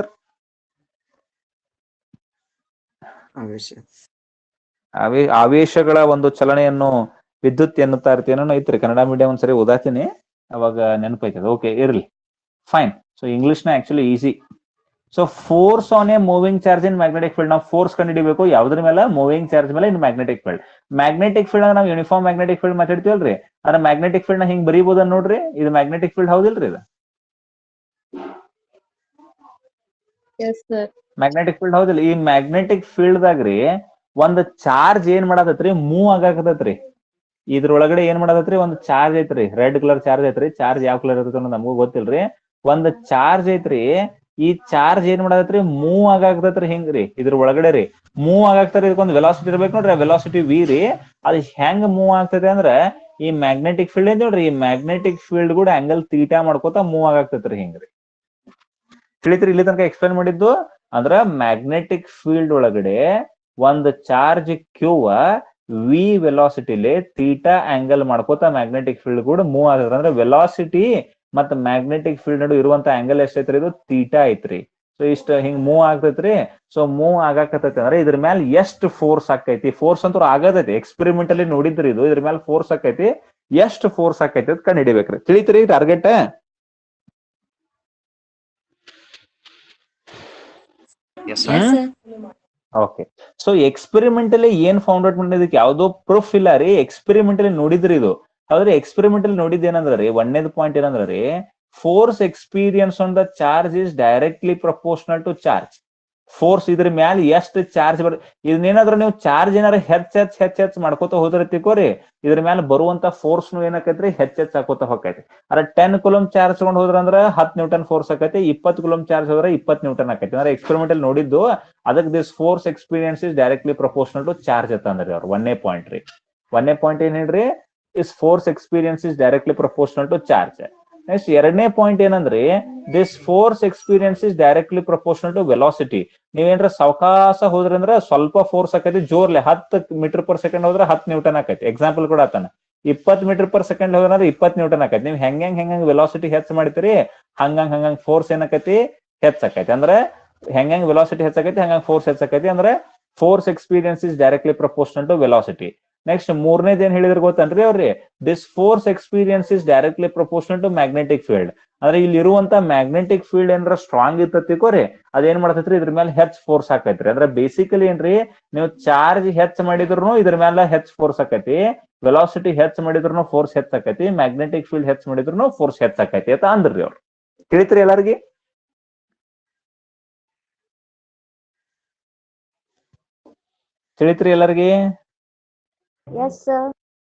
ಆವೇಶ ಅವೇ ಆವೇಶಗಳ ಒಂದು ಚಲನೆಯನ್ನು ವಿದ್ಯುತ್ ಎನ್ನುತ್ತಾ ಇರ್ತಿ ಏನೋ ಐತ್ರಿ ಕನ್ನಡ ಮೀಡಿಯಂ ಒಂದ್ಸರಿ ಓದಾತೀನಿ ಅವಾಗ ನೆನಪೈತದ ಓಕೆ ಇರ್ಲಿ ಫೈನ್ ಸೊ ಇಂಗ್ಲಿಷ್ ನ actually easy so force on a moving charge in magnetic field ನಾವು ಫೋರ್ಸ್ ಕಂಡಿಡಿಬೇಕು ಯಾವ್ದ್ರ ಮೇಲೆ ಮೂವಿಂಗ್ ಚಾರ್ಜ್ ಮೇಲೆ in magnetic field magnetic field ನಾವು ಯೂನಿಫಾರ್ಮ್ ಮ್ಯಾಗ್ನೆಟಿಕ್ ಫೀಲ್ಡ್ ಮಾತಾಡ್ತೀವಲ್ರಿ ಅದ್ರ ಮ್ಯಾಗ್ನೆಟಿಕ್ ಫೀಲ್ಡ್ ನ ಹಿಂಗ್ ಬರೀಬೋದ ನೋಡ್ರಿ ಇದು ಮ್ಯಾಗ್ನೆಟಿಕ್ ಫೀಲ್ಡ್ ಹೌದಿಲ್ರಿ ಇದು Yes, sir. ಮ್ಯಾಗ್ನೆಟಿಕ್ ಫೀಲ್ಡ್ ಹೌದಿಲ್ಲ ಈ ಮ್ಯಾಗ್ನೆಟಿಕ್ ಫೀಲ್ಡ್ ದಾಗ್ರಿ ಒಂದ್ ಚಾರ್ಜ್ ಏನ್ ಮಾಡತೈತ್ರಿ ಮೂವ್ ಆಗಾಕತೈತ್ರಿ ಇದ್ರೊಳಗಡೆ ಏನ್ ಮಾಡತೈತ್ರಿ ಒಂದ್ ಚಾರ್ಜ್ ಐತ್ರಿ ರೆಡ್ ಕಲರ್ ಚಾರ್ಜ್ ಐತ್ರಿ ಚಾರ್ಜ್ ಯಾವ ಕಲರ್ ಇರ್ತೈತಿ ಅನ್ನೋದು ನಮಗೂ ಗೊತ್ತಿಲ್ರಿ ಒಂದ್ ಚಾರ್ಜ್ ಐತ್ರಿ ಈ ಚಾರ್ಜ್ ಏನ್ ಮಾಡತೈತ್ರಿ ಮೂವ್ ಆಗಾಕತೈತ್ರಿ ಹಿಂಗ್ರಿ ಇದ್ರ ಒಳಗಡೆ ರೀ ಮೂವ್ ಆಗಾಕ್ತಾರ ಇದಕ್ಕೊಂದ್ ವೆಲಾಸಿಟಿ ಇರ್ಬೇಕು ನೋಡ್ರಿ ವೆಲಾಸಿಟಿ ವಿ ರೀ ಅದ್ ಹೆಂಗ್ ಮೂವ್ ಆಗ್ತೈತೆ ಅಂದ್ರ ಈ ಮ್ಯಾಗ್ನೆಟಿಕ್ ಫೀಲ್ಡ್ ಐತಿ ನೋಡ್ರಿ ಈ ಮ್ಯಾಗ್ನೆಟಿಕ್ ಫೀಲ್ಡ್ ಕೂಡ ಆಂಗಲ್ ತೀಟಾ ಮಾಡ್ಕೋತಾ ಮೂವ್ ಆಗಾಕ್ತೈತ್ರಿ ಹಿಂಗ್ರಿ ತಿಳಿತ್ರಿ ಇಲ್ಲಿ ತನಕ ಎಕ್ಸ್ಪ್ಲೈನ್ ಮಾಡಿದ್ದು ಅಂದ್ರ ಮ್ಯಾಗ್ನೆಟಿಕ್ ಫೀಲ್ಡ್ ಒಳಗಡೆ ಒಂದ್ ಚಾರ್ಜ್ ಕ್ಯೂವ ವಿ ವೆಲಾಸಿಟಿಲಿ ತೀಟಾ ಆಂಗಲ್ ಮಾಡ್ಕೋತಾ ಮ್ಯಾಗ್ನೆಟಿಕ್ ಫೀಲ್ಡ್ ಕೂಡ ಮೂವ್ ಆಗತ್ತೆ ಅಂದ್ರೆ ವೆಲಾಸಿಟಿ ಮತ್ತ ಮ್ಯಾಗ್ನೆಟಿಕ್ ಫೀಲ್ಡ್ ನಡು ಇರುವಂತ ಆಂಗಲ್ ಎಷ್ಟೈತ್ರಿ ಇದು ತೀಟಾ ಐತ್ರಿ ಸೊ ಇಷ್ಟ ಹಿಂಗ್ ಮೂವ್ ಆಗ್ತೈತ್ರಿ ಸೊ ಮೂವ್ ಆಗಾಕತೈತಿ ಅಂದ್ರೆ ಇದ್ರ ಮ್ಯಾಲ ಎಷ್ಟ್ ಫೋರ್ಸ್ ಆಕೈತಿ ಫೋರ್ಸ್ ಅಂತೂ ಆಗತೈತಿ ಎಕ್ಸ್ಪೆರಿಮೆಂಟ್ ಅಲ್ಲಿ ನೋಡಿದ್ರಿ ಇದು ಇದ್ರ ಮ್ಯಾಲ ಫೋರ್ಸ್ ಆಕೈತಿ ಎಷ್ಟ್ ಫೋರ್ಸ್ ಆಕೈತಿ ಅಂತ ಕಂಡು ಹಿಡಿಬೇಕ್ರಿ ತಿಳಿತ್ರಿ target yes Yes, sir sir. Okay so experimentally ಏನ್ ಫೌಂಡ್ ಔಟ್ ಮಾಡಿದಕ್ಕೆ ಯಾವ್ದೋ ಪ್ರೂಫ್ ಇಲ್ಲ ರೀ ಎಕ್ಸ್ಪೆರಿಮೆಂಟಲಿ ನೋಡಿದ್ರಿ ಇದು ಆದ್ರೆ ಎಕ್ಸ್ಪೆರಿಮೆಂಟಲ್ ನೋಡಿದ್ ಏನಂದ್ರ ರೀ ಒಂದೇದ್ ಪಾಯಿಂಟ್ ಏನಂದ್ರ ರೀ force experience on the charge is directly proportional to charge force ಇದ್ರ ಮ್ಯಾಲ ಎಷ್ಟು ಚಾರ್ಜ್ ಬರ್ ಇದನ್ನೇನಾದ್ರೂ ನೀವು ಚಾರ್ಜ್ ಏನಾರ ಹೆಚ್ಚ್ ಹೆಚ್ಚ್ ಹೆಚ್ಚ್ ಹೆಚ್ಚ್ ಮಾಡ್ಕೋತ ಹೋದ್ರ ತಿಕೋರಿ ಇದ್ರ ಮ್ಯಾಲ ಬರುವಂತ ಫೋರ್ಸ್ ಏನಾಕೈತ್ರಿ ಹೆಚ್ಚ್ ಹೆಚ್ಚ್ ಹಾಕೋತ ಹೋಗೈತಿ ಅದ್ರ ಟೆನ್ ಕುಲಮ್ ಚಾರ್ಜ್ ತಗೊಂಡ್ ಹೋದ್ರ ಅಂದ್ರ ಹತ್ ನ್ಯೂಟನ್ ಫೋರ್ಸ್ ಆಕೈತಿ ಇಪ್ಪತ್ ಕುಲಮ್ ಚಾರ್ಜ್ ಹೋದ್ರ ಇಪ್ಪತ್ ನ್ಯೂಟನ್ ಆಕೈತಿ ಅಂದ್ರೆ ಎಕ್ಸ್ಪೆರಿಮೆಂಟಲ್ ನೋಡಿದ್ದು ಅದಕ್ಕೆ this force experience is directly proportional to charge ಅಂತ ಅಂದ್ರಿ ಅವ್ರು ಒಂದೇ ಪಾಯಿಂಟ್ ರೀ ಒಂದೇ ಪಾಯಿಂಟ್ ಏನ್ ಹೇಳ್ರಿ is force experience is directly proportional to charge next ಎರಡನೇ ಪಾಯಿಂಟ್ ಏನಂದ್ರಿ this force experience is directly proportional to velocity ನೀವೇನ್ರ ಸಾವಕಾಶ ಹೋದ್ರಿ ಅಂದ್ರ ಸ್ವಲ್ಪ ಫೋರ್ಸ್ ಆಕೈತಿ ಜೋರ್ಲೆ ಹತ್ತು ಮೀಟರ್ ಪರ್ ಸೆಕೆಂಡ್ ಹೋದ್ರೆ ಹತ್ತು ನ್ಯೂಟನ್ ಆಕೈತಿ ಎಕ್ಸಾಂಪಲ್ ಕೂಡ ಆತನ ಇಪ್ಪತ್ ಮೀಟರ್ ಪರ್ ಸೆಕೆಂಡ್ ಹೋದ್ರೆ ಇಪ್ಪತ್ ನ್ಯೂಟನ್ ಆಕೈತಿ ನೀವು ಹೆಂಗ್ ಹೆಂಗ್ ವೆಲಾಸಿಟಿ ಹೆಚ್ಚ್ ಮಾಡ್ತೀರಿ ಹಂಗಂಗ್ ಹಂಗಂಗ್ ಫೋರ್ಸ್ ಏನಾಕೈತಿ ಹೆಚ್ಚಾಕೈತಿ ಅಂದ್ರೆ ಹೆಂಗ್ ವೆಲಾಸಿಟಿ ಹೆಚ್ಚಾಕೈತಿ ಹಂಗಂಗ್ ಫೋರ್ಸ್ ಹೆಚ್ಚಾಕೈತಿ ಅಂದ್ರೆ force experience is directly proportional to velocity next ಮೂರನೇದು ಏನ್ ಹೇಳಿದ್ರೆ ಗೊತ್ತನ್ರಿ ಅವ್ರಿ this force experience is directly proportional to magnetic field ಅಂದ್ರೆ ಇಲ್ಲಿ ಇರುವಂತ ಮ್ಯಾಗ್ನೆಟಿಕ್ ಫೀಲ್ಡ್ ಏನಾರ ಸ್ಟ್ರಾಂಗ್ ಇರ್ತತಿಕೋರಿ ಅದೇನ್ ಮಾಡ್ತೈತ್ರಿ ಇದ್ರ ಮೇಲೆ ಹೆಚ್ಚ್ ಫೋರ್ಸ್ ಆಕೈತ್ರಿ ಅಂದ್ರೆ ಬೇಸಿಕಲಿ ಏನ್ರಿ ನೀವು ಚಾರ್ಜ್ ಹೆಚ್ಚ್ ಮಾಡಿದ್ರು ಇದ್ರ ಮೇಲೆ ಹೆಚ್ಚ್ ಫೋರ್ಸ್ ಆಕೈತಿ ವೆಲಾಸಿಟಿ ಹೆಚ್ಚ್ ಮಾಡಿದ್ರು ಫೋರ್ಸ್ ಹೆಚ್ಚಾಕೈತಿ ಮ್ಯಾಗ್ನೆಟಿಕ್ ಫೀಲ್ಡ್ ಹೆಚ್ಚ್ ಮಾಡಿದ್ರು ಫೋರ್ಸ್ ಹೆಚ್ಚಾಕೈತಿ ಅಂತ ಅಂದ್ರಿ ಅವ್ರು ತಿಳಿತ್ರಿ ಎಲ್ಲಾರ್ಗಿ ತಿಳಿತ್ರಿ ಎಲ್ಲಾರ್ಗಿ Yes, sir.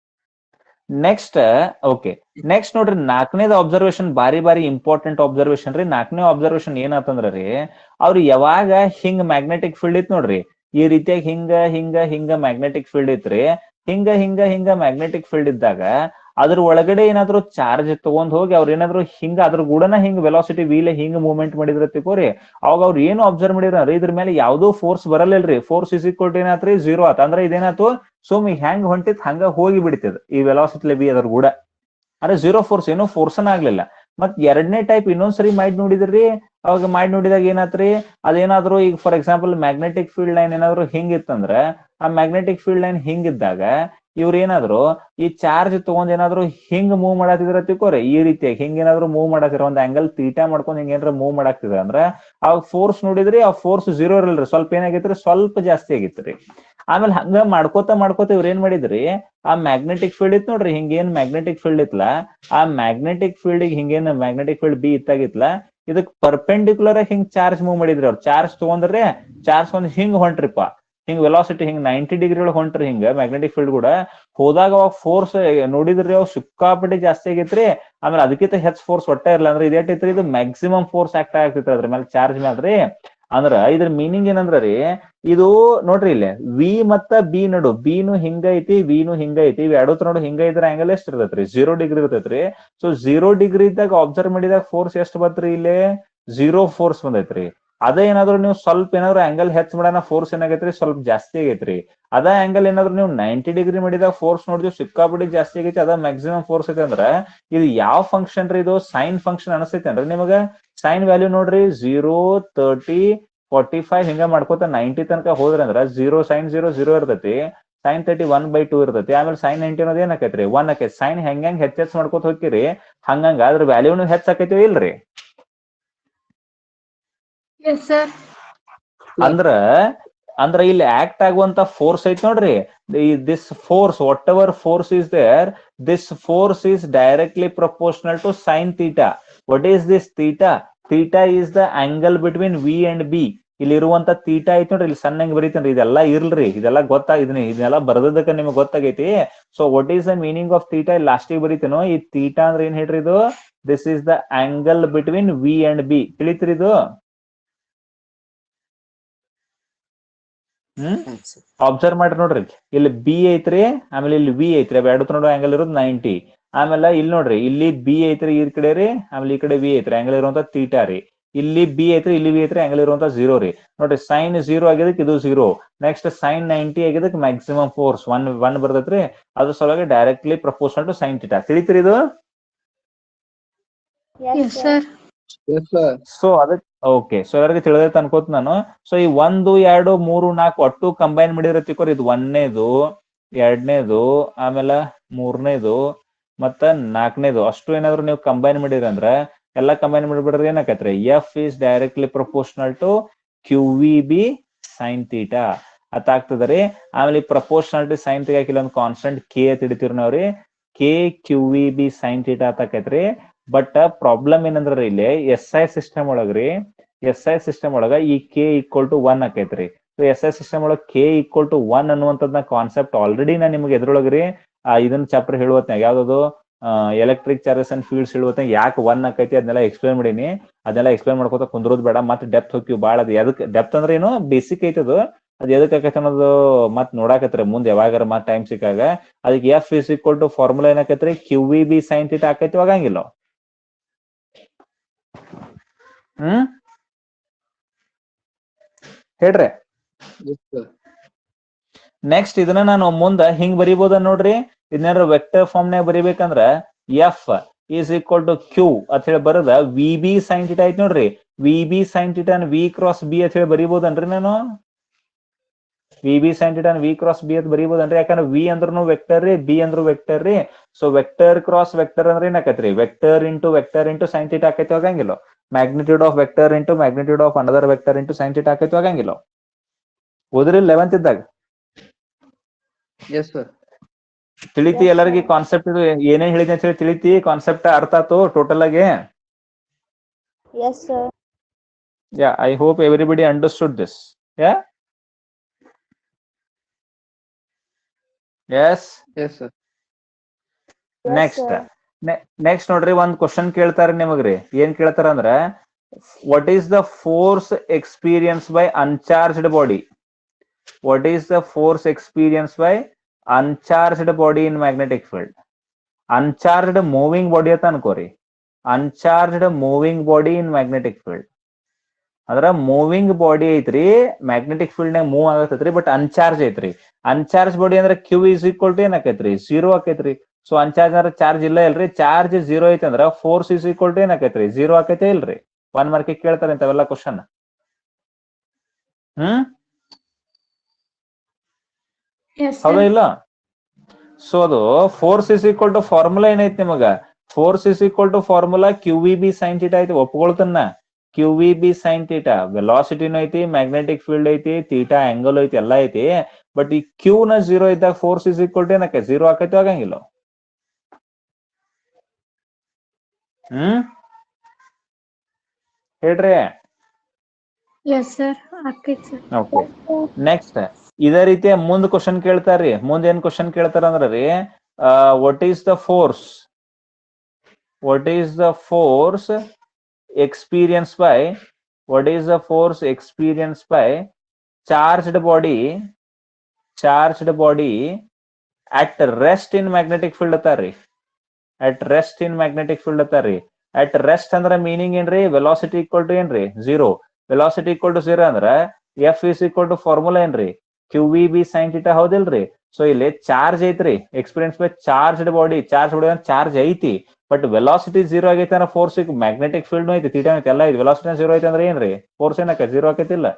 Next okay next ನೋಡ್ರಿ ನಾಲ್ಕನೇದ ಅಬ್ಸರ್ವೇಷನ್ ಬಾರಿ ಬಾರಿ ಇಂಪಾರ್ಟೆಂಟ್ ಅಬ್ಸರ್ವೇಷನ್ ರೀ ನಾಲ್ಕನೇ ಅಬ್ಸರ್ವೇಷನ್ ಏನಾತಂದ್ರ ರೀ ಅವ್ರು ಯಾವಾಗ ಹಿಂಗ್ ಮ್ಯಾಗ್ನೆಟಿಕ್ ಫೀಲ್ಡ್ ಇತ್ತು ನೋಡ್ರಿ ಈ ರೀತಿಯಾಗಿ ಹಿಂಗ ಹಿಂಗ ಹಿಂಗ ಮ್ಯಾಗ್ನೆಟಿಕ್ ಫೀಲ್ಡ್ ಇತ್ರಿ ಹಿಂಗ ಹಿಂಗ ಹಿಂಗ ಮ್ಯಾಗ್ನೆಟಿಕ್ ಫೀಲ್ಡ್ ಇದ್ದಾಗ ಅದ್ರ ಒಳಗಡೆ ಏನಾದ್ರು ಚಾರ್ಜ್ ತಗೊಂಡ್ ಹೋಗಿ ಅವ್ರ ಏನಾದ್ರು ಹಿಂಗ ಅದ್ರ ಗೂಡನ ಹಿಂಗ್ ವೆಲಾಸಿಟಿ ವೀಲ್ ಹಿಂಗ್ ಮೂವ್ಮೆಂಟ್ ಮಾಡಿದ್ರ ತಿಕೋರಿ ಅವಾಗ ಅವ್ರು ಏನು ಅಬ್ಸರ್ವ್ ಮಾಡಿದ್ರ ಇದ್ರ ಮೇಲೆ ಯಾವ್ದೋ ಫೋರ್ಸ್ ಬರಲಿಲ್ರಿ ಫೋರ್ಸ್ ಇಸ್ ಈಕ್ವಲ್ ಟು ಏನಾತ್ರಿ ಜೀರೋ ಆತ ಅಂದ್ರೆ ಇದೇನಾತು ಸುಮ್ ಈಗ ಹೆಂಗ್ ಹೊಂಟಿತ್ ಹಂಗ ಹೋಗಿ ಬಿಡ್ತದ ಈ ವೆಲಾಸಿಟಿ ಬಿ ಅದ್ರ ಕೂಡ ಅಂದ್ರೆ ಜೀರೋ ಫೋರ್ಸ್ ಏನೋ ಫೋರ್ಸನ್ ಆಗ್ಲಿಲ್ಲ ಮತ್ ಎರಡನೇ ಟೈಪ್ ಇನ್ನೊಂದ್ಸರಿ ಮಾಡಿ ನೋಡಿದ್ರಿ ಅವಾಗ ಮಾಡಿ ನೋಡಿದಾಗ ಏನಾತ್ರಿ ಅದೇನಾದ್ರು ಈಗ for example magnetic field line ಏನಾದ್ರು ಹಿಂಗಿತ್ತಂದ್ರ ಆ ಮ್ಯಾಗ್ನೆಟಿಕ್ ಫೀಲ್ಡ್ ಲೈನ್ ಹಿಂಗಿದ್ದಾಗ ಇವ್ರ ಏನಾದ್ರು ಈ ಚಾರ್ಜ್ ತಗೊಂಡ್ ಏನಾದ್ರು ಹಿಂಗ್ ಮೂವ್ ಮಾಡತ್ತಿದ್ರ ತಿಳ್ಕೊರಿ ಈ ರೀತಿಯಾಗಿ ಹಿಂಗ್ ಏನಾದ್ರು ಮೂವ್ ಮಾಡತ್ತಿರ ಒಂದ್ ಆಂಗಲ್ ತೀಟಾ ಮಾಡ್ಕೊಂಡ್ ಹಿಂಗ್ ಏನಾರ ಮೂವ್ ಮಾಡಾಕ್ತಿದ್ರ ಅಂದ್ರ ಅವಾಗ ಫೋರ್ಸ್ ನೋಡಿದ್ರಿ ಆ ಫೋರ್ಸ್ ಜೀರೋ ಇರಲ್ರಿ ಸ್ವಲ್ಪ ಏನಾಗೈತ್ರಿ ಸ್ವಲ್ಪ ಜಾಸ್ತಿ ಆಗಿತ್ರಿ ಆಮೇಲೆ ಹಂಗ ಮಾಡ್ಕೋತ ಮಾಡ್ಕೋತ ಇವ್ರ ಏನ್ ಮಾಡಿದ್ರಿ ಆ ಮ್ಯಾಗ್ನೆಟಿಕ್ ಫೀಲ್ಡ್ ಇತ್ತು ನೋಡ್ರಿ ಹಿಂಗೇನ್ ಮ್ಯಾಗ್ನೆಟಿಕ್ ಫೀಲ್ಡ್ ಇತ್ಲ ಆ ಮ್ಯಾಗ್ನೆಟಿಕ್ ಫೀಲ್ಡ್ ಹಿಂಗೇನ್ ಮ್ಯಾಗ್ನೆಟಿಕ್ ಫೀಲ್ಡ್ ಬಿ ಇತ್ತಾಗಿತ್ಲ ಇದಕ್ ಪರ್ಪೆಂಡಿಕ್ಯುಲರ್ ಆಗಿ ಹಿಂಗ್ ಚಾರ್ಜ್ ಮೂವ್ ಮಾಡಿದ್ರಿ ಅವ್ರು ಚಾರ್ಜ್ ತಗೊಂಡ್ರೆ ಚಾರ್ಜ್ ಒಂದ್ ಹಿಂಗ್ ಹೊಂಟ್ರಿಪ್ಪ ಹಿಂಗ್ ವೆಲಾಸಿಟಿ ಹಿಂಗ್ ನೈಂಟಿ ಡಿಗ್ರಿ ಒಳಗೆ ಹೊಂಟ್ರಿ ಹಿಂಗ ಮ್ಯಾಗ್ನೆಟಿಕ್ ಫೀಲ್ಡ್ ಕೂಡ ಹೋದಾಗ ಅವಾಗ ಫೋರ್ಸ್ ನೋಡಿದ್ರಿ ಅವ್ ಸಿಕ್ಕಾಪಟ್ಟಿ ಜಾಸ್ತಿ ಆಗೈತ್ರಿ ಆಮೇಲೆ ಅದಕ್ಕಿಂತ ಹೆಚ್ಚ್ ಫೋರ್ಸ್ ಒಟ್ಟ ಇರಲ್ಲ ಅಂದ್ರೆ ಇದೇಟೈತ್ರಿ ಇದು ಮ್ಯಾಕ್ಸಿಮಮ್ ಫೋರ್ಸ್ ಆಕ್ಟ್ ಆಗ್ತೈತ್ರಿ ಅದ್ರ ಮೇಲೆ ಚಾರ್ಜ್ ಮ್ಯಾಲ್ರಿ ಅಂದ್ರ ಇದ್ರ ಮೀನಿಂಗ್ ಏನಂದ್ರ ರೀ ಇದು ನೋಡ್ರಿ ಇಲ್ಲಿ ವಿ ಮತ್ತ ಬಿ ನಡು ಬಿನು ಹಿಂಗ ಐತಿ ವಿನು ಹಿಂಗ ಐತಿ ಇವ್ ಎರಡು ನೋಡು ಹಿಂಗ ಇದ್ರ ಆಂಗಲ್ ಎಷ್ಟ್ ಇರ್ತೈತ್ರಿ ಜೀರೋ ಡಿಗ್ರಿ ಇರ್ತೈತ್ರಿ ಸೊ ಜೀರೋ ಡಿಗ್ರಿ ಇದ್ದಾಗ ಅಬ್ಸರ್ವ್ ಮಾಡಿದಾಗ ಫೋರ್ಸ್ ಎಷ್ಟ್ ಬತ್ರಿ ಇಲ್ಲಿ ಜೀರೋ ಫೋರ್ಸ್ ಬಂದೈತ್ರಿ ಅದೇ ಏನಾದ್ರು ನೀವು ಸ್ವಲ್ಪ ಏನಾದ್ರು ಆಂಗಲ್ ಹೆಚ್ಚ್ ಮಾಡೋಣ ಫೋರ್ಸ್ ಏನಾಗೈತ್ರಿ ಸ್ವಲ್ಪ ಜಾಸ್ತಿ ಆಗೈತ್ರಿ ಅದ ಆಂಗಲ್ ಏನಾದ್ರು ನೀವು ನೈಂಟಿ ಡಿಗ್ರಿ ಮಾಡಿದಾಗ ಫೋರ್ಸ್ ನೋಡಿದ್ವಿ ಸಿಕ್ಕಾಪಟ್ಟಿ ಜಾಸ್ತಿ ಆಗೈತಿ ಅದ ಮ್ಯಾಕ್ಸಿಮಮ್ ಫೋರ್ಸ್ ಐತಿ ಅಂದ್ರ ಇದು ಯಾವ ಫಂಕ್ಷನ್ ರೀ ಇದು ಸೈನ್ ಫಂಕ್ಷನ್ ಅನಸ್ತೈತೇನ್ರಿ ನಿಮಗ ಸೈನ್ ವ್ಯಾಲ್ಯೂ ನೋಡ್ರಿ ಜೀರೋ ತರ್ಟಿ ಫಾರ್ಟಿ ಫೈವ್ ಹಿಂಗ ಮಾಡ್ಕೋತ ನೈಂಟಿ ತನಕ ಹೋದ್ರ ಅಂದ್ರ ಜೀರೋ ಸೈನ್ ಜೀರೋ ಜೀರೋ ಇರ್ತೈತಿ sine thirty one by two ಇರ್ತೈತಿ ಆಮೇಲೆ ಸೈನ್ ನೈಂಟಿ ಅನ್ನೋದು ಏನ್ ಆಕೈತ್ರಿ ಒನ್ ಆಕೈತಿ ಸೈನ್ ಹೆಂಗ್ ಹೆಂಗ್ ಹೆಚ್ಚ್ ಹೆಚ್ಚ್ ಮಾಡ್ಕೋತ ಹೋಗ್ತೀರಿ ಹಂಗಂಗ ಅದ್ರ ವ್ಯಾಲ್ಯೂನು ಹೆಚ್ಚ್ ಆಕೈತಿ ಇಲ್ರಿ Yes, sir. ಅಂದ್ರ ಅಂದ್ರ ಇಲ್ಲಿ ಆಕ್ಟ್ ಆಗುವಂತ ಫೋರ್ಸ್ ಐತಿ ನೋಡ್ರಿ this force whatever force is there this force is directly proportional to sine theta what is this theta theta is the angle between v and b ಇಲ್ಲಿ ಇರುವಂತ theta ಐತಿ ನೋಡ್ರಿ ಇಲ್ಲಿ ಸಣ್ಣ ಬರೀತೇನ್ರಿ ಇದೆಲ್ಲ ಇರ್ಲ್ರಿ ಇದೆಲ್ಲ ಗೊತ್ತಾಗಿದ್ನಿ ಇದನ್ನೆಲ್ಲ ಬರ್ದದಕ್ಕ ನಿಮ್ಗೆ ಗೊತ್ತಾಗೈತಿ so what is the meaning of theta ಇಲ್ಲಿ ಲಾಸ್ಟಿಗೆ ಬರೀತೇನೋ ಈ ತೀಟಾ ಅಂದ್ರೆ ಏನ್ ಹೇಳ್ರಿ ಇದು this is the angle between v and b ತಿಳಿತ್ರಿ ಇದು ಹ್ಮ್ ಅಬ್ಸರ್ವ್ ಮಾಡ್ರಿ ನೋಡ್ರಿ ಇಲ್ಲಿ ಬಿ ಐತ್ರಿ ಆಮೇಲೆ ಇಲ್ಲಿ ವಿ ಐತ್ರಿ ಅವ್ ಎರಡು ನೋಡೋ ಆಂಗಲ್ ಇರೋದು ನೈಂಟಿ ಆಮೇಲೆ ಇಲ್ಲಿ ನೋಡ್ರಿ ಇಲ್ಲಿ ಬಿ ಐತ್ರಿ ಈ ಕಡೆ ರೀ ಆಮೇಲೆ ಈ ಕಡೆ ವಿ ಐತ್ರಿ ಆಂಗಲ್ ಇರುವಂತ ತೀಟಾ ರೀ ಇಲ್ಲಿ ಬಿ ಐತ್ರಿ ಇಲ್ಲಿ ವಿ ಐತ್ರಿ ಆಂಗಲ್ ಇರುವಂತ ಜೀರೋ ರೀ ನೋಡ್ರಿ ಸೈನ್ ಜೀರೋ ಆಗಿದಕ್ಕೆ ಇದು ಜೀರೋ ನೆಕ್ಸ್ಟ್ ಸೈನ್ ನೈಂಟಿ ಆಗಿದಕ್ಕೆ ಮ್ಯಾಕ್ಸಿಮಮ್ ಫೋರ್ಸ್ ಒನ್ ಒನ್ ಬರ್ತೈತ್ರಿ ಅದ್ರ ಸಲುವಾಗಿ directly proportional to sine theta ತಿಳಿತ್ರಿ ಇದು Yes, sir. Yes, sir. So ಅದಕ್ಕೆ ಓಕೆ ಸೊ ಎಲ್ಲರಿಗೆ ತಿಳಿದೈತೆ ಅನ್ಕೋತ ನಾನು ಸೊ ಈ ಒಂದು ಎರಡು ಮೂರು ನಾಲ್ಕು ಒಟ್ಟು ಕಂಬೈನ್ ಮಾಡಿದ್ರೆ ತಿಕ್ಕೋರಿ ಇದು ಒಂದನೇದು ಎರಡನೇದು ಆಮೇಲೆ ಮೂರನೇದು ಮತ್ತ ನಾಲ್ಕನೇದು ಅಷ್ಟು ಏನಾದ್ರು ನೀವು ಕಂಬೈನ್ ಮಾಡಿದ್ರಿ ಅಂದ್ರ ಎಲ್ಲಾ ಕಂಬೈನ್ ಮಾಡಿಬಿಡ್ರಿ ಏನಾಕತ್ರಿ f is directly proportional to q v b sine theta ಅದಾಗ್ತದ್ರಿ ಆಮೇಲೆ ಪ್ರಪೋರ್ಷನಾಲಿಟಿ ಸೈನ್ ತೆಗಿಯಾಕ ಇಲ್ಲೊಂದು ಕಾನ್ಸ್ಟೆಂಟ್ ಕೆ ಅಂತ ಹಿಡಿತೀವಿ ನಾವ್ರಿ k q v b sine theta ಆತಾಕೈತ್ರಿ ಬಟ್ ಪ್ರಾಬ್ಲಮ್ ಏನಂದ್ರ ಇಲ್ಲಿ ಎಸ್ ಐ ಸಿಸ್ಟಮ್ ಒಳಗ್ರಿ ಎಸ್ ಐ ಸಿಸ್ಟಮ್ ಒಳಗ ಈ ಕೆ ಈಕ್ವಲ್ ಟು ಒನ್ ಆಕೈತ್ರಿ ಎಸ್ ಐ ಸಿಸ್ಟಮ್ ಒಳಗ ಕೆ ಈಕ್ವಲ್ ಟು ಒನ್ ಅನ್ನುವಂಥದ್ನ ಕಾನ್ಸೆಪ್ಟ್ ಆಲ್ರೆಡಿ ನಾ ನಿಮ್ಗೆ ಎದ್ರೊಳಗ್ರಿ ಆ ಇದನ್ನ ಚಾಪ್ಟರ್ ಹೇಳುವತ್ನಾಗ ಯಾವ್ದದು ಎಲೆಕ್ಟ್ರಿಕ್ ಚಾರ್ಜಸ್ ಅಂಡ್ ಫೀಲ್ಡ್ಸ್ ಹೇಳುವತ್ನಾಗ ಯಾಕೆ ಒನ್ ಆಕೈತಿ ಅದನ್ನೆಲ್ಲ ಎಕ್ಸ್ಪ್ಲೇನ್ ಮಾಡೀನಿ ಅದನ್ನೆಲ್ಲ ಎಕ್ಸ್ಪ್ಲೇನ್ ಮಾಡ್ಕೊತ ಕುಂದ್ರೋದ್ ಬೇಡ ಮತ್ತೆ ಡೆಪ್ತ್ ಹೋಗ್ತೀವಿ ಬಾಳ ಅದು ಎದಕ್ ಡೆಪ್ತ್ ಅಂದ್ರೆ ಏನು ಬೇಸಿಕ್ ಐತದು ಅದ್ ಎದಕ್ ಆಕೈತಿ ಅನ್ನೋದು ಮತ್ ನೋಡಾಕತ್ರಿ ಮುಂದೆ ಯಾವಾಗಾರ ಮತ್ ಟೈಮ್ ಸಿಕ್ಕಾಗ ಅದಕ್ಕೆ f is equal to formula ಏನಾಕೈತ್ರಿ q v b sine theta ಆಕೈತಿ ಆಗಂಗಿಲ್ಲ ಹ್ಮ್ ಹೇಳ್ರಿ ನೆಕ್ಸ್ಟ್ ಇದನ್ನ ನಾನು ಮುಂದ ಹಿಂಗ್ ಬರಿಬೋದ ನೋಡ್ರಿ ಇದನ್ನೇನಾರ ವೆಕ್ಟರ್ ಫಾರ್ಮ್ ನಾಗ ಬರಿಬೇಕಂದ್ರ f is equal to q ಅಂತ ಹೇಳಿ ಬರದ ವಿ ಬಿ ಸೈನ್ ಟಿಟಾ ಐತಿ ನೋಡ್ರಿ ವಿ ಬಿ ಸೈನ್ ಟಿಟಾನ್ ವಿ ಕ್ರಾಸ್ ಬಿ ಅಂತ ಹೇಳಿ ಬರಿಬೋದನ್ರಿ ನಾನು ವಿ ಬಿ ಸೈನ್ ಟಿಟಾನ್ ವಿ ಕ್ರಾಸ್ ಬಿ ಅಂತ ಬರಿಬೋದನ್ರಿ ಯಾಕಂದ್ರೆ ವಿ ಅಂದ್ರೂ ವೆಕ್ಟರ್ ರೀ ಬಿ ಅಂದ್ರು ವೆಕ್ಟರ್ ರೀ ಸೊ ವೆಕ್ಟರ್ ಕ್ರಾಸ್ ವೆಕ್ಟರ್ ಅಂದ್ರೆ ಏನಾಕತ್ರಿ vector into vector into sine theta ಆಕೈತಿ ಆಗಂಗಿಲ್ಲ magnitude of vector into magnitude of another vector into sine theta ಆಕೈತಿ ಆಗಂಗಿಲ್ಲ ಓದ್ರಿ ಲೆವೆಂತ್ ಇದ್ದಾಗ ಎಸ್ ಸರ್ ತಿಳಿತಿ Yes, ಎಲ್ಲರಿಗೆ sir. ಕಾನ್ಸೆಪ್ಟ್ ಇದು ಏನೇನ್ ಹೇಳಿದೆ ಅಂತ ಹೇಳಿ ತಿಳಿತಿ ಕಾನ್ಸೆಪ್ಟ್ ಅರ್ಥ ಆತು ಟೋಟಲ್ ಆಗಿ Yes, sir. Yeah I hope everybody understood this yeah yes yes sir Yes, next sir. Next ನೋಡ್ರಿ ಒಂದ್ ಕ್ವಶನ್ ಕೇಳ್ತಾರ ನಿಮಗ್ರಿ ಏನ್ ಕೇಳ್ತಾರ ಅಂದ್ರ what is the force experience by uncharged body what is the force experience by uncharged body in magnetic field uncharged moving body ಅಂತ ಅನ್ಕೋರಿ uncharged moving body in magnetic field ಅಂದ್ರ ಮೂವಿಂಗ್ ಬಾಡಿ ಐತ್ರಿ magnetic field ನಾಗ move ಆಗತ್ತೈತ್ರಿ but uncharged ಐತ್ರಿ uncharged body ಅಂದ್ರೆ q is equal to ಏನ್ ಆಕೈತ್ರಿ ಜೀರೋ ಆಕೈತ್ರಿ ಸೊ ಅನ್ಚಾರ್ಜ್ ಅಂದ್ರೆ ಚಾರ್ಜ್ ಇಲ್ಲ ಇಲ್ರಿ ಚಾರ್ಜ್ ಜೀರೋ ಐತಿ ಅಂದ್ರ ಫೋರ್ಸ್ ಇಸ್ ಈಕ್ವಲ್ ಟು ಏನ್ ಆಕೈತ್ರಿ ಜೀರೋ ಆಕೈತೆ ಇಲ್ರಿ ಒನ್ ಮಾರ್ಕ್ ಕೇಳ್ತಾರೆ ಇಂಥವೆಲ್ಲ ಕ್ವಶನ್ ಹ್ಮ್ Yes, ಹೌದಾ sir. ಇಲ್ಲ ಸೊ ಅದು force is equal to formula ಏನೈತಿ ನಿಮಗ force is equal to formula q v b sine theta ಐತಿ ಒಪ್ಕೊಳ್ತನ್ನ q v b sine theta ವೆಲಾಸಿಟಿನೂ ಐತಿ ಮ್ಯಾಗ್ನೆಟಿಕ್ ಫೀಲ್ಡ್ ಐತಿ ತೀಟಾ ಆಂಗಲ್ ಐತಿ ಎಲ್ಲ ಐತಿ ಬಟ್ ಈ ಕ್ಯೂ ನ ಜೀರೋ ಇದ್ದಾಗ ಫೋರ್ಸ್ ಇಸ್ ಈಕ್ವಲ್ ಟು ಏನಕ್ಕೆ ಜೀರೋ ಆಕೈತಿ ಆಗಂಗಿಲ್ಲ ಹ್ಮ್ ಹೇಳ್ರಿ Yes, sir. ಆಕೈತ್ sir. ಓಕೆ ನೆಕ್ಸ್ಟ್ ಇದೇ ರೀತಿ ಮುಂದ್ ಕ್ವಶನ್ ಕೇಳ್ತಾರ್ರಿ ಮುಂದ್ ಏನ್ ಕ್ವಶನ್ ಕೇಳ್ತಾರ ಅಂದ್ರ ರೀ what is the force what is the force experience by what is the force experience by charged body charged body at rest in magnetic field ಅತ್ತಾರ್ರಿ at rest in magnetic field ಅತ್ತಾರ್ರಿ at rest ಅಂದ್ರ meaning ಏನ್ರಿ velocity equal to ಏನ್ರಿ zero velocity equal to zero ಅಂದ್ರ f is equal to formula ಏನ್ರಿ q v b sine theta ಹೌದಿಲ್ರಿ so ಇಲ್ಲಿ charge ಐತ್ರಿ experience by charged body charge body charge ಐತಿ ಬಟ್ ವೆಲಾಸಿಟಿ ಜೀರೋ ಆಗೈತೆ ಅಂದ್ರೆ ಫೋರ್ಸ್ ಮ್ಯಾಗ್ನೆಟಿಕ್ ಫೀಲ್ಡ್ ಐತಿ ತೀಟಾ ಐತಿ ಎಲ್ಲ ಐತಿ ವೆಲಾಸಿಟಿ ಜೀರೋ ಐತಿ ಅಂದ್ರೆ ಏನ್ರಿ ಫೋರ್ಸ್ ಏನಕ್ಕ ಜೀರೋ ಆಕೈತಿಲ್ಲ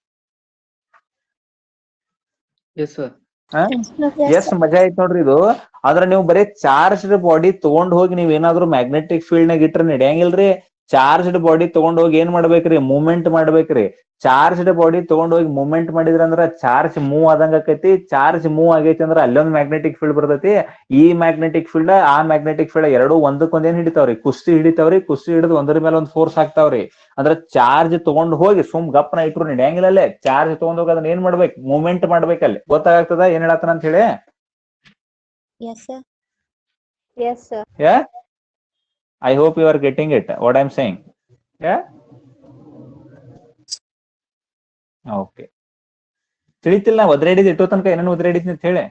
ಎಸ್ ಸರ್ Yes, sir. ಎಷ್ಟ್ ಮಜಾ ಐತ್ ನೋಡ್ರಿ ಇದು ಆದ್ರ ನೀವು ಬರೀ ಚಾರ್ಜ್ಡ್ ಬಾಡಿ ತಗೊಂಡ್ ಹೋಗಿ ನೀವ್ ಏನಾದ್ರು ಮ್ಯಾಗ್ನೆಟಿಕ್ ಫೀಲ್ಡ್ ನಾಗ ಇಟ್ರೆ ನಡೆಯಂಗಿಲ್ರಿ ಚಾರ್ಜ್ಡ್ ಬಾಡಿ ತಗೊಂಡ್ ಹೋಗಿ ಏನ್ ಮಾಡ್ಬೇಕ್ರಿ ಮೂವ್ಮೆಂಟ್ ಮಾಡ್ಬೇಕ್ರಿ ಚಾರ್ಜ್ಡ್ ಬಾಡಿ ತಗೊಂಡ್ ಹೋಗಿ ಮೂವ್ಮೆಂಟ್ ಮಾಡಿದ್ರ ಅಂದ್ರ ಚಾರ್ಜ್ ಮೂವ್ ಆದಂಗ ಆಕೈತಿ ಚಾರ್ಜ್ ಮೂವ್ ಆಗೈತಿ ಅಂದ್ರ ಅಲ್ಲೊಂದ್ ಮ್ಯಾಗ್ನೆಟಿಕ್ ಫೀಲ್ಡ್ ಬರ್ತೈತಿ ಈ ಮ್ಯಾಗ್ನೆಟಿಕ್ ಫೀಲ್ಡ್ ಆ ಮ್ಯಾಗ್ನೆಟಿಕ್ ಫೀಲ್ಡ್ ಎರಡು ಒಂದಕ್ಕೊಂದ್ ಏನ್ ಹಿಡಿತಾವ್ರಿ ಕುಸ್ತಿ ಹಿಡಿತಾವ್ರಿ ಕುಸ್ತಿ ಹಿಡಿದು ಒಂದ್ರ ಮೇಲೆ ಒಂದ್ ಫೋರ್ಸ್ ಹಾಕ್ತಾವ್ರಿ ಅಂದ್ರ ಚಾರ್ಜ್ ತಗೊಂಡ್ ಹೋಗಿ ಸುಮ್ ಗಪ್ನ ಇಟ್ರು ನಡೆಯಂಗಿಲ್ಲ ಅಲ್ಲೇ ಚಾರ್ಜ್ ತಗೊಂಡ್ ಹೋಗಿ ಅದನ್ನ ಏನ್ ಮಾಡ್ಬೇಕು ಮೂವ್ಮೆಂಟ್ ಮಾಡ್ಬೇಕಲ್ಲಿ ಗೊತ್ತಾಗ್ತದ ಏನ್ ಹೇಳತ್ತನ ಅಂತ ಹೇಳಿ Yes, sir. Yes, sir. Yeah? I hope you are getting it, what I'm saying. Yeah? Okay. ತಿಳಿತಿಲ್ಲ ನಾ ಒದ್ರಾಡಿದ್ ಇಟ್ಟೋ ತನಕ ಏನೇನು ಒದ್ರಾಡಿದ್ನಿ ಅಂತ ಹೇಳಿ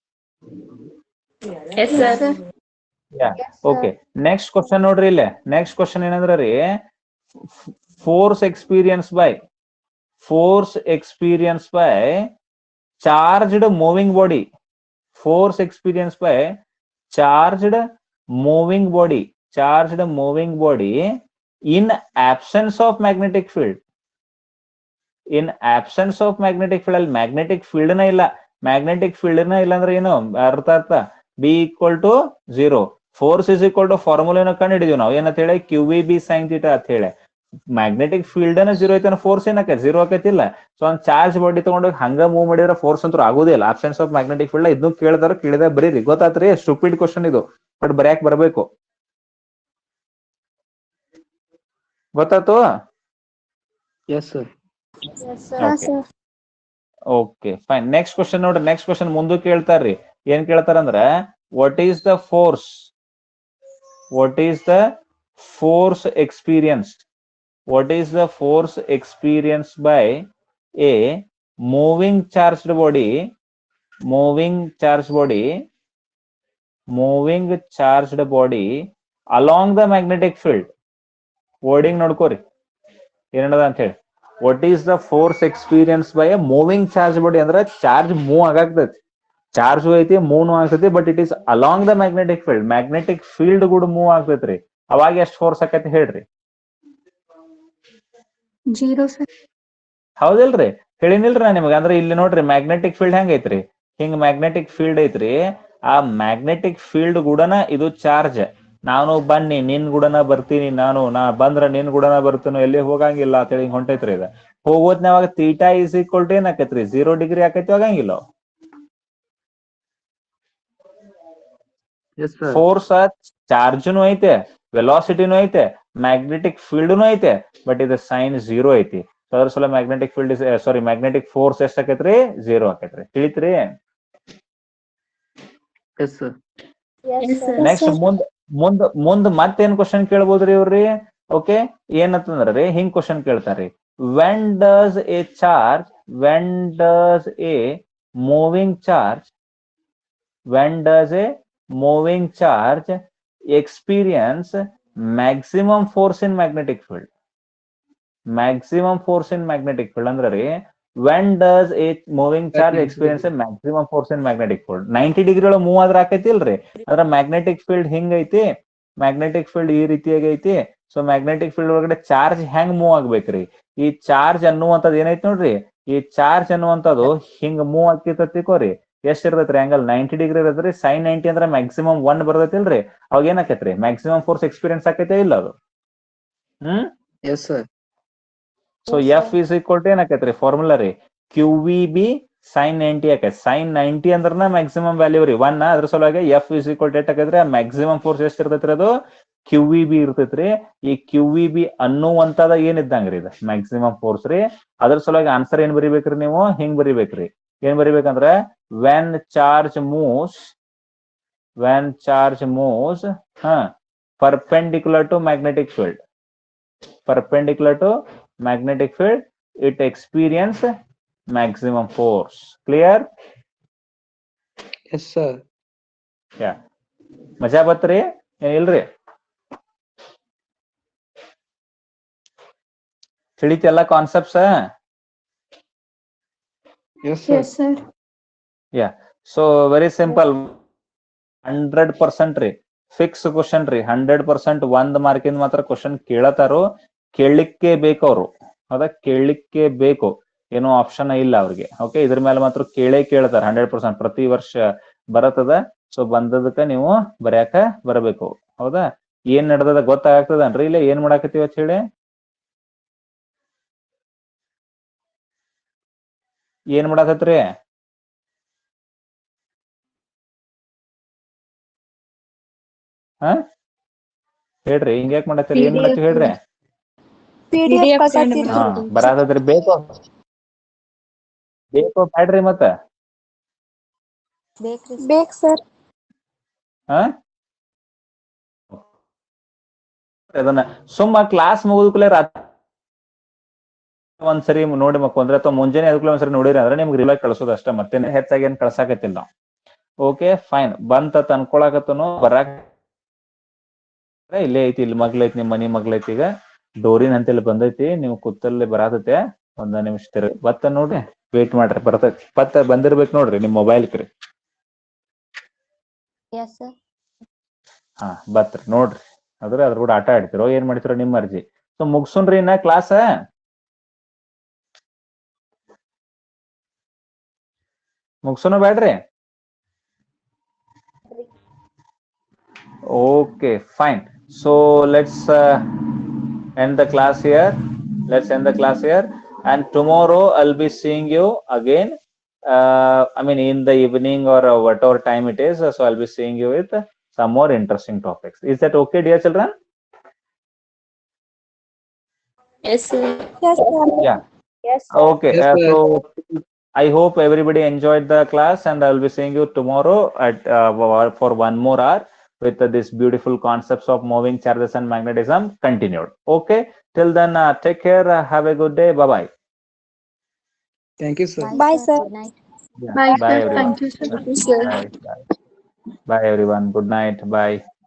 Yes, sir. Yes, sir. Okay next question ನೋಡ್ರಿ ಇಲ್ಲೇ ನೆಕ್ಸ್ಟ್ ಕ್ವಶನ್ ಏನಂದ್ರ ರೀ force experience by force experience by charged moving body force experience by charged moving body charged moving body in absence of magnetic field in absence of magnetic field ಅಲ್ಲಿ magnetic field ನ ಇಲ್ಲ magnetic field ನ ಇಲ್ಲ ಅಂದ್ರೆ ಏನು ಅರ್ಥ ಅರ್ಥ b equal to zero force is equal to formula ಕಂಡು ಹಿಡಿದೀವಿ ನಾವು ಏನಂತ ಹೇಳಿ q v b sine theta ಅಂತ ಹೇಳಿ ಮ್ಯಾಗ್ನೆಟಿಕ್ ಫೀಲ್ಡ್ ಅನ್ನ ಜೀರೋ ಐತೆ ಫೋರ್ಸ್ ಏನಕ್ಕೆ ಜೀರೋ ಆಕೈತಿಲ್ಲ ಸೊ ಒಂದ್ ಚಾರ್ಜ್ ಬಾಡಿ ತಗೊಂಡೋಗಿ ಹಂಗ ಮೂವ್ ಮಾಡಿದ್ರೆ ಫೋರ್ಸ್ ಅಂತೂ ಆಗೋದಿಲ್ಲ ಆಬ್ಸೆನ್ಸ್ ಆಫ್ ಮ್ಯಾಗ್ನೆಟಿಕ್ ಫೀಲ್ಡ್ ಇದನ್ನು ಕೇಳಿದಾರ ಕೇಳಿದ ಬರೀರಿ ಗೊತ್ತಾತ್ರಿ ಸ್ಟುಪಿಡ್ ಕ್ವಶನ್ ಇದು ಬಟ್ ಬರ್ಯಾಕ್ ಬರ್ಬೇಕು ಗೊತ್ತಾತು yes sir Yes, sir. Okay. Okay fine next question ನೋಡ್ರಿ ನೆಕ್ಸ್ಟ್ ಕ್ವಶನ್ ಮುಂದಕ್ಕೆ ಕೇಳ್ತಾರ್ರಿ ಏನ್ ಕೇಳ್ತಾರಂದ್ರ what is the force what is the force experience what is the force experience by a moving charged body moving charge body moving charged body along the magnetic field wording ನೋಡ್ಕೋರಿ ಏನದ ಅಂತ ಹೇಳಿ what is the force experience by a moving charge body ಅಂದ್ರೆ charge move ಆಗಾಗ್ತೈತಿ charge ಐತಿ move ಆಗ್ತೈತಿ but it is along the magnetic field magnetic field ಕೂಡ move ಆಗ್ತೈತ್ರಿ ಅವಾಗ ಎಷ್ಟು ಫೋರ್ಸ್ ಆಕೈತಿ ಹೇಳ್ರಿ ಜೀರೋ ಸರ್ ಹೌದಿಲ್ರಿ ಹೇಳಿನಿಲ್ರಿ ನಾ ನಿಮಗೆ ಅಂದ್ರೆ ಇಲ್ಲಿ ನೋಡ್ರಿ ಮ್ಯಾಗ್ನೆಟಿಕ್ ಫೀಲ್ಡ್ ಹೆಂಗ್ ಐತ್ರಿ ಹಿಂಗ್ ಮ್ಯಾಗ್ನೆಟಿಕ್ ಫೀಲ್ಡ್ ಐತ್ರಿ ಆ ಮ್ಯಾಗ್ನೆಟಿಕ್ ಫೀಲ್ಡ್ ಗೂಡನ ಇದು ಚಾರ್ಜ್ ನಾನು ಬನ್ನಿ ನಿನ್ ಗೂಡನ ಬರ್ತೀನಿ ನಾನು ನಾ ಬಂದ್ರ ನಿನ್ ಗೂಡನ ಬರ್ತೀನೋ ಎಲ್ಲಿ ಹೋಗಂಗಿಲ್ಲ ಅಂತೇಳಿ ಹಿಂಗ್ ಹೊಂಟೈತ್ರಿ ಇದು ಹೋಗೋತ್ನಾವಾಗ ತೀಟಾ ಈಸ್ ಈಕ್ವಲ್ ಟು ಏನ್ ಆಕೈತ್ರಿ ಜೀರೋ ಡಿಗ್ರಿ ಆಕೈತಿ ಹೋಗಂಗಿಲ್ಲ ಎಸ್ ಸರ್ ಫೋರ್ಸ್ ಚಾರ್ಜ್ನು ಐತೆ ವೆಲಾಸಿಟಿನೂ ಐತೆ ಮ್ಯಾಗ್ನೆಟಿಕ್ ಫೀಲ್ಡ್ನು ಐತೆ ಬಟ್ ಇದು ಸೈನ್ ಜೀರೋ ಐತಿ So ಅದ್ರ ಸಲ magnetic field sorry magnetic force ಎಷ್ಟ್ ಆಕೈತ್ರಿ ಜೀರೋ ಆಕೈತ್ರಿ ತಿಳಿತ್ರಿ yes sir Yes, Yes, sir. sir. Next ಮುಂದ್ ಮುಂದ್ ಮುಂದ್ ಮತ್ತೇನ್ ಕ್ವಶನ್ ಕೇಳ್ಬೋದ್ರಿ ಇವ್ರಿ ಓಕೆ ಏನಂತಂದ್ರಿ ಹಿಂಗ್ ಕ್ವಶನ್ ಕೇಳ್ತಾರ್ರಿ when does a charge when does a moving charge when does a moving charge experience maximum force in magnetic field maximum force in magnetic field ಅಂದ್ರೆ ರೀ when does a moving charge experience maximum force in magnetic field ninety degree ಒಳಗೆ move ಆದ್ರೆ ಆಕೈತಿಲ್ರಿ ಅದ್ರ magnetic field ಹಿಂಗ್ ಐತಿ magnetic field ಈ ರೀತಿಯಾಗಿ ಐತಿ ಸೊ ಮ್ಯಾಗ್ನೆಟಿಕ್ ಫೀಲ್ಡ್ ಒಳಗಡೆ ಚಾರ್ಜ್ ಹೆಂಗ್ ಮೂವ್ ಆಗ್ಬೇಕ್ರಿ ಈ ಚಾರ್ಜ್ ಅನ್ನುವಂಥದ್ದು ಏನೈತಿ ನೋಡ್ರಿ ಈ ಚಾರ್ಜ್ ಅನ್ನುವಂಥದ್ದು ಹಿಂಗ್ ಮೂವ್ ಆಗ್ತಿತ್ತ ತಿಕೋರಿ ಎಷ್ಟ್ ಇರ್ತೈತ್ರಿ ಆಂಗಲ್ ನೈಂಟಿ ಡಿಗ್ರಿ ಇರತ್ರಿ ಸೈನ್ ನೈಂಟಿ ಅಂದ್ರೆ ಮ್ಯಾಕ್ಸಿಮಮ್ ಒನ್ ಬರ್ತೈತಿಲ್ರಿ ಅವಾಗ ಏನಾಕೈತ್ರಿ ಮ್ಯಾಕ್ಸಿಮಮ್ ಫೋರ್ಸ್ ಎಕ್ಸ್ಪೀರಿಯನ್ಸ್ ಆಕೈತೆ ಇಲ್ಲ ಅದು hmm yes sir so Yes, f is equal to ಏನಾಕೈತ್ರಿ ಫಾರ್ಮುಲಾ ರೀ q v b sine ninety ಆಕೈತಿ ಸೈನ್ ನೈಂಟಿ ಅಂದ್ರನ ಮ್ಯಾಕ್ಸಿಮಮ್ ವ್ಯಾಲ್ಯೂ ರೀ ಒನ್ ಅದ್ರ ಸಲುವಾಗಿ ಎಫ್ ಇಸ್ ಈಕ್ವಲ್ ಟು ಎಟ್ ಆಕೈತ್ರಿ ಮ್ಯಾಕ್ಸಿಮಮ್ ಫೋರ್ಸ್ ಎಷ್ಟ್ ಇರ್ತೈತ್ರಿ ಅದು ಕ್ಯೂ ವಿ ಬಿ ಇರ್ತೈತ್ರಿ ಈ ಕ್ಯೂ ವಿ ಬಿ ಅನ್ನುವಂತದ ಏನ್ ಇದ್ದಂಗ್ರಿ ಇದು ಮ್ಯಾಕ್ಸಿಮಮ್ ಫೋರ್ಸ್ ರೀ ಅದ್ರ ಸಲುವಾಗಿ ಆನ್ಸರ್ ಏನ್ ಬರಿಬೇಕ್ರಿ ನೀವು ಹಿಂಗ್ ಬರಿಬೇಕ್ರಿ ಏನ್ ಬರಿಬೇಕಂದ್ರ when charge moves when charge moves ಹ perpendicular to magnetic field perpendicular to magnetic field it experience maximum force clear yes sir yeah ಮಜಾ ಬತ್ರಿ ಏನ್ ಇಲ್ರಿ ತಿಳಿತಿ ಎಲ್ಲ concepts yes sir yes sir so very simple hundred percent ರೀ fix question ರೀ hundred percent ಒಂದ್ ಮಾರ್ಕಿಂದ ಮಾತ್ರ ಕ್ವಶನ್ ಕೇಳತಾರೋ ಕೇಳಲಿಕ್ಕೆ ಬೇಕು ಅವರು ಹೌದಾ ಕೇಳಲಿಕ್ಕೆ ಬೇಕು ಏನೋ ಆಪ್ಷನ್ ಇಲ್ಲ ಅವ್ರಿಗೆ ಓಕೆ ಇದ್ರ ಮೇಲೆ ಮಾತ್ರ ಕೇಳೇ ಕೇಳ್ತಾರ ಹಂಡ್ರೆಡ್ ಪರ್ಸೆಂಟ್ ಪ್ರತಿ ವರ್ಷ ಬರತ್ತದ ಸೊ ಬಂದದಕ್ಕ ನೀವು ಬರ್ಯಾಕ ಬರಬೇಕು ಹೌದಾ ಏನ್ ನಡ್ದದ ಗೊತ್ತಾಗ್ತದನ್ರಿ ಇಲ್ಲ ಏನ್ ಮಾಡಾಕತ್ತೀವಿ ಅಂತ ಹೇಳಿ ಏನ್ ಮಾಡಾಕತ್ರಿ ಹಾ ಹೇಳ್ರಿ ಹಿಂಗ್ಯಾಕ್ ಮಾಡತ್ತೀರಿ ಏನ್ ಮಾಡತ್ತೀವಿ ಹೇಳ್ರಿ PDF PDF ಕಳ್ಸಾತಿರ್ತೀವಿ. ಹಾ ಬರಾತದ್ರಿ ಬೇಕು ಬೇಕು ಬ್ಯಾಡ್ರಿ ಮತ್ತ ಬೇಕ್ರಿ ಬೇಕ್ ಸರ್ ಹಾ ಅದನ್ನ ಸುಮ್ಮ ಕ್ಲಾಸ್ ಮುಗಿದ್ಕೂಲೆ ರಾತ್ರಿ ಒಂದ್ಸರಿ ನೋಡಿ ಮಕ್ಕೊಂಡ್ರೆ ಅಥವಾ ಮುಂಜಾನೆ ಅದಕ್ಕೂ ಒಂದ್ಸರಿ ನೋಡಿರಿ ಅಂದ್ರೆ ನಿಮ್ಗೆ ರಿಲೈ ಕಳ್ಸೋದು ಅಷ್ಟೇ ಮತ್ತೆ ಹೆಚ್ಚಾಗಿ ಏನ್ ಕಳ್ಸಾಕತ್ತಿಲ್ಲ ನಾವು ಓಕೆ ಫೈನ್ ಬಂತ ಅನ್ಕೊಳಕತ್ತನು ಬರಾಕ್ ಇಲ್ಲೇ ಐತಿ ಇಲ್ಲಿ ಮಗ್ಲೈತಿ ನಿಮ್ ಮನಿ ಮಗ್ಲೈತಿ ಈಗ ಡೋರಿನ್ ಅಂತೇಳಿ ಬಂದೈತಿ ನೀವು ಕೂತಲ್ಲಿ ಬರಾತತೆ ಒಂದ ನಿಮಿಷ ತಿರ್ಗಿ ಬತ್ತ ನೋಡ್ರಿ ವೇಟ್ ಮಾಡ್ರಿ ಬರ್ತೈತಿ ಬತ್ತ ಬಂದಿರ್ಬೇಕು ನೋಡ್ರಿ ನಿಮ್ ಮೊಬೈಲ್ ಕ್ರಿ ಎಸ್ ಸರ್ ಹಾ ಬತ್ರಿ ನೋಡ್ರಿ ಅದ್ರ ಅದ್ರ ಕೂಡ ಆಟ ಆಡ್ತಿರೋ ಏನ್ ಮಾಡ್ತಿರೋ ನಿಮ್ ಅರ್ಜಿ ಸೊ ಮುಗ್ಸುನ್ರಿ ಇನ್ನ ಕ್ಲಾಸ್ ಮುಗ್ಸುನು ಬೇಡ್ರಿ okay fine so let's end the class here. Let's end the class here. And tomorrow I'll be seeing you again. Uh, I mean, in the evening or uh, whatever time it is. So I'll be seeing you with some more interesting topics. Is that okay, dear children? Yes, sir. Yes, sir. Yeah. Yes, sir. Okay. Yes, uh, sir. so I hope everybody enjoyed the class, and I'll be seeing you tomorrow at uh, for one more hour with uh, this beautiful concepts of moving charges and magnetism continued. Okay. Till then, uh, take care. Uh, have a good day. Bye bye. Thank you, sir. Bye, sir. Bye, Bye, sir. everyone. Thank you, sir. Thank you, sir. Bye. Bye. Bye, everyone. Good night. Bye.